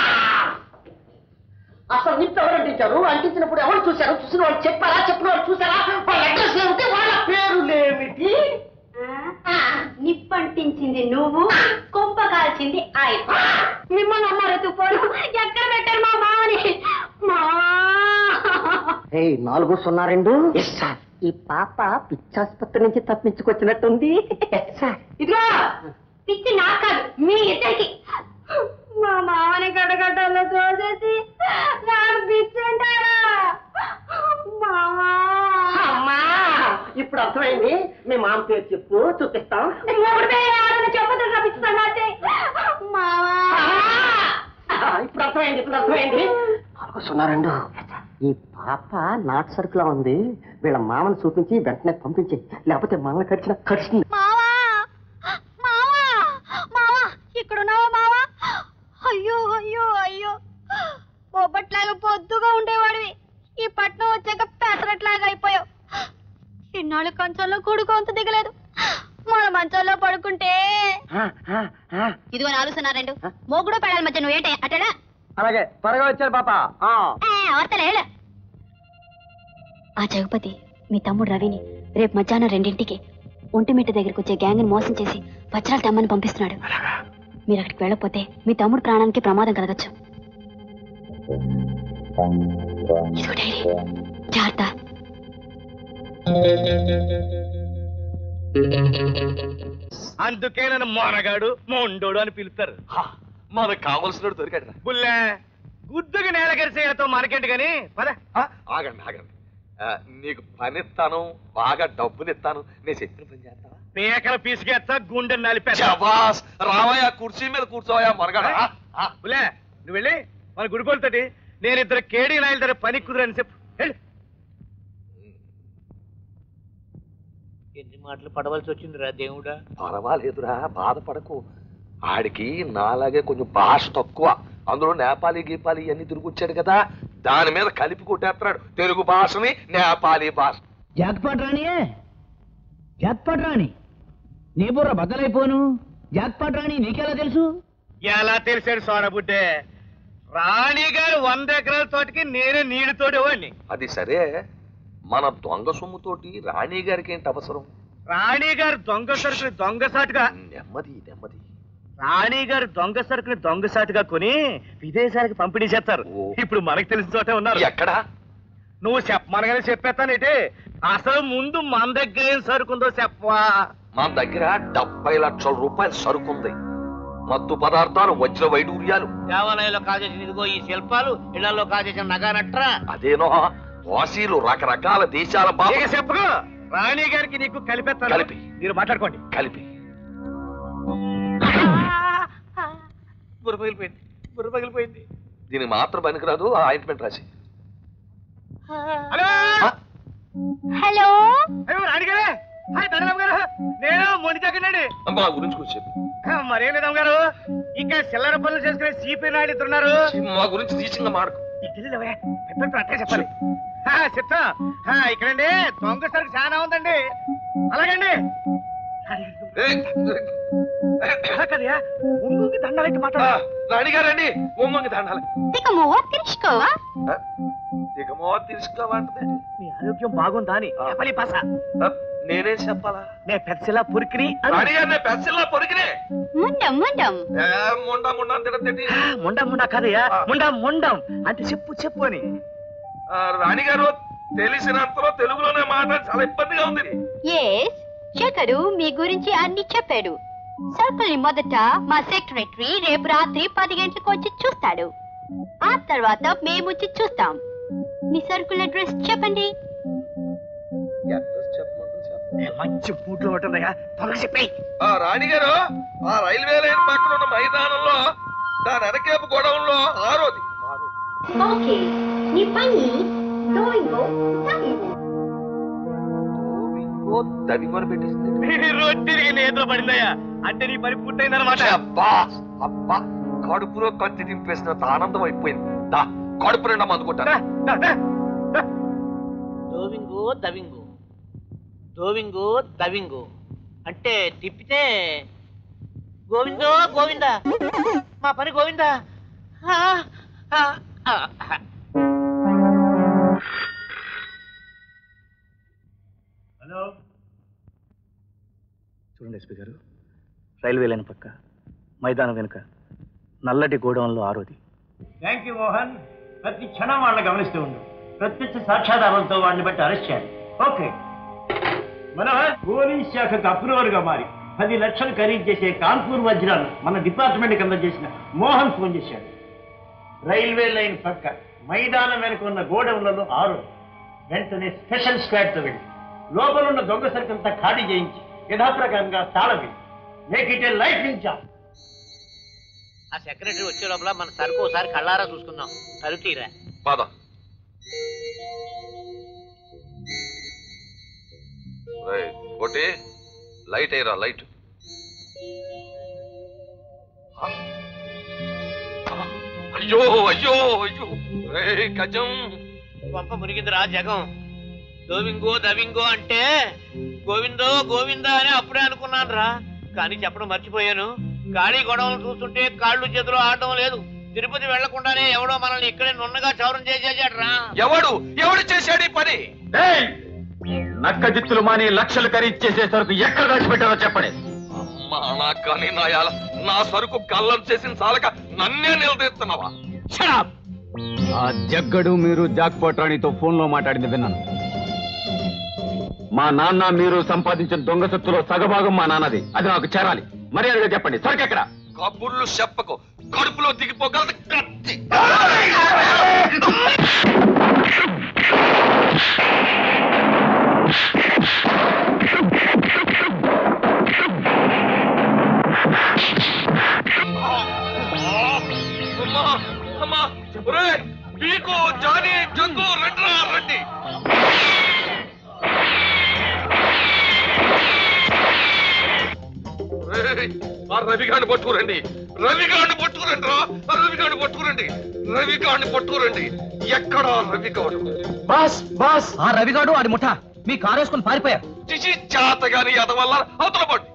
అసలు నిప్పు ఎవరు అంటించారు అంటించినప్పుడు ఎవరు చూశారు చూసిన వాళ్ళు చెప్పారా చెప్పిన వాళ్ళు చూసారా వాళ్ళ అడ్రస్ ఏమిటి వాళ్ళ పేరులేమిటి నిప్పంటించింది నువ్వు కొంప కాల్చింది ఆయన మిమ్మల్ని అమ్మారు తుపోను ఎక్కడ పెట్టారు మా మామని మావా ఏ నాలుగు సున్నా రెండు ఈ పాప పిచ్చాసుపత్రి నుంచి తప్పించుకొచ్చినట్టుంది ఇదిగో పిచ్చి నాకు కాదు మీ ఇద్దరికి మా మామని గడగడ్డలో తోసేసి నాకు పిచ్చి అంటారా మామా అమ్మా ఇప్పుడు అర్థమైంది మీ మామ పేరు చెప్పు చూపిస్తాం మూడు పేరు చెప్పదు పిచ్చి మావా ఇప్పుడు అర్థమైంది ఇప్పుడు అర్థమైంది నాలుగు సున్నా రెండు ఈ పాప నాటు సరుకులా ఉంది వీళ్ళ మామని చూపించి వెంటనే పంపించి లేకపోతే మనల్ని కరిచిన కరిచింది మావా మావా మావా ఇక్కడున్నావా మావా అయ్యో ఇన్నాళ్ళు కంచంలో కొడుకు అంత దిగలేదు మన మంచంలో పడుకుంటే ఇదిగో నాలుగు రెండు మోగుడు పడాలి మధ్య నువ్వు ఏంటే అటడా అలాగే త్వరగా వచ్చారు పాప అవతలేడు ఆ జగపతి మీ తమ్ముడు రవిని రేపు మధ్యాహ్నం రెండింటికి ఒంటిమిట్ట దగ్గరికి వచ్చే గ్యాంగ్ని మోసం చేసి వజ్రాలు తెమ్మని పంపిస్తున్నాడు మీరు అక్కడికి వెళ్ళకపోతే మీ తమ్ముడు ప్రాణానికి ప్రమాదం కలగచ్చు ఇదిగో డైరీ జాగ్రత్త అందుకే నన్ను మోనగాడు మొండోడు అని పిలుస్తారు మనకు కావలసినోడు దొరికాడు బుల్లే గుద్దుకి నేల గరిసేయతో మనకేంటి గాని పద ఆగండి ఆగండి ఆ, నీకు పనిస్తాను బాగా డబ్బునిస్తాను నేను చెప్పిన పని చేస్తావా పీకల పీసుకేస్తా గుండె నలిపేస్తా శబాస్ రావయ్యా కుర్చీ మీద కూర్చోవయ్యా మరగడ బుల్లే నువ్వు వెళ్ళి మన గుడికోలతోటి నేను ఇద్దరు కేడీ నాయల దగ్గర పని కుదిరని చెప్పు వెళ్ళు ఎన్ని మాటలు పడవలసి వచ్చిందిరా దేవుడా పర్వాలేదురా బాధపడకు ఆడికి నాలాగే కొంచెం భాష తక్కువ అందులో నేపాలి గీపాలి ఇవన్నీ తిరిగి వచ్చాడు కదా దాని మీద కలిపి కొట్టేస్తున్నాడు తెలుగు భాషని నేపాలి భాష జాక్పాట్ రాణియే జాక్పాట్ రాణి నీ బుర్ర బద్దలైపోను జాక్పాట్ రాణి నీకెలా తెలుసు ఎలా తెలిసాడు సోనబుడ్డే రాణి గారు వంద ఎకరాల తోటకి నేనే నీళ్ళతోటి వాడిని అది సరే మన దొంగ సొమ్ముతోటి రాణి గారికి ఏంటి అవసరం రాణి గారు దొంగ సరుకుని దొంగసాటుగా నెమ్మది నెమ్మది రాణి గారు దొంగ సరుకుని దొంగసాటుగా కొని విదేశాలకు పంపిణీ చేస్తారు ఇప్పుడు మనకు తెలిసిన చోటే ఉన్నారు ఎక్కడ నువ్వు చెప్పమనగానే చెప్పేస్తానేటి అసలు ముందు మన దగ్గర ఏం సరుకుందో చెప్పవా మన దగ్గర డెబ్బై లక్షల రూపాయల సరుకుంది మత్తు పదార్థాలు వజ్ర వైడూర్యాలు దేవాలయంలో కాజేసిన ఇదిగో ఈ శిల్పాలు ఇళ్లలో కాజేసిన నగా నట్రా అదేనో వాసీలు రకరకాల దేశాల బాబు ఇక చెప్పు రాణి గారికి నీకు కలిపేస్తాను కలిపి. మీరు మాట్లాడుకోండి కలిపి బుర్ర పగిలిపోయింది బుర్ర పగిలిపోయింది దీనికి మాత్రం పనికిరాదు ఆ ఆయింట్మెంట్ రాసి హలో హలో అయ్యో రాణి గారే హాయ్ ధనరామ్ గారు నేను మొండి తగ్గండి మా గురించి కొంచెం చెప్పు మరేం లేదమ్మ గారు ఇక్కడ చిల్లర పనులు చేసుకునే సిపి నాయుడు ఇద్దరున్నారు మా గురించి తీసింగా మాడకు తెలియలేవే పెద్దలతో అట్టే చెప్పాలి ఆ, చెప్తా ఆ, ఇక్కడండి దొంగ సరుకు చాలా ఉందండి అలాగండి అలా కదయా ఉంగుకి దండాలకి మాట్లాడ రాణి గారండి ఉమ్మంగి దండాలి ఇక మొవ్వ తెరుచుకోవా దిగమో తీసుకోవంటది మీ ఆరోగ్యం బాగుందా అని చెప్పాలి పాస నేనేం చెప్పాలా నే పెద్దలా పురికిని రాణి గారు నేను పెన్సిల్లా పొరికినే ముండం ముండం ఏ, ముండా ముండా తిడతేటి ముండ ముండ కాదయ్యా ముండం ముండం అంటే చెప్పు చెప్పు అని ఆ, రాణి గారు తెలిసినంతలో తెలుగులోనే మాట్లాడి చాలా ఇబ్బందిగా ఉంది ఎస్ శేఖరు మీ గురించి అన్ని చెప్పాడు సరుకుల్ని మొదట మా సెక్రటరీ రేపు రాత్రి పది గంటలకు వచ్చి చూస్తాడు ఆ తర్వాత మేము వచ్చి చూస్తాం మీ సరుకుల అడ్రస్ చెప్పండి మంచి బూట్లో ఉంటుందయ్యా త్వరగా చెప్పేయి ఆ రాణి గారు ఆ రైల్వే లైన్ పక్కన ఉన్న మైదానంలో దాని వెనకేపు గొడవంలో ఆరోది ఓకే నీ పని ఓ దవిగొని పెట్టేసింది రోజు తిరిగి నేతలో పడిందయ్యా అంటే నీ పని పూర్తయిందన్నమాట అబ్బా అబ్బా కడుపులో కత్తి దింపేసినంత ఆనందం అయిపోయింది దా కడుపు నిండా మందుకుంటా దోవింగు దవింగు దోవింగు దవింగు అంటే తిప్పితే గోవిందో గోవిందా మా పని గోవిందా ఆ, ఆ, ఆ, ఆ. హలో చూడండి ఎస్పీ గారు రైల్వే లైన్ పక్క మైదానం వెనుక నల్లటి గోడౌన్లో ఆరోది థ్యాంక్ యూ మోహన్ ప్రతి క్షణం వాళ్ళని గమనిస్తూ ఉండు ప్రత్యక్ష సాక్ష్యాధారాలతో వాడిని బట్టి అరెస్ట్ చేయాలి ఓకే మనోహర్ పోలీస్ శాఖకు అప్రూవర్ గా మారి పది లక్షలు ఖరీదు చేసే కాన్పూర్ వజ్రాలు మన డిపార్ట్మెంట్ కింద చేసిన మోహన్ ఫోన్ చేశాడు రైల్వే లైన్ పక్క మైదానం వెనుక ఉన్న గోడౌన్లలో ఆరు వెంటనే స్పెషల్ స్క్వాడ్ తో వెళ్ళి లోపల ఉన్న దొంగ సరుకంతా ఖాళీ చేయించి యథాప్రకారంగా తాళవి మేక్ ఇట్ ఏ లైఫ్ నుంచి ఆ సెక్రటరీ వచ్చే లోపల మన సరుకు ఒకసారి కళ్ళారా చూసుకుందాం తలుపు తీరా పద రేయ్, కోటి లైట్ అయ్యరా లైట్ అయ్యో అయ్యో అయ్యో రే గజం పంప మునిగిందిరా జగం దోవింగో దవింగో అంటే గోవిందో గోవిందా అని అప్పుడే అనుకున్నాను రా కానీ చెప్పడం మర్చిపోయాను గాడి గొడవలు చూస్తుంటే కాళ్ళు చేతులు ఆడటం లేదు తిరుపతి వెళ్లకుండానే ఎవడో మనల్ని ఇక్కడే నున్నగా చౌరం చేసేసాడు రా ఎవడు ఎవడు చేశాడు ఈ పని నక్క జిత్తులు మాని లక్షలు ఖరీదు సరుకు ఎక్కడ దాచిపెట్టారో చెప్పండి అమ్మా నా కానీ నా యాల నా సరుకు కళ్ళం చేసిన చాలక నన్నే నిలదీస్తున్నావా ఆ జగ్గడు మీరు జాక్ పోట్రాణితో ఫోన్ లో మాట్లాడింది విన్నాను మా నాన్న మీరు సంపాదించిన దొంగ సొత్తులో సగభాగం మా నాన్నది అది నాకు చేరాలి మర్యాదగా చెప్పండి సరుకెక్కడ కబుర్లు చెప్పకు కడుపులో దిగిపోగలదు కత్తి అమ్మా అమ్మా ఒరేయ్, పీకు జానీ జగ్గు రండిరా రండి ఒరేయ్, ఆ రవిగాడిని పట్టుకురండి రవిగాడిని పట్టుకురండి రా ఆ రవిగాడిని పట్టుకురండి రవిగాడిని పట్టుకురండి ఎక్కడా రవిగాడు బాస్ బాస్ ఆ రవిగాడు ఆడి ముఠ మీ కారు వేసుకుని పారిపోయారు చిచి చేతగాని ఎదవల్ల అవతల పడు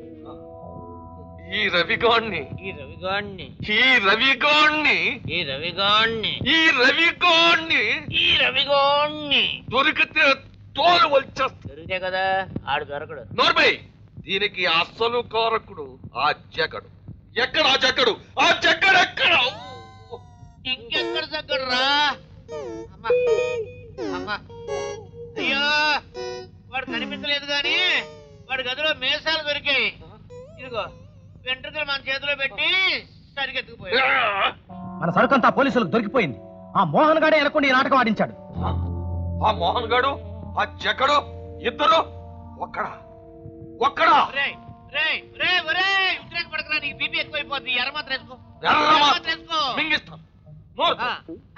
ఈ రవిగాడిని ఈ రవిగాణ్ణి ఈ రవిగాడిని ఈ రవిగాణ్ణి ఈ రవిగాడిని ఈ రవిగాణ్ణి దొరికితే తోలు వచ్చేస్తా దొరికితే కదా ఆడు దొరకడు నోర్మై దీనికి అసలు కారకుడు ఆ జగడు ఎక్కడ ఆ జగడు ఆ జగడు ఎక్కడ ఇంకెక్కడ దగ్గర రా అమ్మా అమ్మా అయ్యో వాడు కనిపించలేదు గాని వాడి గదిలో మేసాలు దొరికాయి ఇదిగో వెంట్రుకలు మన చేతిలో పెట్టి సరిగెత్తుకుపోయాడు మన సరుకంతా పోలీసులకు దొరికిపోయింది ఆ మోహన్ గాడే ఎనకుండా ఈ నాటకం ఆడించాడు ఆ మోహన్ గాడు ఆ జగడు ఇద్దరు ఒక్కడా ఒక్కడా రేయ్, రేయ్, రేయ్, ఒరేయ్, ఉద్రేక పడకరా నీకు బీపీ ఎక్కువైపోద్ది ఎర్రమాత్ర వేసుకో ఎర్రమాత్ర. ఎర్రమాత్ర వేసుకో మింగిస్తాను నోరు ఆ.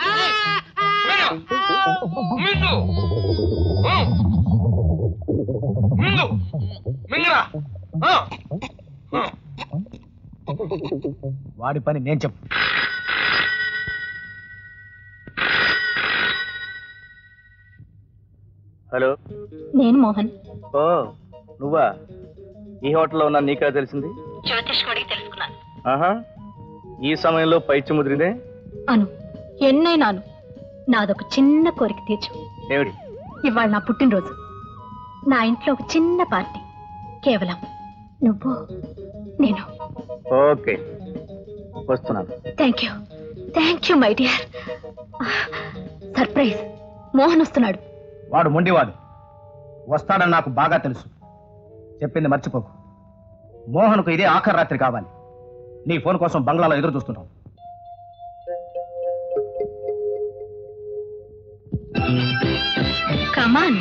మింగు ఉం. మింగు మింగరా ఆ. ఆ. వాడి పని నేను చెప్పు హలో నేను మోహన్ ఓ నువ్వా ఈ హోటల్లో ఉన్నా నీకా తెలిసింది జ్యోతిష్ కొడికి తెలుసుకున్నాను ఆహా ఈ సమయంలో పైచి ముదిరిదే అను ఎన్నైనాను నాదొక చిన్న కోరిక తీర్చు ఏమిటి ఇవాళ నా పుట్టినరోజు నా ఇంట్లో ఒక చిన్న పార్టీ కేవలం నువ్వు నేను ఓకే వస్తున్నాను thank you thank you my dear surprise Mohan వస్తున్నాడు వాడు మొండివాడు వస్తాడని నాకు బాగా తెలుసు చెప్పింది మర్చిపోకు మోహన్కు ఇదే ఆఖరి రాత్రి కావాలి నీ ఫోన్ కోసం బంగ్లాలో ఎదురు చూస్తున్నాం కమాన్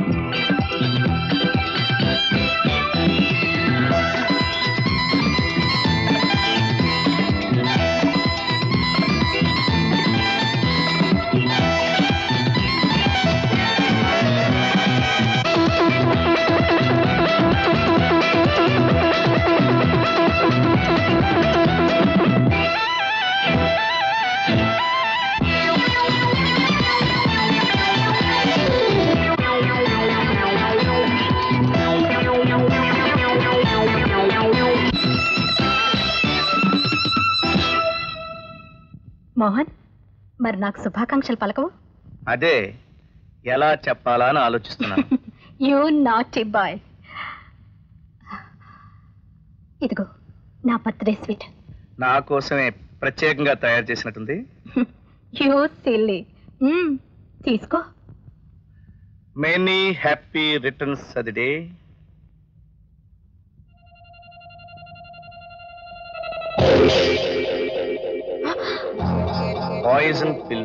మోహన్ మరి నాకు శుభాకాంక్షలు పలకవు అదే ఎలా చెప్పాలా అని ఆలోచిస్తున్నాను యూ నాట్ బాయ్ ఇదిగో నా బర్త్డే స్వీట్ నా కోసమే ప్రత్యేకంగా తయారు చేసినట్టుంది యూ సిల్లీ తీసుకో మెనీ హ్యాపీ రిటర్న్స్ అది డే పాయిజన్ పిల్ల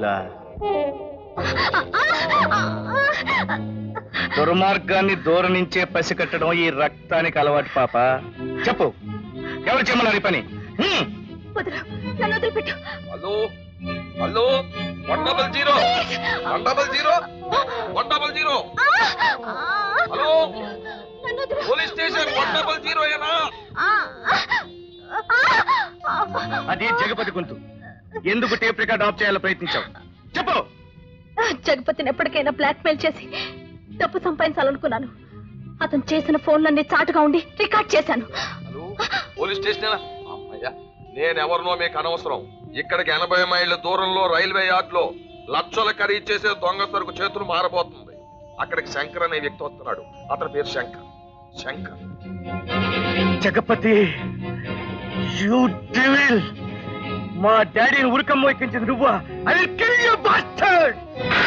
దుర్మార్గాన్ని దూరం నుంచే పసికట్టడం ఈ రక్తానికి అలవాటు పాప చెప్పు ఎవరు చెమ్మన్నారు ఈ పని హ్మ్. వదలు నన్ను వదిలిపెట్టు hello hello one double zero one double zero one double zero hello police station one double zero ఏనా అది జగపతి గొంతు ఎందుకు టేప్ రికార్డ్ ఆఫ్ చేయాలో ప్రయత్నించావు చెప్పు జగపతిని ఎప్పటికైనా బ్లాక్మెయిల్ చేసి డబ్బు సంపాదించాలనుకున్నాను అతను చేసిన ఫోన్లన్నీ చాటుగా ఉండి రికార్డ్ చేశాను పోలీస్ స్టేషన్ అమ్మయ్యా నేనెవరినో మీకు అనవసరం ఇక్కడికి ఎనభై మైళ్ళ దూరంలో రైల్వే యార్డ్ లో లక్షల ఖరీదు చేసే దొంగ సరుకు చేతులు మారబోతుంది అక్కడికి శంకర్ అనే వ్యక్తి వస్తున్నాడు అతని పేరు శంకర్ శంకర్ జగపతి యూ డెవిల్ మా డాడీని ఉరికమ్మ ఎక్కించింది నువ్వా I will kill you bastard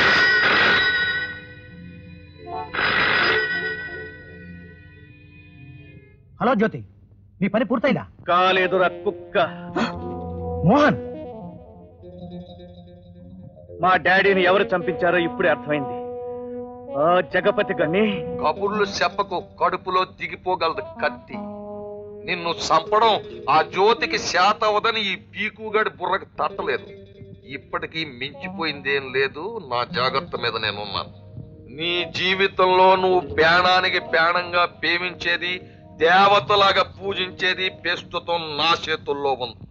hello Jyothi మీ పని పూర్తయిందా కాలేదురా కుక్క మోహన్ మా డాడీని ఎవరు చంపించారో ఇప్పుడే అర్థమైంది ఆ జగపతి గని కబుర్లు చెప్పకు కడుపులో దిగిపోగలదు కత్తి నిన్ను చంపడం ఆ జ్యోతికి శాత అవదని ఈ పీకుగడి బుర్రకు తట్టలేదు ఇప్పటికీ మించిపోయిందేం లేదు నా జాగ్రత్త మీద నేనున్నాను నీ జీవితంలో నువ్వు ప్రాణానికి ప్రాణంగా ప్రేమించేది దేవతలాగా పూజించేది ప్రస్తుతం నా చేతుల్లో ఉంది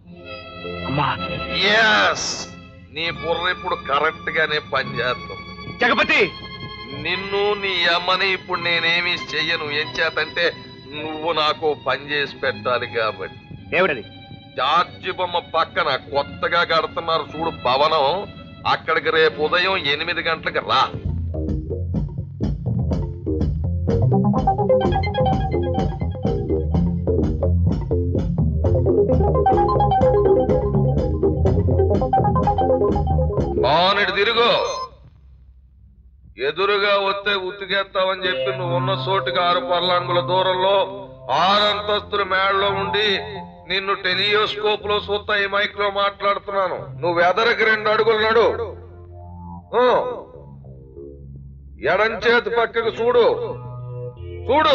ఎస్ నీ బుర్ర ఇప్పుడు కరెక్ట్ గానే పనిచేస్తుంది జగపతి నిన్ను నీ అమ్మని ఇప్పుడు నేనేమి చెయ్యను ఏం చేతంటే నువ్వు నాకు పని చేసి పెట్టాలి కాబట్టి ఏమిటది జార్జి బొమ్మ పక్కన కొత్తగా కడుతున్నారు చూడు భవనం అక్కడికి రేపు ఉదయం ఎనిమిది గంటలకు రా బాగునడు తిరుగు ఎదురుగా వస్తే ఉతికేస్తావని చెప్పి నువ్వు ఉన్న చోటుకి ఆరు పర్లాంగుల దూరంలో ఆరు అంతస్తుల మేడలో ఉండి నిన్ను టెలియోస్కోప్ లో చూస్తా ఈ మైక్ లో మాట్లాడుతున్నాను నువ్వు ఎదరికి రెండు అడుగులు నడు ఊ. ఎడం చేతి పక్కకు చూడు చూడు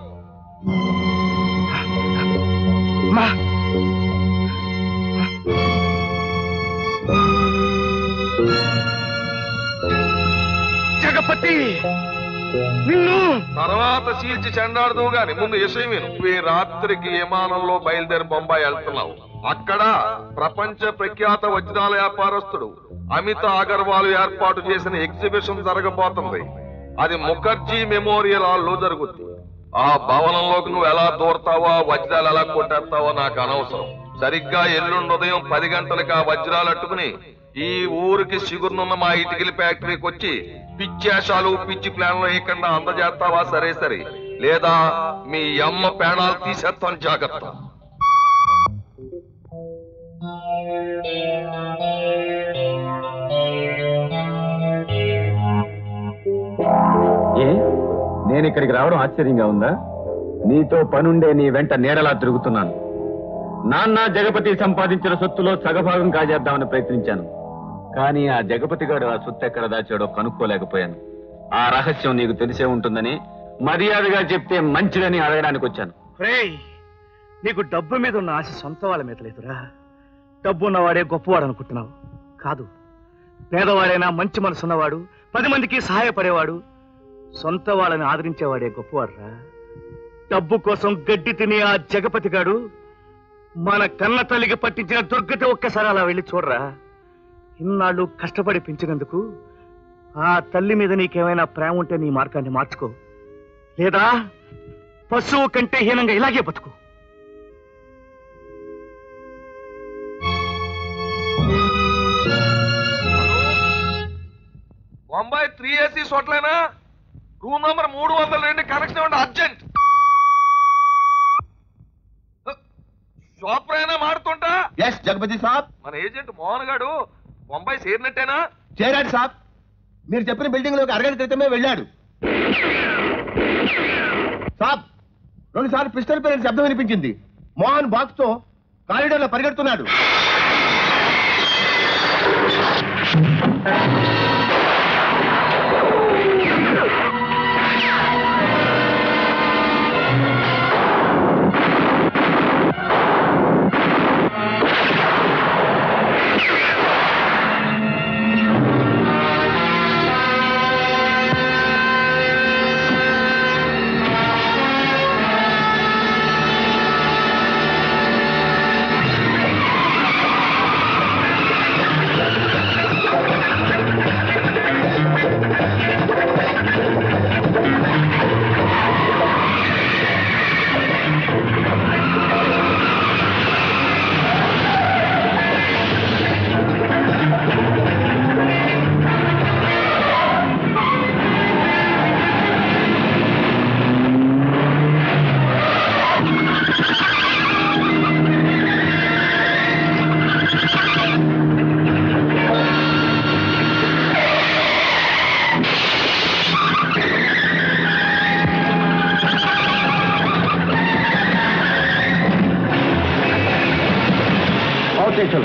జగపతి నిన్ను తర్వాత చీల్చి చెండాడదు గాని ముందు విషయం విను నువ్వు ఈ రాత్రికి విమానంలో బయలుదేరి బొంబాయి వెళ్తున్నావు అక్కడ ప్రపంచ ప్రఖ్యాత వజ్రాల వ్యాపారస్తుడు అమిత అగర్వాల్ ఏర్పాటు చేసిన ఎగ్జిబిషన్ జరగబోతుంది అది ముఖర్జీ మెమోరియల్ హాల్ లో జరుగుద్ది ఆ భవనంలోకి నువ్వు ఎలా దూరతావో ఆ వజ్రాలు ఎలా కొట్టేస్తావో నాకు అనవసరం సరిగ్గా ఎల్లుండి ఉదయం పది గంటలకు ఆ వజ్రాలు అట్టుకుని ఈ ఊరికి సిగురునున్న మా ఇటుకల ఫ్యాక్టరీకి వచ్చి పిచ్చేషాలు పిచ్చి ప్లాన్లు వేయకుండా అందజేస్తావా సరే సరే లేదా మీ అమ్మ పేణాలు తీసేస్తాను జాగ్రత్త ఏ నేను ఇక్కడికి రావడం ఆశ్చర్యంగా ఉందా నీతో పనుండే నీ వెంట నీడలా తిరుగుతున్నాను నాన్న జగపతి సంపాదించిన సొత్తులో సగభాగం కాజేద్దామని ప్రయత్నించాను కానీ ఆ జగపతి గారు ఆ సొత్తు ఎక్కడ దాచాడో కనుక్కోలేకపోయాను ఆ రహస్యం నీకు తెలిసే ఉంటుందని మర్యాదగా చెప్తే మంచిదని అడగడానికి వచ్చాను రేయ్ నీకు డబ్బు మీద ఉన్న ఆశ సొంత వాళ్ళ మీద లేదురా డబ్బు ఉన్నవాడే గొప్పవాడు అనుకుంటున్నావు కాదు పేదవాడైనా మంచి మనసు ఉన్నవాడు పది మందికి సహాయపడేవాడు సొంత వాళ్ళని ఆదరించేవాడే గొప్పవాడురా డబ్బు కోసం గడ్డి తిని ఆ జగపతి గాడు మన కన్న తల్లికి పట్టించిన దుర్గతి ఒక్కసారి అలా వెళ్ళి చూడరా ఇన్నాళ్ళు కష్టపడి పెంచినందుకు ఆ తల్లి మీద నీకేమైనా ప్రేమ ఉంటే నీ మార్గాన్ని మార్చుకో లేదా పశువు కంటే హీనంగా ఇలాగే బతుకు బొంబాయి త్రీ ఏసీ చోట్లైనా రూమ్ నంబర్ మూడు వందల రెండు కనెక్షన్ ఇవ్వండి అర్జెంట్ షాప్ అయినా మాడుతుంటా ఎస్ జగపతి సాబ్ మన ఏజెంట్ మోహన్ గాడు బొంబాయి చేరినట్టేనా చేరాడు సాబ్ మీరు చెప్పిన బిల్డింగ్ లోకి అరగంట క్రితమే వెళ్ళాడు సాబ్ రెండు సార్లు పిస్టల్ పేరు శబ్దం వినిపించింది మోహన్ బాక్స్ తో కారిడార్ లో పరిగెడుతున్నాడు ఆ స్టేషన్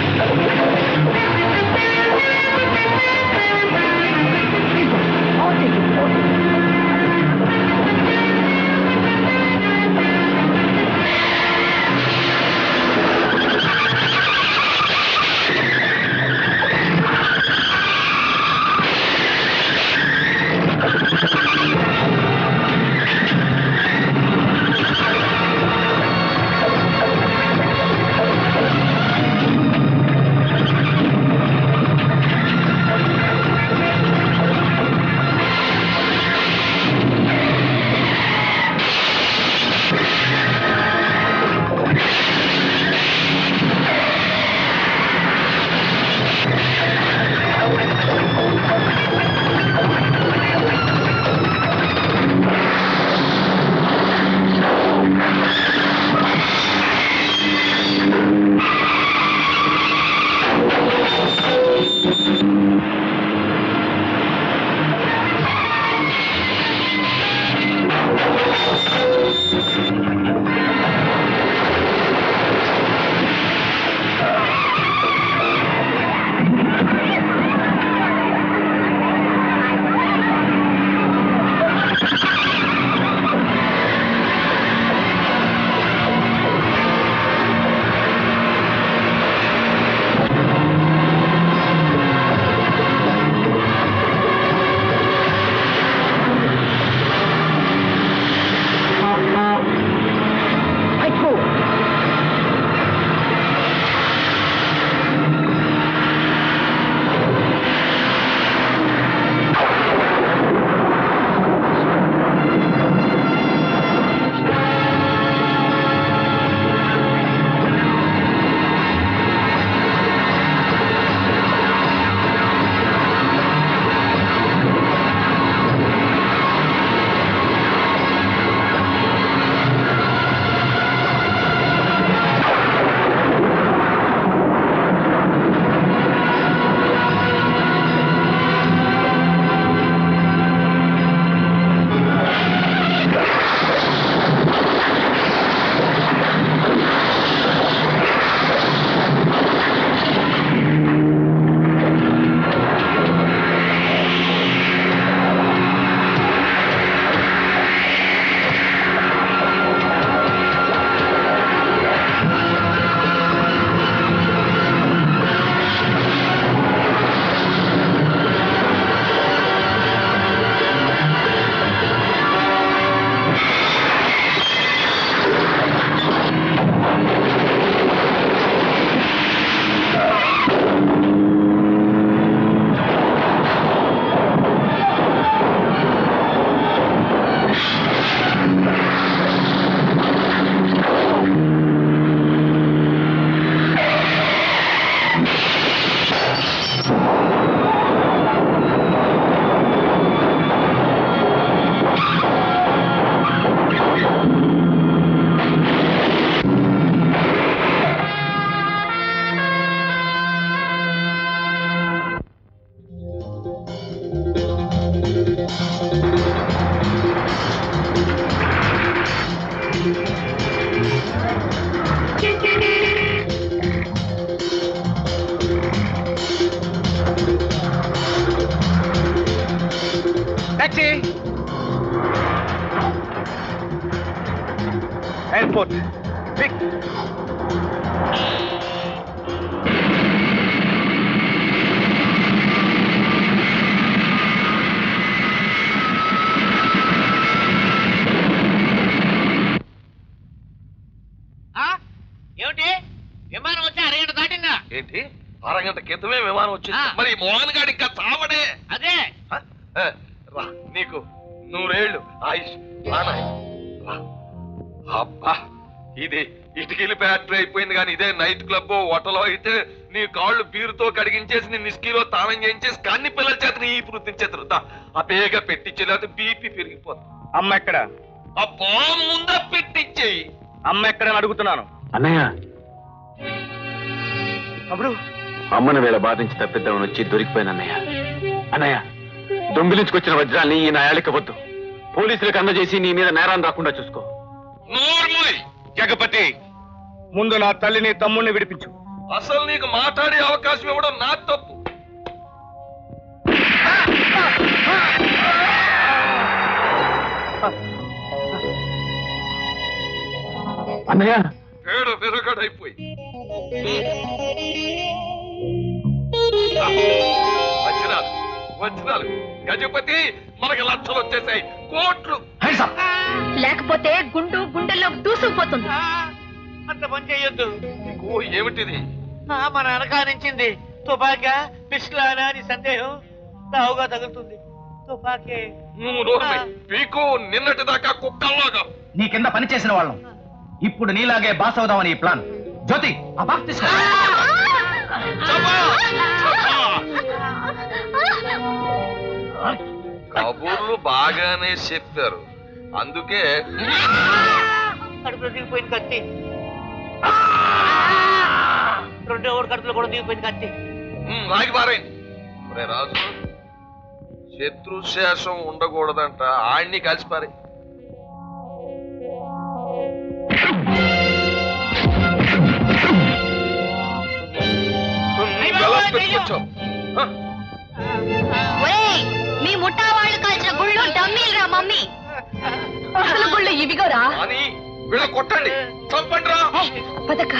టాక్సీ ఎయిర్పోర్ట్ పిక్ ఏమిటి విమానం వచ్చి అరగంట దాటిందా ఏంటి అరగంట క్రితమే విమానం వచ్చింది మరి మోహన్ గారు ఇంకా చావడే అదే ఆ, రా నీకు నూరేళ్ళు ఆయుష్ రా నాయనా, రా. అబ్బా ఇది ఇటుకెళ్ళి ఫ్యాక్టరీ అయిపోయింది కానీ ఇదే నైట్ క్లబ్ హోటల్ అయితే నీ కాళ్ళు బీరుతో కడిగించేసి నీ నిస్కీలో తాళం చేయించేసి కన్ని పిల్లల చేత నీ ఈ వృత్తించేతరు ఆ బేగా పెట్టించే లేకపోతే బీపీ పెరిగిపోతుంది అమ్మ ఎక్కడ అబ్బా ముందా పెట్టించేయి అమ్మ ఎక్కడ అని అడుగుతున్నాను అన్నయ్య అప్పుడు అమ్మను వేళ బాధించి తప్పిద్దామని వచ్చి దొరికిపోయిన అన్నయ్య అన్నయ్య దొంగిలించుకొచ్చిన వజ్రాన్ని ఈ నాయాళిక వద్దు పోలీసులకు అందజేసి నీ మీద నేరాన్ని రాకుండా చూసుకో జగపతి ముందు నా తల్లిని తమ్ముణ్ణి విడిపించు అసలు నీకు మాట్లాడే అవకాశం ఇవ్వడం నా తప్పు అన్నయ్య పేడ విరగడైపోయి వచ్చినారు వచ్చినారు గజపతి మనకి లక్షలు వచ్చేసాయి కోట్లు లేకపోతే గుండు గుండెల్లో దూసుకుపోతుంది అంత పని చేయొద్దు ఓ ఏమిటిది ఆ, మన వెనకానించింది తుపాకా పిస్లానా అని సందేహం తావుగా తగులుతుంది తుపాకే నువ్వు నోర్మి పీకు నిన్నటి దాకా కుక్కల్లాగా నీ కింద పని చేసిన వాళ్ళం ఇప్పుడు నీలాగే బాస్ అవుదామని ఈ ప్లాన్ జ్యోతి ఆ బాక్స్ తీసుకో కబుర్లు బాగానే చెప్పారు అందుకే కడుపులో దిగిపోయింది కత్తి రెండో ఓడి కడుపులో కూడా దిగిపోయింది కత్తి ఉమ్, లాగి పారేయండి ఒరే రాజు శత్రుశేషం ఉండకూడదంట ఆడిని కలిసి పారే పెట్టుకొచ్చావు ఒరేయ్, మీ ముఠా వాళ్ళు కాల్చిన గుళ్ళు డమ్మీలు రా మమ్మీ అసలు గుళ్ళు ఇవిగోరా అని వీళ్ళ కొట్టండి చంపండి రా పదక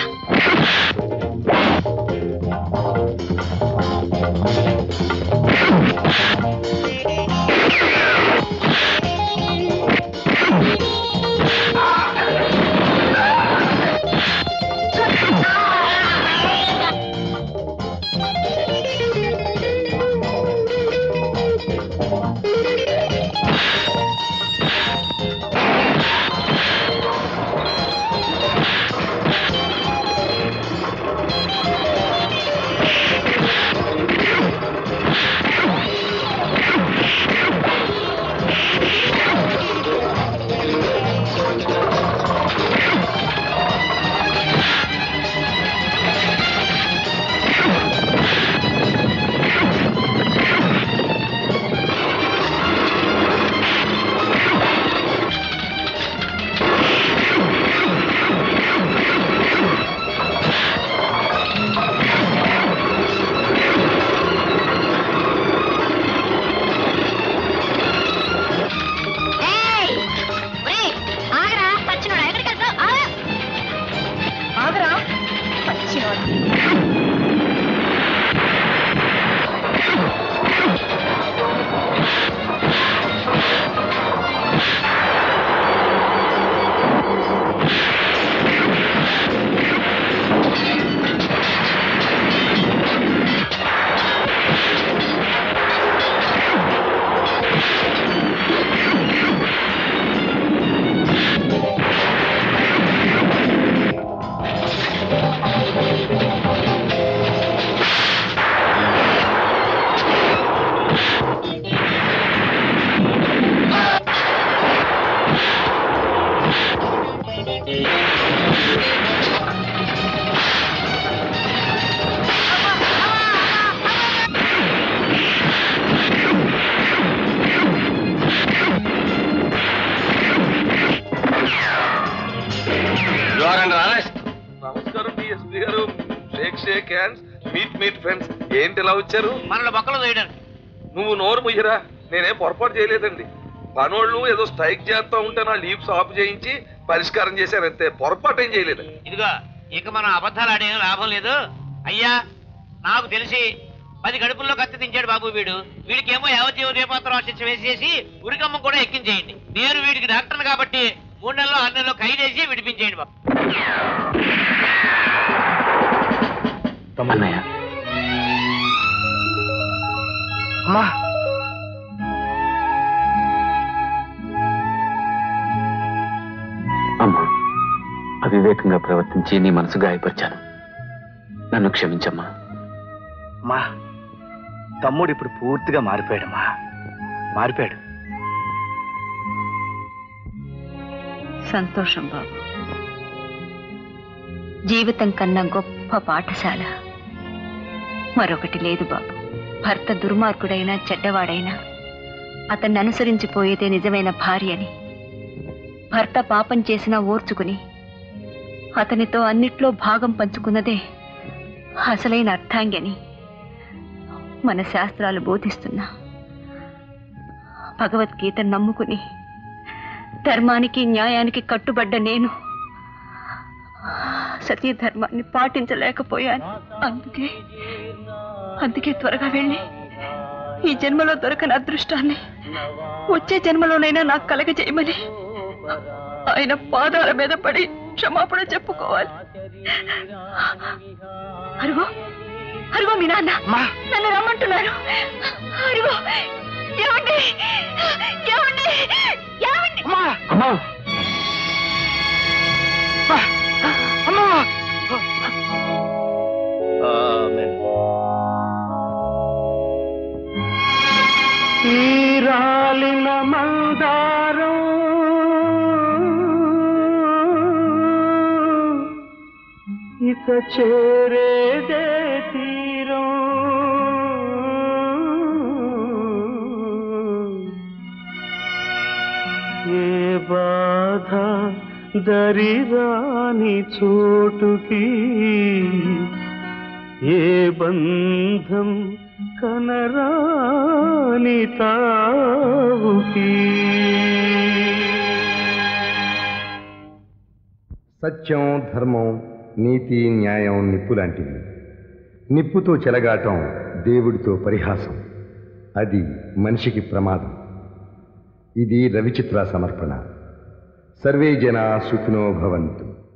ఏయ్! ఒరేయ్, ఆగరా పచ్చినోడా ఎక్కడికి వెళ్తావు ఆగు! ఆగరా పచ్చివాడు నమస్కారం డిఎస్పీ గారు shake shake hands meet meet friends ఏంటి ఇలా వచ్చారు మనల్ని బొక్కలు వేయడానికి నువ్వు నోరు ముయ్యరా నేనేం పొరపాటు చేయలేదండి పనోళ్ళు ఏదో స్ట్రైక్ చేస్తా ఉంటే నా లీవ్స్ ఆఫ్ చేయించి పరిష్కారం చేశారంతే పొరపాటు ఏం చేయలేదు ఇదిగో ఇక మనం అబద్ధాలు ఆడే లాభం లేదు అయ్యా నాకు తెలిసి పది గడుపుల్లో కత్తి దించాడు బాబు వీడు వీడికేమో యావతీయ రేపాత్రం శిక్ష వేసేసి ఉరికమ్మ కూడా ఎక్కించేయండి నేను వీడికి డాక్టర్ని కాబట్టి మూడు నెలలు ఆరు నెలలు ఖైదేసి విడిపించేయండి బాబు అన్నయ్య అమ్మా అమ్మా అవివేకంగా ప్రవర్తించి నీ మనసు గాయపరిచాను నన్ను క్షమించమ్మా మా తమ్ముడు ఇప్పుడు పూర్తిగా మారిపోయాడమ్మా మారిపోయాడు సంతోషం బాబు జీవితం కన్నా గొప్ప పాఠశాల మరొకటి లేదు బాబు భర్త దుర్మార్గుడైనా చెడ్డవాడైనా అతన్ని అనుసరించిపోయేదే నిజమైన భార్యని భర్త పాపం చేసినా ఓర్చుకుని అతనితో అన్నిట్లో భాగం పంచుకున్నదే అసలైన అర్థాంగని మన శాస్త్రాలు బోధిస్తున్నా భగవద్గీత నమ్ముకుని ధర్మానికి న్యాయానికి కట్టుబడ్డ నేను సతీ ధర్మాన్ని పాటించలేకపోయాను అందుకే అందుకే త్వరగా వెళ్ళి ఈ జన్మలో దొరకని అదృష్టాన్ని వచ్చే జన్మలోనైనా నాకు కలగజేయమని ఆయన పాదాల మీద పడి క్షమాపణ చెప్పుకోవాలి అరుగో అరుగో మీ నాన్న నన్ను రమ్మంటున్నారు అరుగో ఏమండి ఏమండి ఏమండి అమ్మా అమ్మా తీరాలిన మందారం ఇక చేరేదే తీరం ఏ బాధ దరిరాని చోటుకి ఏ బంధం కనరాని తావుకి సత్యం ధర్మం నీతి న్యాయం నిప్పు లాంటివి నిప్పుతో చెలగాటం దేవుడితో పరిహాసం అది మనిషికి ప్రమాదం ఇది రవిచిత్ర సమర్పణ సర్వే జనా సుఖినో భవంతు